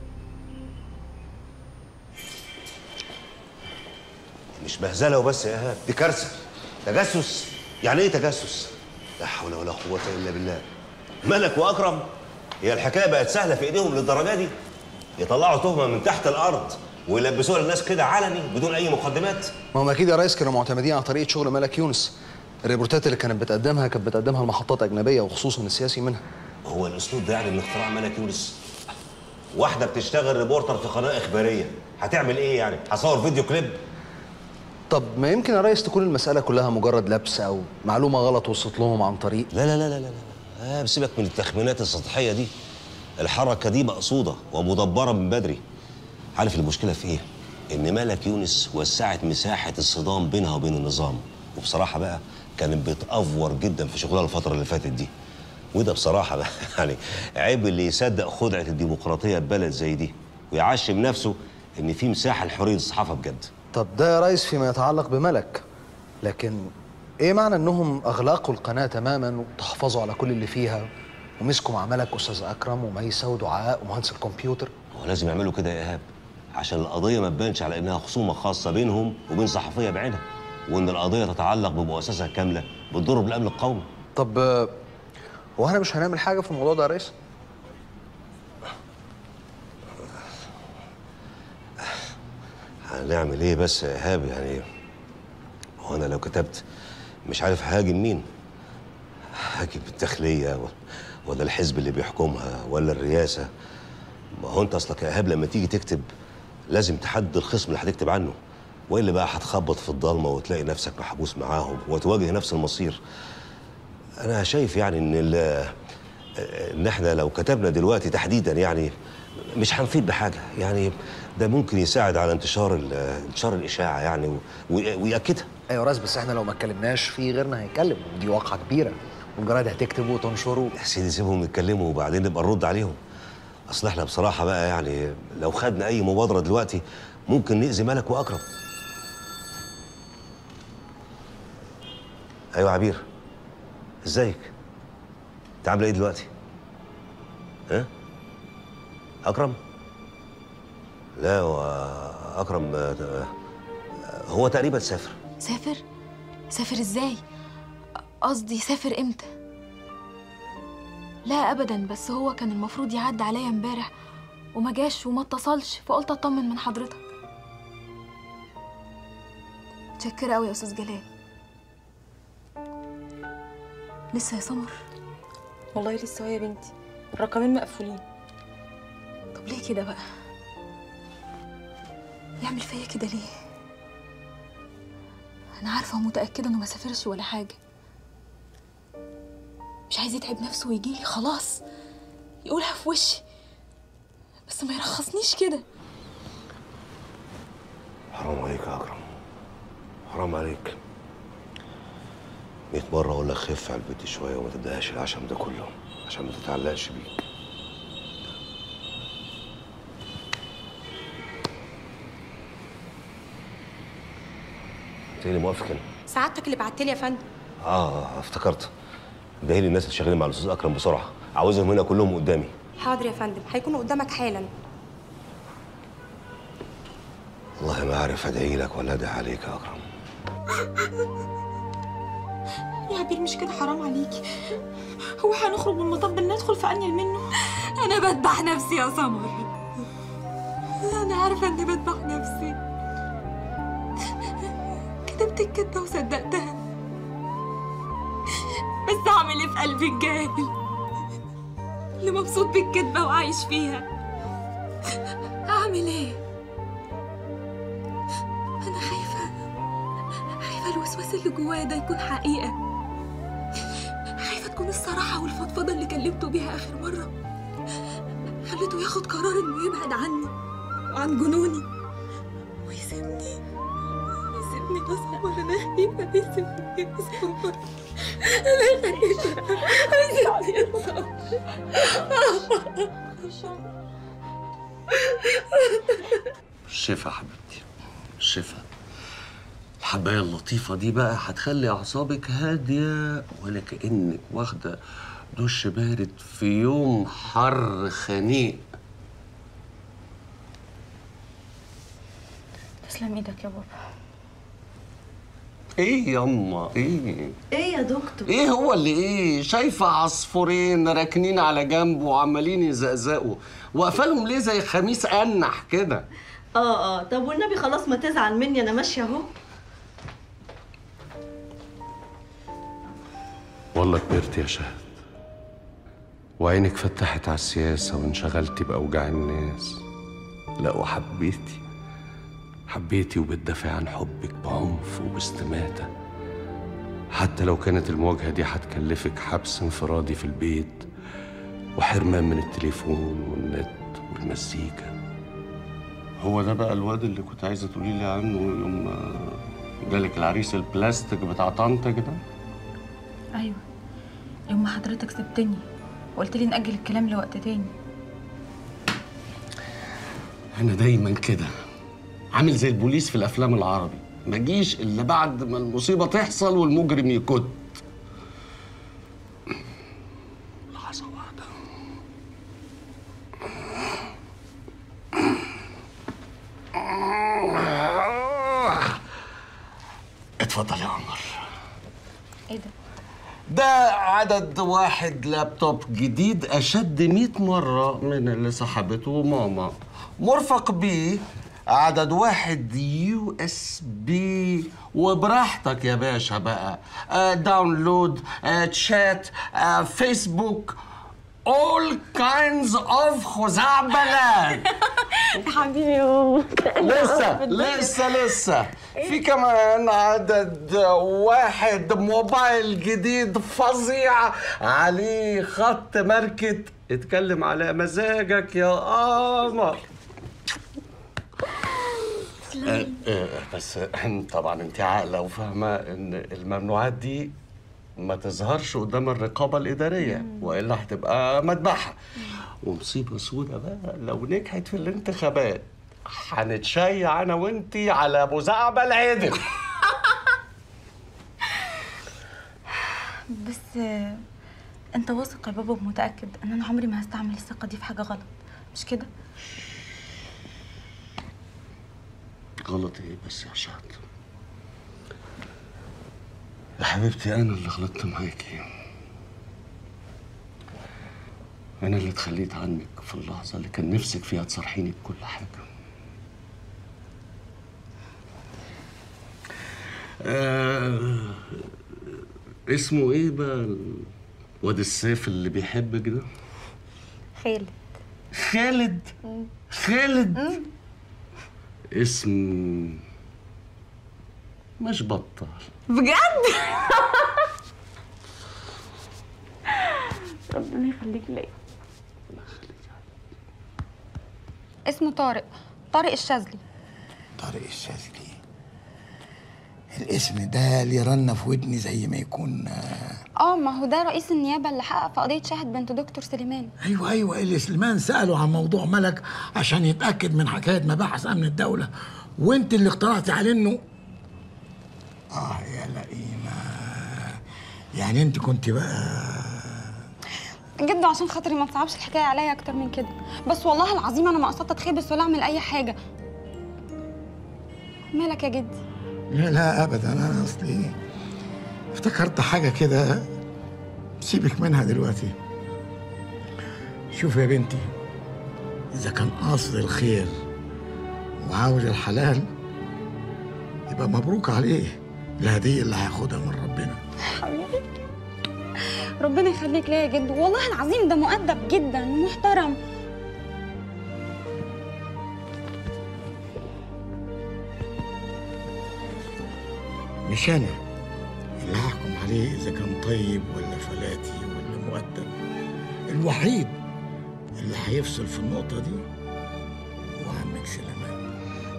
مش مهزله وبس يا ايهاب دي كارثه تجسس يعني ايه تجسس لا حول ولا قوه الا بالله ملك واكرم هي الحكايه بقت سهله في ايديهم للدرجه دي يطلعوا تهمه من تحت الارض ويلبسوها للناس كده علني بدون اي مقدمات ما هم اكيد يا ريس كانوا معتمدين على طريقه شغل ملك يونس الريبورتات اللي كانت بتقدمها كانت بتقدمها لمحطات اجنبيه وخصوصا السياسي منها هو الاسلوب ده يعني من اختراع ملك يونس واحده بتشتغل ريبورتر في قناه اخباريه هتعمل ايه يعني هصور فيديو كليب طب ما يمكن يا ريس تكون المساله كلها مجرد لبس او معلومه غلط وصلت لهم عن طريق لا لا لا لا لا لا آه سيبك من التخمينات السطحيه دي الحركه دي مقصوده ومدبره من بدري عارف المشكله في ايه ان ملك يونس وسعت مساحه الصدام بينها وبين النظام وبصراحه بقى كانت بتأفور جدا في شغلها الفتره اللي فاتت دي وده بصراحه بقى يعني عيب اللي يصدق خدعه الديمقراطيه ببلد زي دي ويعشم نفسه ان في مساحه لحريه الصحافه بجد طب ده يا ريس فيما يتعلق بملك لكن ايه معنى انهم اغلقوا القناه تماما وتحفظوا على كل اللي فيها ومسكوا مع ملك استاذ اكرم وميسه ودعاء ومهندس الكمبيوتر هو لازم يعملوا كده يا ايهاب عشان القضيه ما تبانش على انها خصومه خاصه بينهم وبين صحفيه بعينها وان القضيه تتعلق بمؤسسه كامله بتضر بالامن القومي طب آه، هو احنا مش هنعمل حاجه في الموضوع ده يا ريس هنعمل ايه بس يا ايهاب يعني هو انا لو كتبت مش عارف هاجم مين هاجم الداخليه و- ولا الحزب اللي بيحكمها ولا الرئاسه ما هو انت اصلك يا ايهاب لما تيجي تكتب لازم تحدد الخصم اللي هتكتب عنه والا بقى هتخبط في الضلمه وتلاقي نفسك محبوس معاهم وتواجه نفس المصير انا شايف يعني ان ال- ان احنا لو كتبنا دلوقتي تحديدا يعني مش هنفيد بحاجه يعني ده ممكن يساعد على انتشار ال- انتشار الاشاعه يعني و- وي- ويأكدها ايوه يا ريس بس احنا لو ما اتكلمناش في غيرنا هيتكلم ودي واقعه كبيره والجرايد هتكتب وتنشره يا سيدي سيبهم يتكلموا وبعدين نبقى نرد عليهم اصل احنا بصراحه بقى يعني لو خدنا اي مبادره دلوقتي ممكن ناذي ملك واكرم ايوه عبير ازيك انت عامله ايه دلوقتي ها اكرم لا هو اكرم آه، هو تقريبا سافر سافر سافر ازاي قصدي سافر امتى لا ابدا بس هو كان المفروض يعدي عليا امبارح وما جاش وما اتصلش فقلت اطمن من حضرتك متشكرة قوي يا استاذ جلال لسه يا سمر والله لسه يا بنتي الرقمين مقفولين طب ليه كده بقى يعمل فيا كده ليه انا عارفه ومتاكده انه ما سافرش ولا حاجه مش عايز يتعب نفسه ويجيلي خلاص يقولها في وشي بس ما يرخصنيش كده حرام عليك يا اكرم حرام عليك مية مرة أقول لك خف على البيت شوية وما تديهاش العشم ده كله عشان ما تتعلقش بيك انت اللي موافق هنا سعادتك اللي بعت لي يا فندم اه افتكرت ده لي الناس اللي شغالين مع الاستاذ اكرم بسرعه عاوزهم هنا كلهم قدامي حاضر يا فندم هيكونوا قدامك حالا والله ما عارف ادعي لك ولا ادعي عليك يا اكرم يا عبير مش كده حرام عليكي هو هنخرج من مطب ندخل في انيل منه انا بذبح نفسي يا سمر انا عارفه اني بذبح نفسي كتبت الكدبه وصدقتها بس اعمل ايه في قلبي الجاهل اللي مبسوط بالكدبه وعايش فيها اعمل ايه انا خايفه خايفه الوسواس اللي جوايا ده يكون حقيقه خايفه تكون الصراحه والفضفضه اللي كلمته بيها اخر مره خليته ياخد قرار انه يبعد عني وعن جنوني ويسيبني يسيبني يا سمر انا خايفه يسيبني يا سمر انا خايفه يسيبني يا سمر شفا حبيبتي شفا الحباية اللطيفة دي بقى هتخلي أعصابك هادية ولا كأنك واخدة دش بارد في يوم حر خنيق تسلم ايدك يا بابا ايه ياما ايه ايه يا دكتور ايه هو اللي ايه شايفة عصفورين راكنين على جنب وعمالين يزقزقوا واقفالهم ليه زي خميس انح كده اه اه طب والنبي خلاص ما تزعل مني انا ماشيه اهو والله كبرت يا شهد وعينك فتحت على السياسة وانشغلتي بأوجاع الناس لا وحبيتي حبيتي وبتدافع عن حبك بعنف وباستماتة حتى لو كانت المواجهة دي هتكلفك حبس انفرادي في البيت وحرمان من التليفون والنت والمزيكا هو ده بقى الواد اللي كنت عايزة تقولي لي عنه يوم ما جالك العريس البلاستيك بتاع طنطك ده ايوه يوم ما حضرتك سبتني وقلت لي نأجل الكلام لوقت تاني أنا دايما كده عامل زي البوليس في الأفلام العربي ما جيش إلا بعد ما المصيبة تحصل والمجرم يكت لحظة واحدة اتفضل يا عمر ايه ده ده عدد واحد لابتوب جديد أشد 100 مرة من اللي سحبته ماما مرفق بيه عدد واحد يو اس بي وبراحتك يا باشا بقى آه داونلود آه تشات آه فيسبوك all kinds of خزعبلات حبيبي يا ماما لسه لسه لسه في كمان عدد واحد موبايل جديد فظيع عليه خط ماركة اتكلم على مزاجك يا قمر آه، آه، بس طبعا انت عاقله وفاهمه ان الممنوعات دي ما تظهرش قدام الرقابه الاداريه والا هتبقى مذبحه ومصيبة سودة بقى لو نجحت في الانتخابات هنتشيع انا وانتي على ابو زعبل عدل بس آه، انت واثق يا بابا ومتاكد ان انا عمري ما هستعمل الثقه دي في حاجه غلط مش كده غلط ايه بس يا شهد يا حبيبتي انا اللي غلطت معاكي انا اللي اتخليت عنك في اللحظه اللي كان نفسك فيها تصارحيني بكل حاجه آه اسمه ايه بقى واد السيف اللي بيحبك ده خالد خالد خالد اسم مش بطال بجد ربنا يخليك ليا اسمه طارق طارق الشاذلي طارق الشاذلي الاسم ده اللي رن في ودني زي ما يكون آه، اه ما هو ده رئيس النيابه اللي حقق في قضيه شاهد بنت دكتور سليمان ايوه ايوه اللي سليمان ساله عن موضوع ملك عشان يتاكد من حكايه مباحث امن الدوله وانت اللي اقترحتي عليه انه اه يا لئيمه يعني انت كنت بقى جد عشان خاطري ما تصعبش الحكايه عليا اكتر من كده بس والله العظيم انا ما قصدت اتخبس ولا اعمل اي حاجه مالك يا جدي لا لا ابدا انا اصلي افتكرت حاجه كده سيبك منها دلوقتي شوف يا بنتي اذا كان قاصد الخير وعاوز الحلال يبقى مبروك عليه الهديه اللي هياخدها من ربنا حبيبي ربنا يخليك ليا يا جد والله العظيم ده مؤدب جدا ومحترم مش انا اللي هحكم عليه اذا كان طيب ولا فلاتي ولا مؤدب الوحيد اللي هيفصل في النقطه دي هو عمك سليمان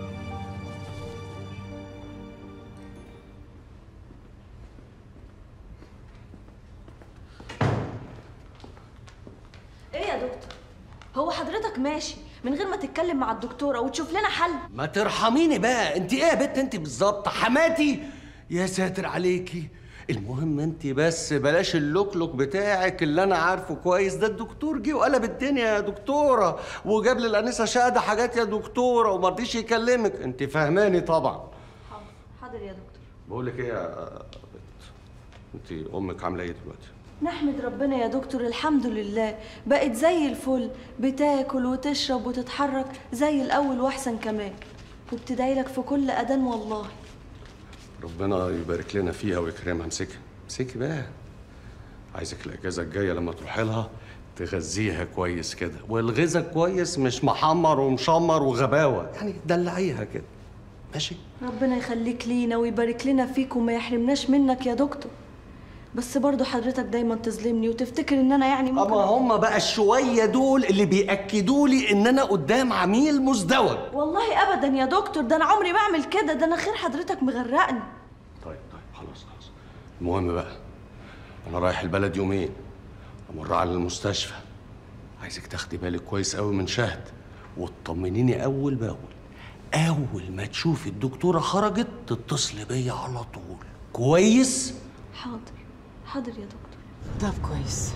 ايه يا دكتور هو حضرتك ماشي من غير ما تتكلم مع الدكتوره وتشوف لنا حل ما ترحميني بقى انت ايه يا بنت انت بالظبط حماتي يا ساتر عليكي المهم انت بس بلاش اللوكلوك بتاعك اللي انا عارفه كويس ده الدكتور جه وقلب الدنيا يا دكتوره وجاب للانسه شهاده حاجات يا دكتوره وما رضيش يكلمك انت فاهماني طبعا حاضر يا دكتور بقول لك ايه يا بنت انت امك عامله ايه دلوقتي نحمد ربنا يا دكتور الحمد لله بقت زي الفل بتاكل وتشرب وتتحرك زي الاول واحسن كمان وبتدعي لك في كل اذان والله ربنا يبارك لنا فيها ويكرمها امسكي امسكي بقى عايزك الاجازه الجايه لما تروحي لها تغذيها كويس كده والغذا كويس مش محمر ومشمر وغباوه يعني دلعيها كده ماشي ربنا يخليك لينا ويبارك لنا فيك وما يحرمناش منك يا دكتور بس برضو حضرتك دايما تظلمني وتفتكر ان انا يعني ممكن اما هم بقى الشويه دول اللي بياكدوا لي ان انا قدام عميل مزدوج والله ابدا يا دكتور ده انا عمري ما اعمل كده ده انا خير حضرتك مغرقني طيب طيب خلاص خلاص المهم بقى انا رايح البلد يومين امر على المستشفى عايزك تاخدي بالك كويس قوي من شهد وتطمنيني اول باول اول ما تشوفي الدكتوره خرجت تتصلي بيا على طول كويس حاضر حاضر يا دكتور طب كويس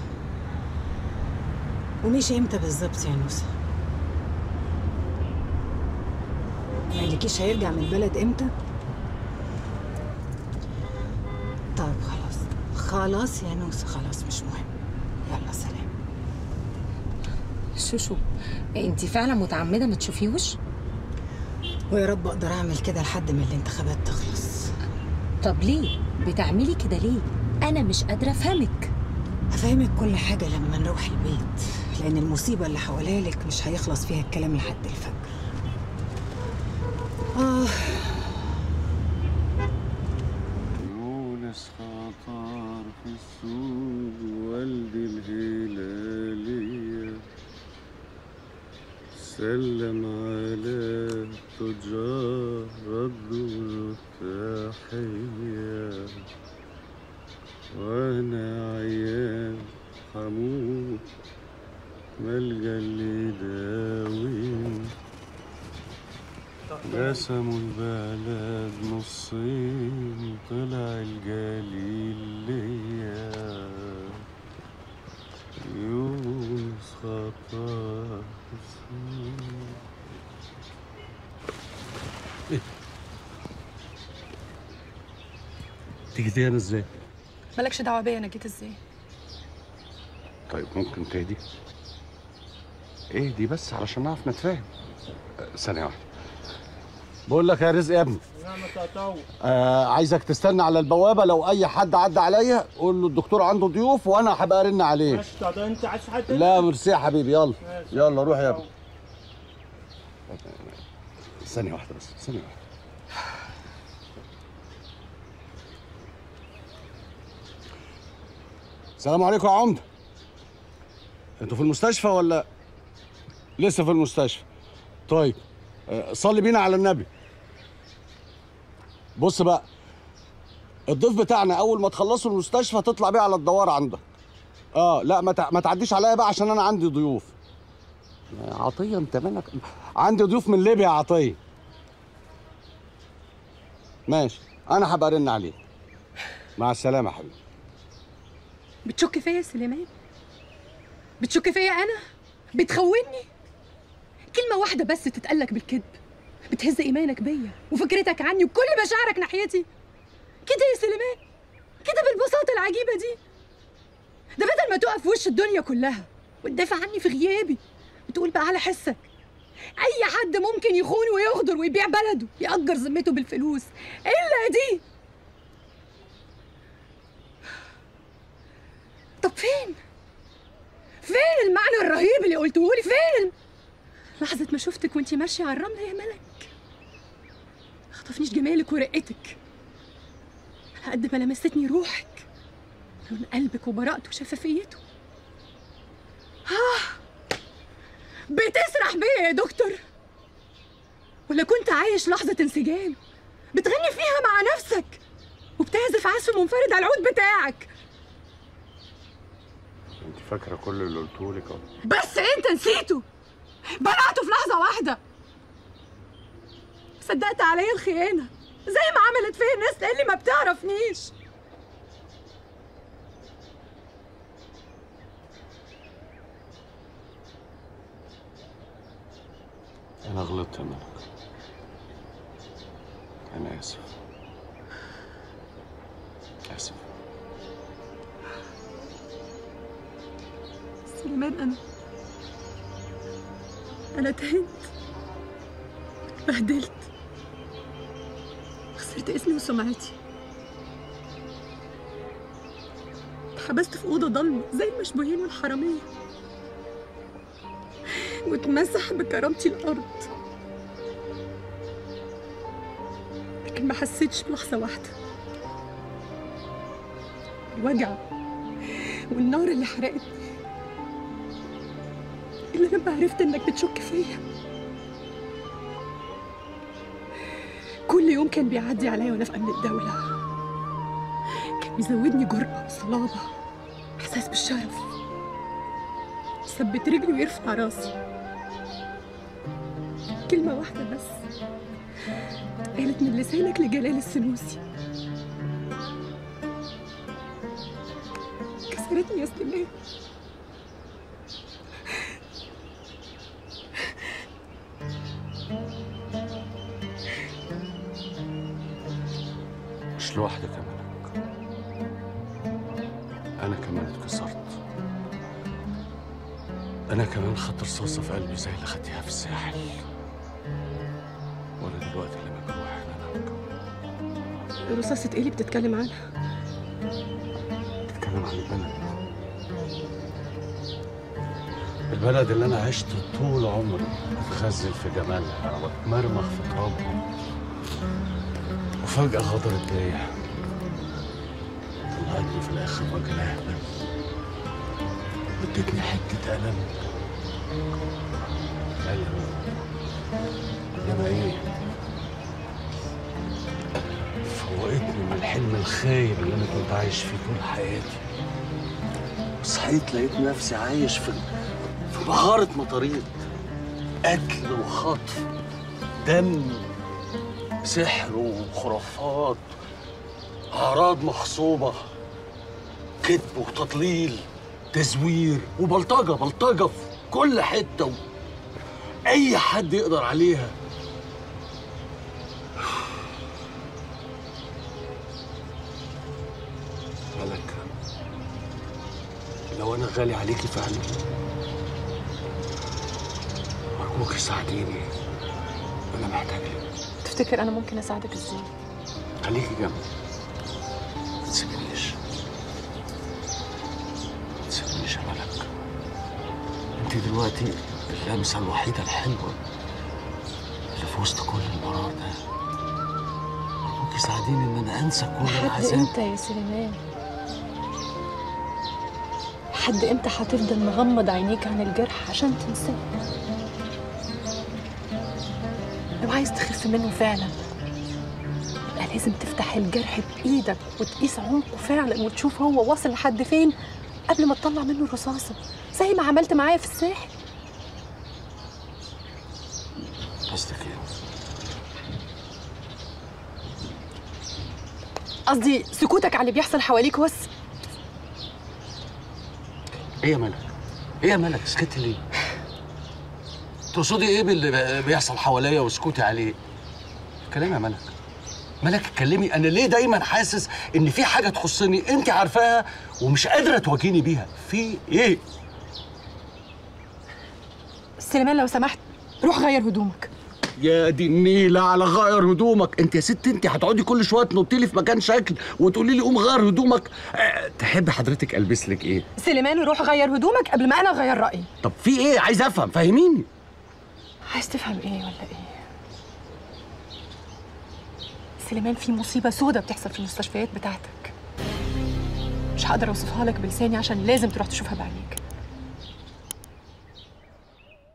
ومشي امتى بالظبط يا نوسة؟ ما قالكيش هيرجع من البلد امتى؟ طب خلاص خلاص يا نوسة خلاص مش مهم يلا سلام شوشو انت فعلا متعمده ما تشوفيهوش ويا رب اقدر اعمل كده لحد ما الانتخابات تخلص طب ليه بتعملي كده ليه انا مش قادره افهمك هفهمك كل حاجة لما نروح البيت لأن المصيبة اللي حواليك مش هيخلص فيها الكلام لحد الفجر آه يونس خطر في السوق والد الهلالية سلم على تجار الدور التحية وانا عيان حمود ملجأ قسموا البلد نصين طلع الجليل ليا يونس خطا تيجي تاني ازاي؟ مالكش دعوه بيا انا جيت ازاي طيب ممكن تهدي؟ اهدي بس علشان نعرف نتفاهم أه، ثانية واحدة بقول لك يا رزق يا ابني آه عايزك تستنى على البوابة لو أي حد عدى عليا قول له الدكتور عنده ضيوف وأنا هبقى أرن عليه ماشي طب انت عايز حد لا ميرسي يا حبيبي يلا ماشي. يلا روح يا ابني ثانية واحدة بس ثانية واحدة السلام عليكم يا عمدة انتوا في المستشفى ولا لسه في المستشفى طيب آه، صلي بينا على النبي بص بقى الضيف بتاعنا اول ما تخلصوا المستشفى تطلع بيه على الدوار عندك اه لا ما تع- ما تعديش عليا بقى عشان انا عندي ضيوف يا عطيه انت مالك عندي ضيوف من ليبيا يا عطيه ماشي انا هبقى ارن عليك مع السلامه يا حبيبي بتشك فيا يا سليمان بتشك فيا انا بتخوني كلمه واحده بس تتقالك بالكذب بتهز ايمانك بيا وفكرتك عني وكل مشاعرك ناحيتي كده يا سليمان كده بالبساطه العجيبه دي ده بدل ما تقف في وش الدنيا كلها وتدافع عني في غيابي وتقول بقى على حسك اي حد ممكن يخون ويغدر ويبيع بلده يأجر ذمته بالفلوس الا دي طب فين فين المعنى الرهيب اللي قلته لي فين لحظة ما شفتك وانتي ماشية على الرملة يا ملك خطفنيش جمالك ورقتك على قد ما لمستني روحك لون قلبك وبراءته وشفافيته ها بتسرح بيا يا دكتور ولا كنت عايش لحظة انسجام بتغني فيها مع نفسك وبتعزف عزف منفرد على العود بتاعك انت فاكره كل اللي قلته لك اهو بس انت نسيته بلعته في لحظة واحدة صدقت عليا الخيانة زي ما عملت فيا الناس اللي ما بتعرفنيش انا غلطت يا ملك انا اسف اسف سليمان انا انا تهنت اتبهدلت خسرت اسمي وسمعتي اتحبست في اوضه ضلمه زي المشبوهين والحراميه واتمسح بكرامتي الارض لكن ما حسيتش بلحظه واحده الوجع والنار اللي حرقتني إلا لما عرفت إنك بتشك فيا كل يوم كان بيعدي عليا وأنا في أمن الدولة كان بيزودني جرأة وصلابة إحساس بالشرف يثبت رجلي ويرفع راسي كلمة واحدة بس قالت من لسانك لجلال السنوسي كسرتني يا سليمان مش لوحدك يا ملك انا كمان اتكسرت انا كمان خدت رصاصه في قلبي زي اللي خدتيها في الساحل وانا دلوقتي اللي مجروح ان انا رصاصة إيه اللي بتتكلم عنها؟ بتكلم عن البلد البلد اللي انا عشت طول عمري اتخزن في جمالها واتمرمخ في ترابها وفجأة غدرت بيا طلعتني في الآخر راجل أهبل ادتني حتة ألم ألم إنما إيه فوقتني من الحلم الخايب اللي أنا كنت عايش فيه طول حياتي صحيت لقيت نفسي عايش في في بحارة مطاريد قتل وخطف دم سحر وخرافات اعراض مغصوبه كذب وتضليل تزوير وبلطجه بلطجه في كل حته و... اي حد يقدر عليها ملك لو انا غالي عليكي فعلا ارجوكي ساعديني انا محتاج لك تفتكر انا ممكن اساعدك ازاي خليكي جنبي ما تسيبنيش ما تسيبنيش يا ملك انت دلوقتي اللمسه الوحيده الحلوه اللي في وسط كل المرار ده ارجوكي ساعديني ان انا انسى كل لحد العذاب امتى يا سليمان لحد امتى هتفضل مغمض عينيك عن الجرح عشان تنساه لو عايز تخف منه فعلا يبقى لازم تفتح الجرح بايدك وتقيس عمقه فعلا وتشوف هو واصل لحد فين قبل ما تطلع منه الرصاصه زي ما عملت معايا في الساحل قصدك ايه؟ قصدي سكوتك على اللي بيحصل حواليك بس ايه يا ملك؟ ايه يا ملك سكتي ليه؟ تقصدي ايه باللي بيحصل حواليا وسكوتي عليه؟ كلام يا ملك ملك اتكلمي انا ليه دايما حاسس ان في حاجه تخصني انت عارفاها ومش قادره تواجهيني بيها في ايه؟ سليمان لو سمحت روح غير هدومك يا دي النيلة على غير هدومك انت يا ست انت هتقعدي كل شويه تنطي لي في مكان شكل وتقولي لي قوم غير هدومك أه تحب حضرتك البس لك ايه سليمان روح غير هدومك قبل ما انا اغير رايي طب في ايه عايز افهم فهميني عايز تفهم ايه ولا ايه سليمان في مصيبه سودة بتحصل في المستشفيات بتاعتك مش هقدر اوصفها لك بلساني عشان لازم تروح تشوفها بعينيك